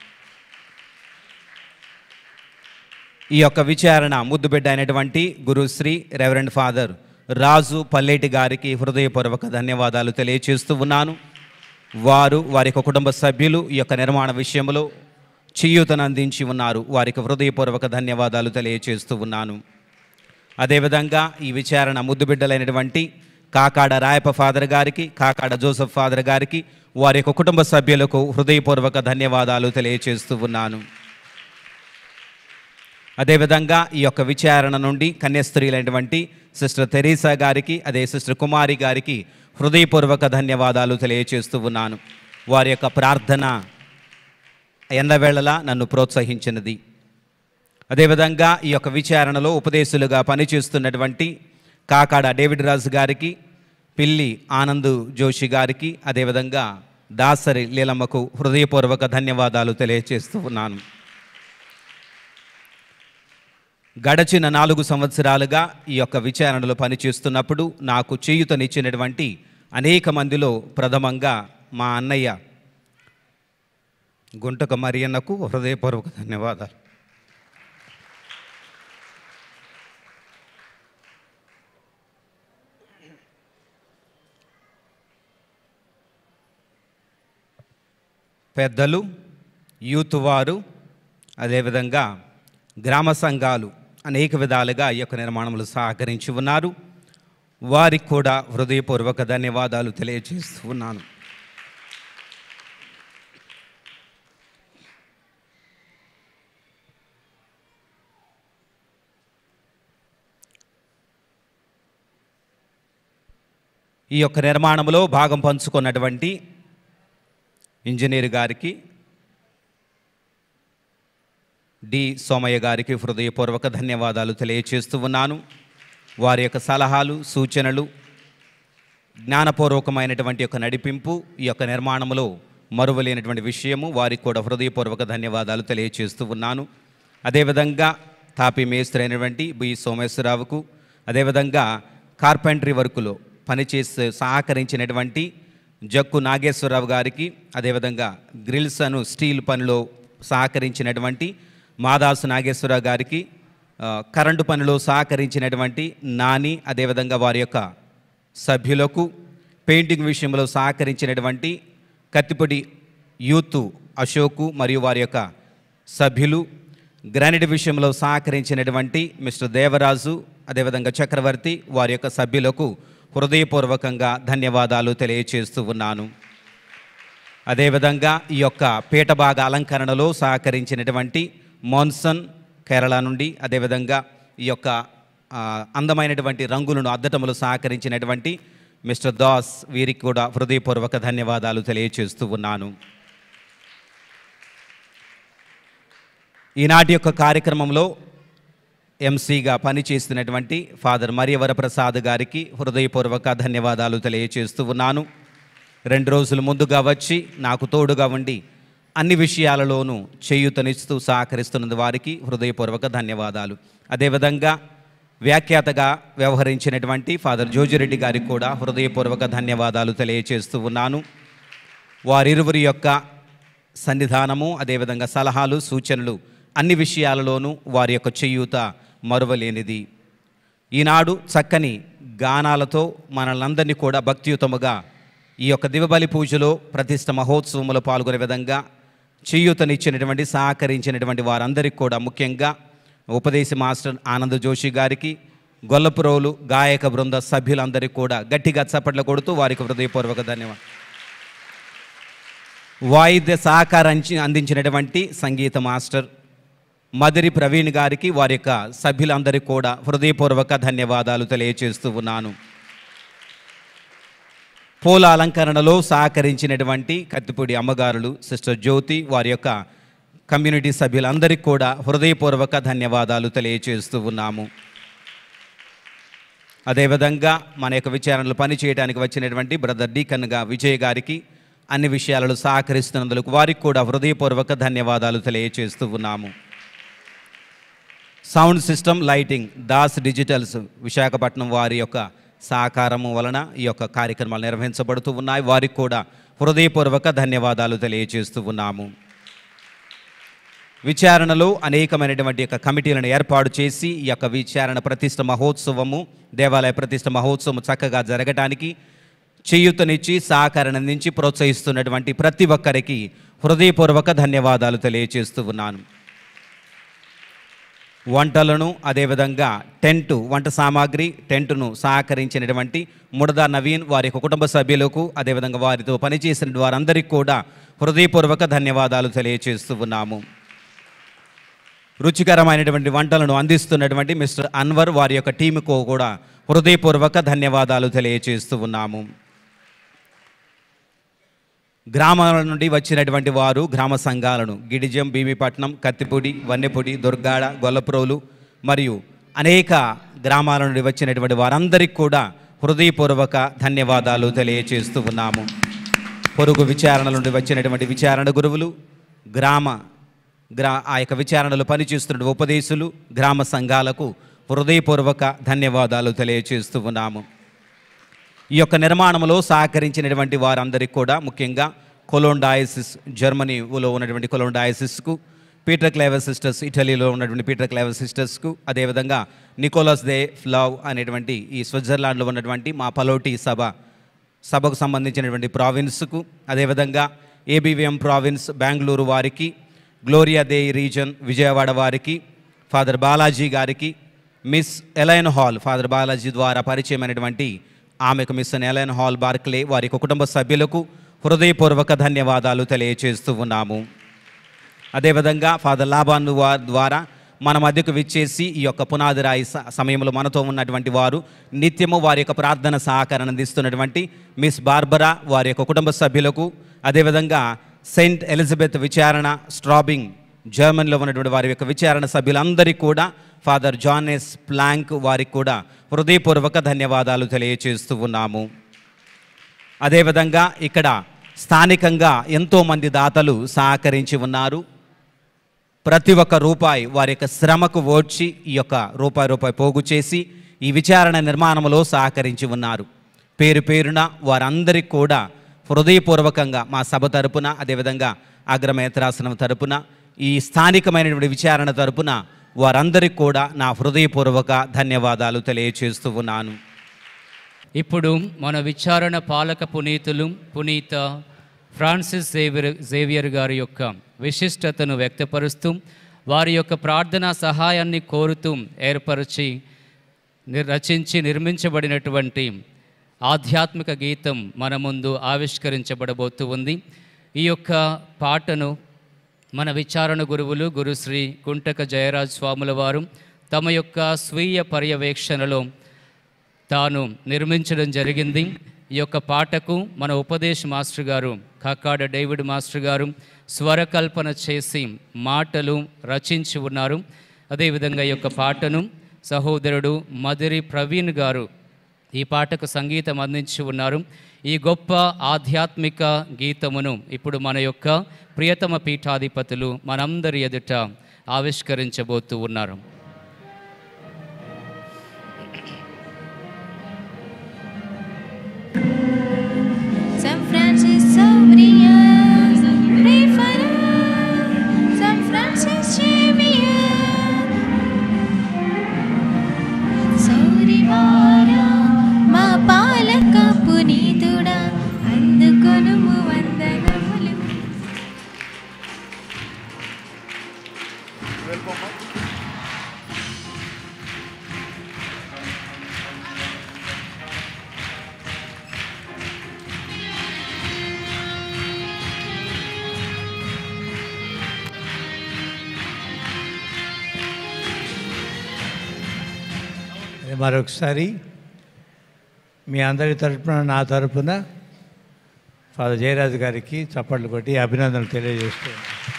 ఈ యొక్క విచారణ ముద్దుబిడ్డ అయినటువంటి గురుశ్రీ రెవరెండ్ ఫాదర్ రాజు పల్లేటి గారికి హృదయపూర్వక ధన్యవాదాలు తెలియచేస్తూ ఉన్నాను వారు వారి యొక్క కుటుంబ సభ్యులు ఈ యొక్క నిర్మాణ విషయంలో చేయూతను అందించి ఉన్నారు వారికి హృదయపూర్వక ధన్యవాదాలు తెలియచేస్తూ ఉన్నాను అదేవిధంగా ఈ విచారణ ముద్దుబిడ్డలైనటువంటి కాకాడ రాయప ఫాదర్ గారికి కాకాడ జోసఫ్ ఫాదర్ గారికి వారి యొక్క కుటుంబ సభ్యులకు హృదయపూర్వక ధన్యవాదాలు తెలియచేస్తూ ఉన్నాను అదేవిధంగా ఈ యొక్క విచారణ నుండి కన్యాస్త్రీలైనటువంటి సిస్టర్ తెరీసా గారికి అదే సిస్టర్ కుమారి గారికి హృదయపూర్వక ధన్యవాదాలు తెలియచేస్తూ ఉన్నాను వారి యొక్క ప్రార్థన ఎన్నవేళలా నన్ను ప్రోత్సహించినది అదేవిధంగా ఈ యొక్క విచారణలో ఉపదేశులుగా పనిచేస్తున్నటువంటి కాకాడ డేవిడ్ రాజు గారికి పిల్లి ఆనంద్ జోషి గారికి అదేవిధంగా దాసరి లీలమ్మకు హృదయపూర్వక ధన్యవాదాలు తెలియచేస్తూ ఉన్నాను గడచిన నాలుగు సంవత్సరాలుగా ఈ యొక్క విచారణలో పనిచేస్తున్నప్పుడు నాకు చేయుతనిచ్చినటువంటి అనేక మందిలో ప్రథమంగా మా అన్నయ్య గుంటక మరియన్నకు హృదయపూర్వక ధన్యవాదాలు పెద్దలు యూత్ వారు అదేవిధంగా గ్రామ సంఘాలు అనేక విధాలుగా ఈ యొక్క నిర్మాణంలో సహకరించి ఉన్నారు వారికి కూడా హృదయపూర్వక ధన్యవాదాలు తెలియజేస్తూ ఉన్నాను ఈ యొక్క నిర్మాణంలో భాగం పంచుకున్నటువంటి ఇంజనీర్ గారికి డి సోమయ్య గారికి హృదయపూర్వక ధన్యవాదాలు తెలియచేస్తూ ఉన్నాను వారి యొక్క సలహాలు సూచనలు జ్ఞానపూర్వకమైనటువంటి యొక్క నడిపింపు ఈ యొక్క నిర్మాణంలో మరువలేనటువంటి విషయము వారికి కూడా హృదయపూర్వక ధన్యవాదాలు తెలియచేస్తూ ఉన్నాను అదేవిధంగా తాపి మేస్త్రి అయినటువంటి బి సోమేశ్వరరావుకు అదేవిధంగా కార్పెంటరీ వర్కులో పనిచేసి సహకరించినటువంటి జక్కు నాగేశ్వరరావు గారికి అదేవిధంగా గ్రిల్స్ అను స్టీల్ పనిలో సహకరించినటువంటి మాదాసు నాగేశ్వరరావు గారికి ఆ, కరెంటు పనిలో సహకరించినటువంటి నాని అదేవిధంగా వారి యొక్క సభ్యులకు పెయింటింగ్ విషయంలో సహకరించినటువంటి కత్తిపొడి యూత్ అశోకు మరియు వారి యొక్క సభ్యులు గ్రానైట్ విషయంలో సహకరించినటువంటి మిస్టర్ దేవరాజు అదేవిధంగా చక్రవర్తి వారి యొక్క సభ్యులకు హృదయపూర్వకంగా ధన్యవాదాలు తెలియచేస్తూ ఉన్నాను అదేవిధంగా ఈ యొక్క పీఠభాగ అలంకరణలో సహకరించినటువంటి మోన్సన్ కేరళ నుండి అదేవిధంగా ఈ యొక్క ఆ, అందమైనటువంటి రంగులను అద్దటములు సహకరించినటువంటి మిస్టర్ దాస్ వీరికి కూడా హృదయపూర్వక ధన్యవాదాలు తెలియచేస్తూ ఉన్నాను ఈనాటి యొక్క కార్యక్రమంలో ఎంసీగా పనిచేస్తున్నటువంటి ఫాదర్ మరియవర ప్రసాద్ గారికి హృదయపూర్వక ధన్యవాదాలు తెలియచేస్తూ ఉన్నాను రెండు రోజుల ముందుగా వచ్చి నాకు తోడుగా ఉండి అన్ని విషయాలలోనూ చేయూతనిస్తూ సహకరిస్తున్న వారికి హృదయపూర్వక ధన్యవాదాలు అదేవిధంగా వ్యాఖ్యాతగా వ్యవహరించినటువంటి ఫాదర్ జోజిరెడ్డి గారికి కూడా హృదయపూర్వక ధన్యవాదాలు తెలియచేస్తూ ఉన్నాను వారిరువురి యొక్క సన్నిధానము అదేవిధంగా సలహాలు సూచనలు అన్ని విషయాలలోనూ వారి యొక్క చేయూత మరువలేనిది ఈనాడు చక్కని గానాలతో మనల్నందరినీ కూడా భక్తియుతముగా ఈ యొక్క దివబలి పూజలో ప్రతిష్ట మహోత్సవంలో పాల్గొనే విధంగా చేయూతనిచ్చినటువంటి సహకరించినటువంటి వారందరికీ కూడా ముఖ్యంగా ఉపదేశ మాస్టర్ ఆనంద్ జోషి గారికి గొల్లపురోలు గాయక బృంద సభ్యులందరికీ కూడా గట్టిగా చప్పట్లు కొడుతూ వారికి హృదయపూర్వక ధన్యవాదాలు వాయిద్య సహకారం అంచి- అందించినటువంటి సంగీత మాస్టర్ మదిరి ప్రవీణ్ గారికి వారి యొక్క సభ్యులందరికీ కూడా హృదయపూర్వక ధన్యవాదాలు తెలియచేస్తూ ఉన్నాను పూల అలంకరణలో సహకరించినటువంటి కత్తిపూడి అమ్మగారులు సిస్టర్ జ్యోతి వారి యొక్క కమ్యూనిటీ సభ్యులందరికీ కూడా హృదయపూర్వక ధన్యవాదాలు తెలియచేస్తూ ఉన్నాము అదేవిధంగా మన యొక్క విచారణలు పనిచేయడానికి వచ్చినటువంటి బ్రదర్ డీకన్గా విజయ్ గారికి అన్ని విషయాలలో సహకరిస్తున్నందుకు వారికి కూడా హృదయపూర్వక ధన్యవాదాలు తెలియచేస్తూ ఉన్నాము sound system lighting Das digitals Visakhapatnam వారి యొక్క సహకారము వలన ఈ యొక్క కార్యక్రమాలు నిర్వహించబడుతూ ఉన్నాయి వారికి కూడా హృదయపూర్వక ధన్యవాదాలు తెలియజేస్తూ ఉన్నాము విచారణలో అనేకమైనటువంటి యొక్క కమిటీలను ఏర్పాటు చేసి ఈ యొక్క విచారణ ప్రతిష్ట మహోత్సవము దేవాలయ ప్రతిష్ట మహోత్సవం చక్కగా జరగటానికి చేయూతనిచ్చి సహకారం అందించి ప్రోత్సహిస్తున్నటువంటి ప్రతి ఒక్కరికి హృదయపూర్వక ధన్యవాదాలు తెలియజేస్తూ ఉన్నాను వంటలను అదేవిధంగా టెంట్ వంట సామాగ్రి టెంటును సహకరించినటువంటి ముడదా నవీన్ వారి యొక్క కుటుంబ సభ్యులకు అదేవిధంగా వారితో పనిచేసిన వారందరికీ కూడా హృదయపూర్వక ధన్యవాదాలు తెలియజేస్తూ ఉన్నాము రుచికరమైనటువంటి వంటలను అందిస్తున్నటువంటి మిస్టర్ అన్వర్ వారి యొక్క టీముకు కూడా హృదయపూర్వక ధన్యవాదాలు తెలియజేస్తూ ఉన్నాము గ్రామాల నుండి వచ్చినటువంటి వారు గ్రామ సంఘాలను గిడిజం భీమిపట్నం కత్తిపూడి వన్నెపూడి దుర్గాడ గొల్లప్రోలు మరియు అనేక గ్రామాల నుండి వచ్చినటువంటి వారందరికీ కూడా హృదయపూర్వక ధన్యవాదాలు తెలియజేస్తూ ఉన్నాము పొరుగు విచారణ నుండి వచ్చినటువంటి విచారణ గురువులు గ్రామ గ్రా ఆ యొక్క విచారణలో పనిచేస్తున్న ఉపదేశులు గ్రామ సంఘాలకు హృదయపూర్వక ధన్యవాదాలు తెలియజేస్తూ ఉన్నాము ఈ యొక్క నిర్మాణంలో సహకరించినటువంటి వారందరికీ కూడా ముఖ్యంగా కొలోన్ డయాసిస్ జర్మనీలో ఉన్నటువంటి కొలోన్ డయాసిస్కు పీటర్ క్లేవర్ సిస్టర్స్ ఇటలీలో ఉన్నటువంటి పీటర్ క్లేవర్ సిస్టర్స్కు అదేవిధంగా నికోలస్ దే ఫ్లవ్ అనేటువంటి ఈ స్విట్జర్లాండ్లో ఉన్నటువంటి మా పలోటి సభ సభకు సంబంధించినటువంటి ప్రావిన్స్కు అదేవిధంగా ఏబివిఎం ప్రావిన్స్ బెంగళూరు వారికి గ్లోరియా దే రీజన్ విజయవాడ వారికి ఫాదర్ బాలాజీ గారికి miss Elaine Hall father Balaji ద్వారా పరిచయమైనటువంటి ఆమెకు మిస్ ఎలైన్ హాల్ బార్క్లే వారి యొక్క కుటుంబ సభ్యులకు హృదయపూర్వక ధన్యవాదాలు తెలియజేస్తూ ఉన్నాము అదేవిధంగా ఫాదర్ లాబాను వారి ద్వారా మన మధ్యకు విచ్చేసి ఈ యొక్క పునాది రాయి స- సమయంలో మనతో ఉన్నటువంటి వారు నిత్యము వారి యొక్క ప్రార్థన సహకారం అందిస్తున్నటువంటి మిస్ బార్బరా వారి యొక్క కుటుంబ సభ్యులకు అదేవిధంగా సెయింట్ ఎలిజబెత్ విచారణ స్ట్రాబింగ్ జర్మనీలో ఉన్నటువంటి వారి యొక్క విచారణ సభ్యులందరికీ కూడా ఫాదర్ జానెస్ ప్లాంక్ వారికి కూడా హృదయపూర్వక ధన్యవాదాలు తెలియజేస్తూ ఉన్నాము అదేవిధంగా ఇక్కడ స్థానికంగా ఎంతోమంది దాతలు సహకరించి ఉన్నారు ప్రతి ఒక్క రూపాయి వారి యొక్క శ్రమకు ఓడ్చి ఈ యొక్క రూపాయి రూపాయి పోగు చేసి ఈ విచారణ నిర్మాణంలో సహకరించి ఉన్నారు పేరు పేరున వారందరికీ కూడా హృదయపూర్వకంగా మా సభ తరపున అదేవిధంగా అగ్రమేత్రాసనం తరపున ఈ స్థానికమైనటువంటి విచారణ తరపున వారందరికీ కూడా నా హృదయపూర్వక ధన్యవాదాలు తెలియచేస్తూ ఉన్నాను ఇప్పుడు మన విచారణ పాలక పునీతులు పునీత ఫ్రాన్సిస్ జేవియర్ జేవియర్ గారి యొక్క విశిష్టతను వ్యక్తపరుస్తూ వారి యొక్క ప్రార్థనా సహాయాన్ని కోరుతూ ఏర్పరిచి నిర్- రచించి నిర్మించబడినటువంటి ఆధ్యాత్మిక గీతం మన ముందు ఆవిష్కరించబడబోతూ ఉంది ఈ యొక్క పాటను మన విచారణ గురువులు గురుశ్రీ కుంటక జయరాజ్ స్వాముల వారు తమ యొక్క స్వీయ పర్యవేక్షణలో తాను నిర్మించడం జరిగింది ఈ యొక్క పాటకు మన ఉపదేశ్ మాస్టర్ గారు కాకాడ డేవిడ్ మాస్టర్ గారు స్వరకల్పన చేసి మాటలు రచించి ఉన్నారు అదేవిధంగా ఈ యొక్క పాటను సహోదరుడు మదిరి ప్రవీణ్ గారు ఈ పాటకు సంగీతం అందించి ఉన్నారు ఈ గొప్ప ఆధ్యాత్మిక గీతమును ఇప్పుడు మన యొక్క ప్రియతమ పీఠాధిపతులు మనందరి ఎదుట ఆవిష్కరించబోతూ ఉన్నారు San Francisco brillas, pray for us. San Francisco Xavier. సౌరివారా మా పాలక పునీతుడా అందుకొనుము వందనములు మరొకసారి మీ అందరి తరపున నా తరపున ఫాదర్ జయరాజు గారికి చప్పట్లు కొట్టి అభినందనలు తెలియజేస్తూ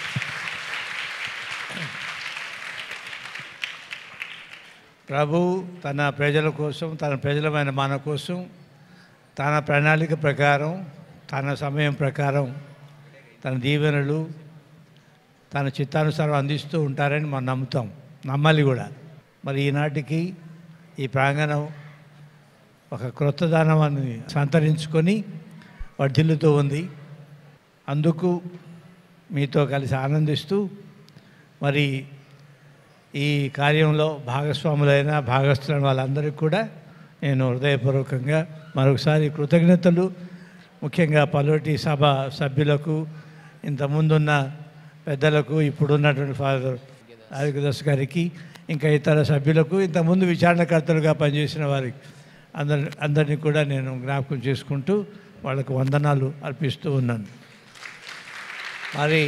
ప్రభు తన ప్రజల కోసం తన ప్రజలమైన మన కోసం తన ప్రణాళిక ప్రకారం తన సమయం ప్రకారం తన దీవెనలు తన చిత్తానుసారం అందిస్తూ ఉంటారని మనం నమ్ముతాం నమ్మాలి కూడా మరి ఈనాటికి ఈ ప్రాంగణం ఒక క్రొత్త దానవాన్ని సంతరించుకొని వర్ధిల్లుతూ ఉంది అందుకు మీతో కలిసి ఆనందిస్తూ మరి ఈ కార్యంలో భాగస్వాములైన భాగస్థులైన వాళ్ళందరికీ కూడా నేను హృదయపూర్వకంగా మరొకసారి కృతజ్ఞతలు ముఖ్యంగా పలోటి సభ సభ్యులకు ఇంతకుముందున్న పెద్దలకు ఇప్పుడున్నటువంటి ఫాదర్ ఆదికదాస్ గారికి ఇంకా ఇతర సభ్యులకు ఇంతకుముందు విచారణకర్తలుగా పనిచేసిన వారికి అందరి అందరినీ కూడా నేను జ్ఞాపకం చేసుకుంటూ వాళ్ళకు వందనాలు అర్పిస్తూ ఉన్నాను మరి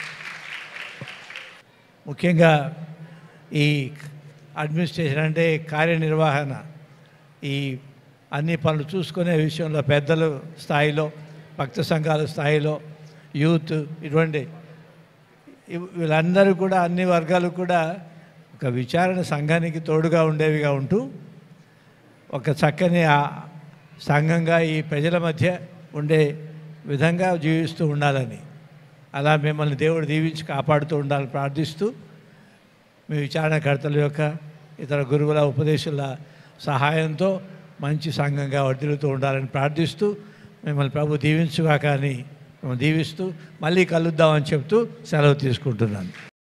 ముఖ్యంగా ఈ అడ్మినిస్ట్రేషన్ అంటే కార్యనిర్వహణ ఈ అన్ని పనులు చూసుకునే విషయంలో పెద్దల స్థాయిలో భక్త సంఘాల స్థాయిలో యూత్ ఇటువంటి ఇవ్- వీళ్ళందరూ కూడా అన్ని వర్గాలు కూడా ఒక విచారణ సంఘానికి తోడుగా ఉండేవిగా ఉంటూ ఒక చక్కని ఆ సంఘంగా ఈ ప్రజల మధ్య ఉండే విధంగా జీవిస్తూ ఉండాలని అలా మిమ్మల్ని దేవుడు దీవించి కాపాడుతూ ఉండాలని ప్రార్థిస్తూ మీ విచారణకర్తల యొక్క ఇతర గురువుల ఉపదేశాల సహాయంతో మంచి సంఘంగా వర్ధిల్లుతూ ఉండాలని ప్రార్థిస్తూ మిమ్మల్ని ప్రభు దీవించుగా కానీ మిమ్మల్ని దీవిస్తూ మళ్ళీ కలుద్దామని చెప్తూ సెలవు తీసుకుంటున్నాను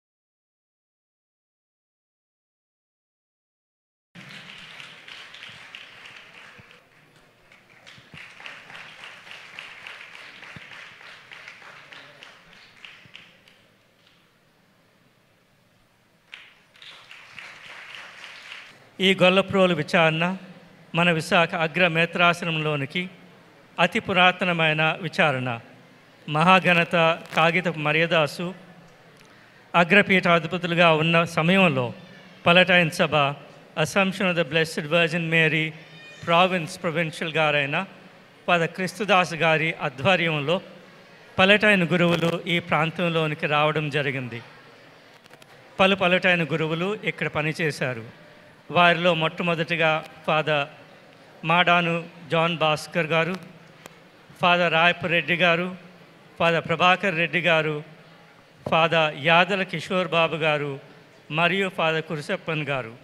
ఈ గొల్లప్రోలు విచారణ మన విశాఖ అగ్ర మేత్రాసనంలోనికి అతి పురాతనమైన విచారణ మహాఘనత కాగితపు మర్యాదాసు అగ్రపీఠాధిపతులుగా ఉన్న సమయంలో పలటైన్ సభ Assumption of the Blessed Virgin Mary province provincial గారైన పద క్రిస్తుదాస్ గారి ఆధ్వర్యంలో పలటైన గురువులు ఈ ప్రాంతంలోనికి రావడం జరిగింది పలు పలుటైన గురువులు ఇక్కడ పనిచేశారు వారిలో మొట్టమొదటిగా ఫాదర్ మాడాను జాన్ భాస్కర్ గారు ఫాదర్ రాయపరెడ్డి గారు ఫాదర్ ప్రభాకర్ రెడ్డి గారు ఫాదర్ యాదల కిషోర్ బాబు గారు మరియు ఫాదర్ కురిసప్పన్ గారు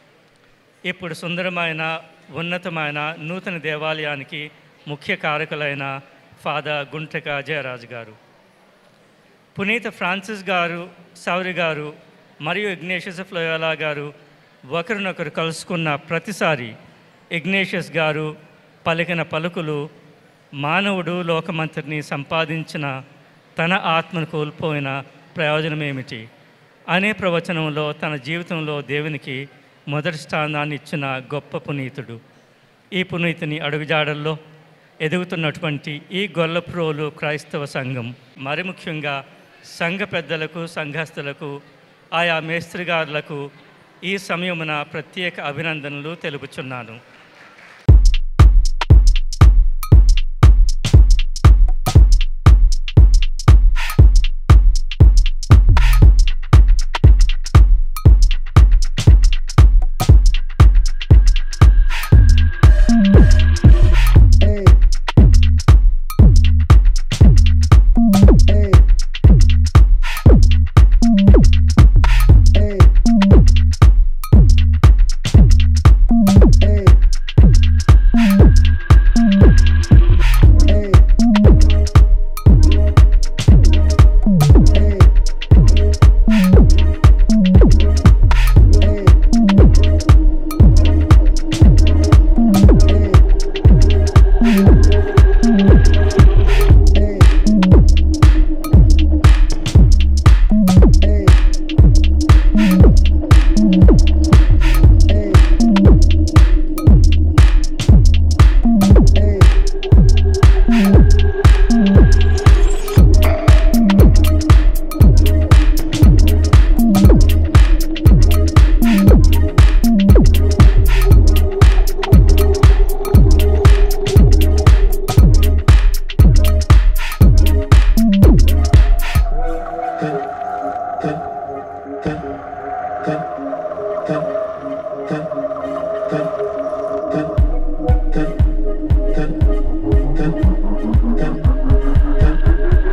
ఇప్పుడు సుందరమైన ఉన్నతమైన నూతన దేవాలయానికి ముఖ్య కారకులైన ఫాదర్ గుంటక జయరాజు గారు పునీత ఫ్రాన్సిస్ గారు సౌరి గారు మరియు ఇగ్నేషియస్ ఫ్లోయోలా గారు ఒకరినొకరు కలుసుకున్న ప్రతిసారి ఇగ్నేషియస్ గారు పలికిన పలుకులు మానవుడు లోకమంతటిని సంపాదించిన తన ఆత్మను కోల్పోయిన ప్రయోజనం ఏమిటి అనే ప్రవచనంలో తన జీవితంలో దేవునికి మొదటి స్థానాన్ని ఇచ్చిన గొప్ప పునీతుడు ఈ పునీతిని అడుగుజాడల్లో ఎదుగుతున్నటువంటి ఈ గొల్లప్రోలు క్రైస్తవ సంఘం మరి ముఖ్యంగా సంఘ పెద్దలకు సంఘస్థులకు ఆయా మేస్త్రిగారులకు ఈ సమయమున ప్రత్యేక అభినందనలు తెలుపుచున్నాను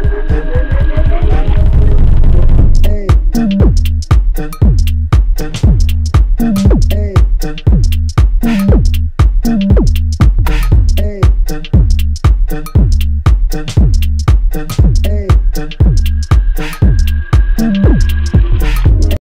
Hey.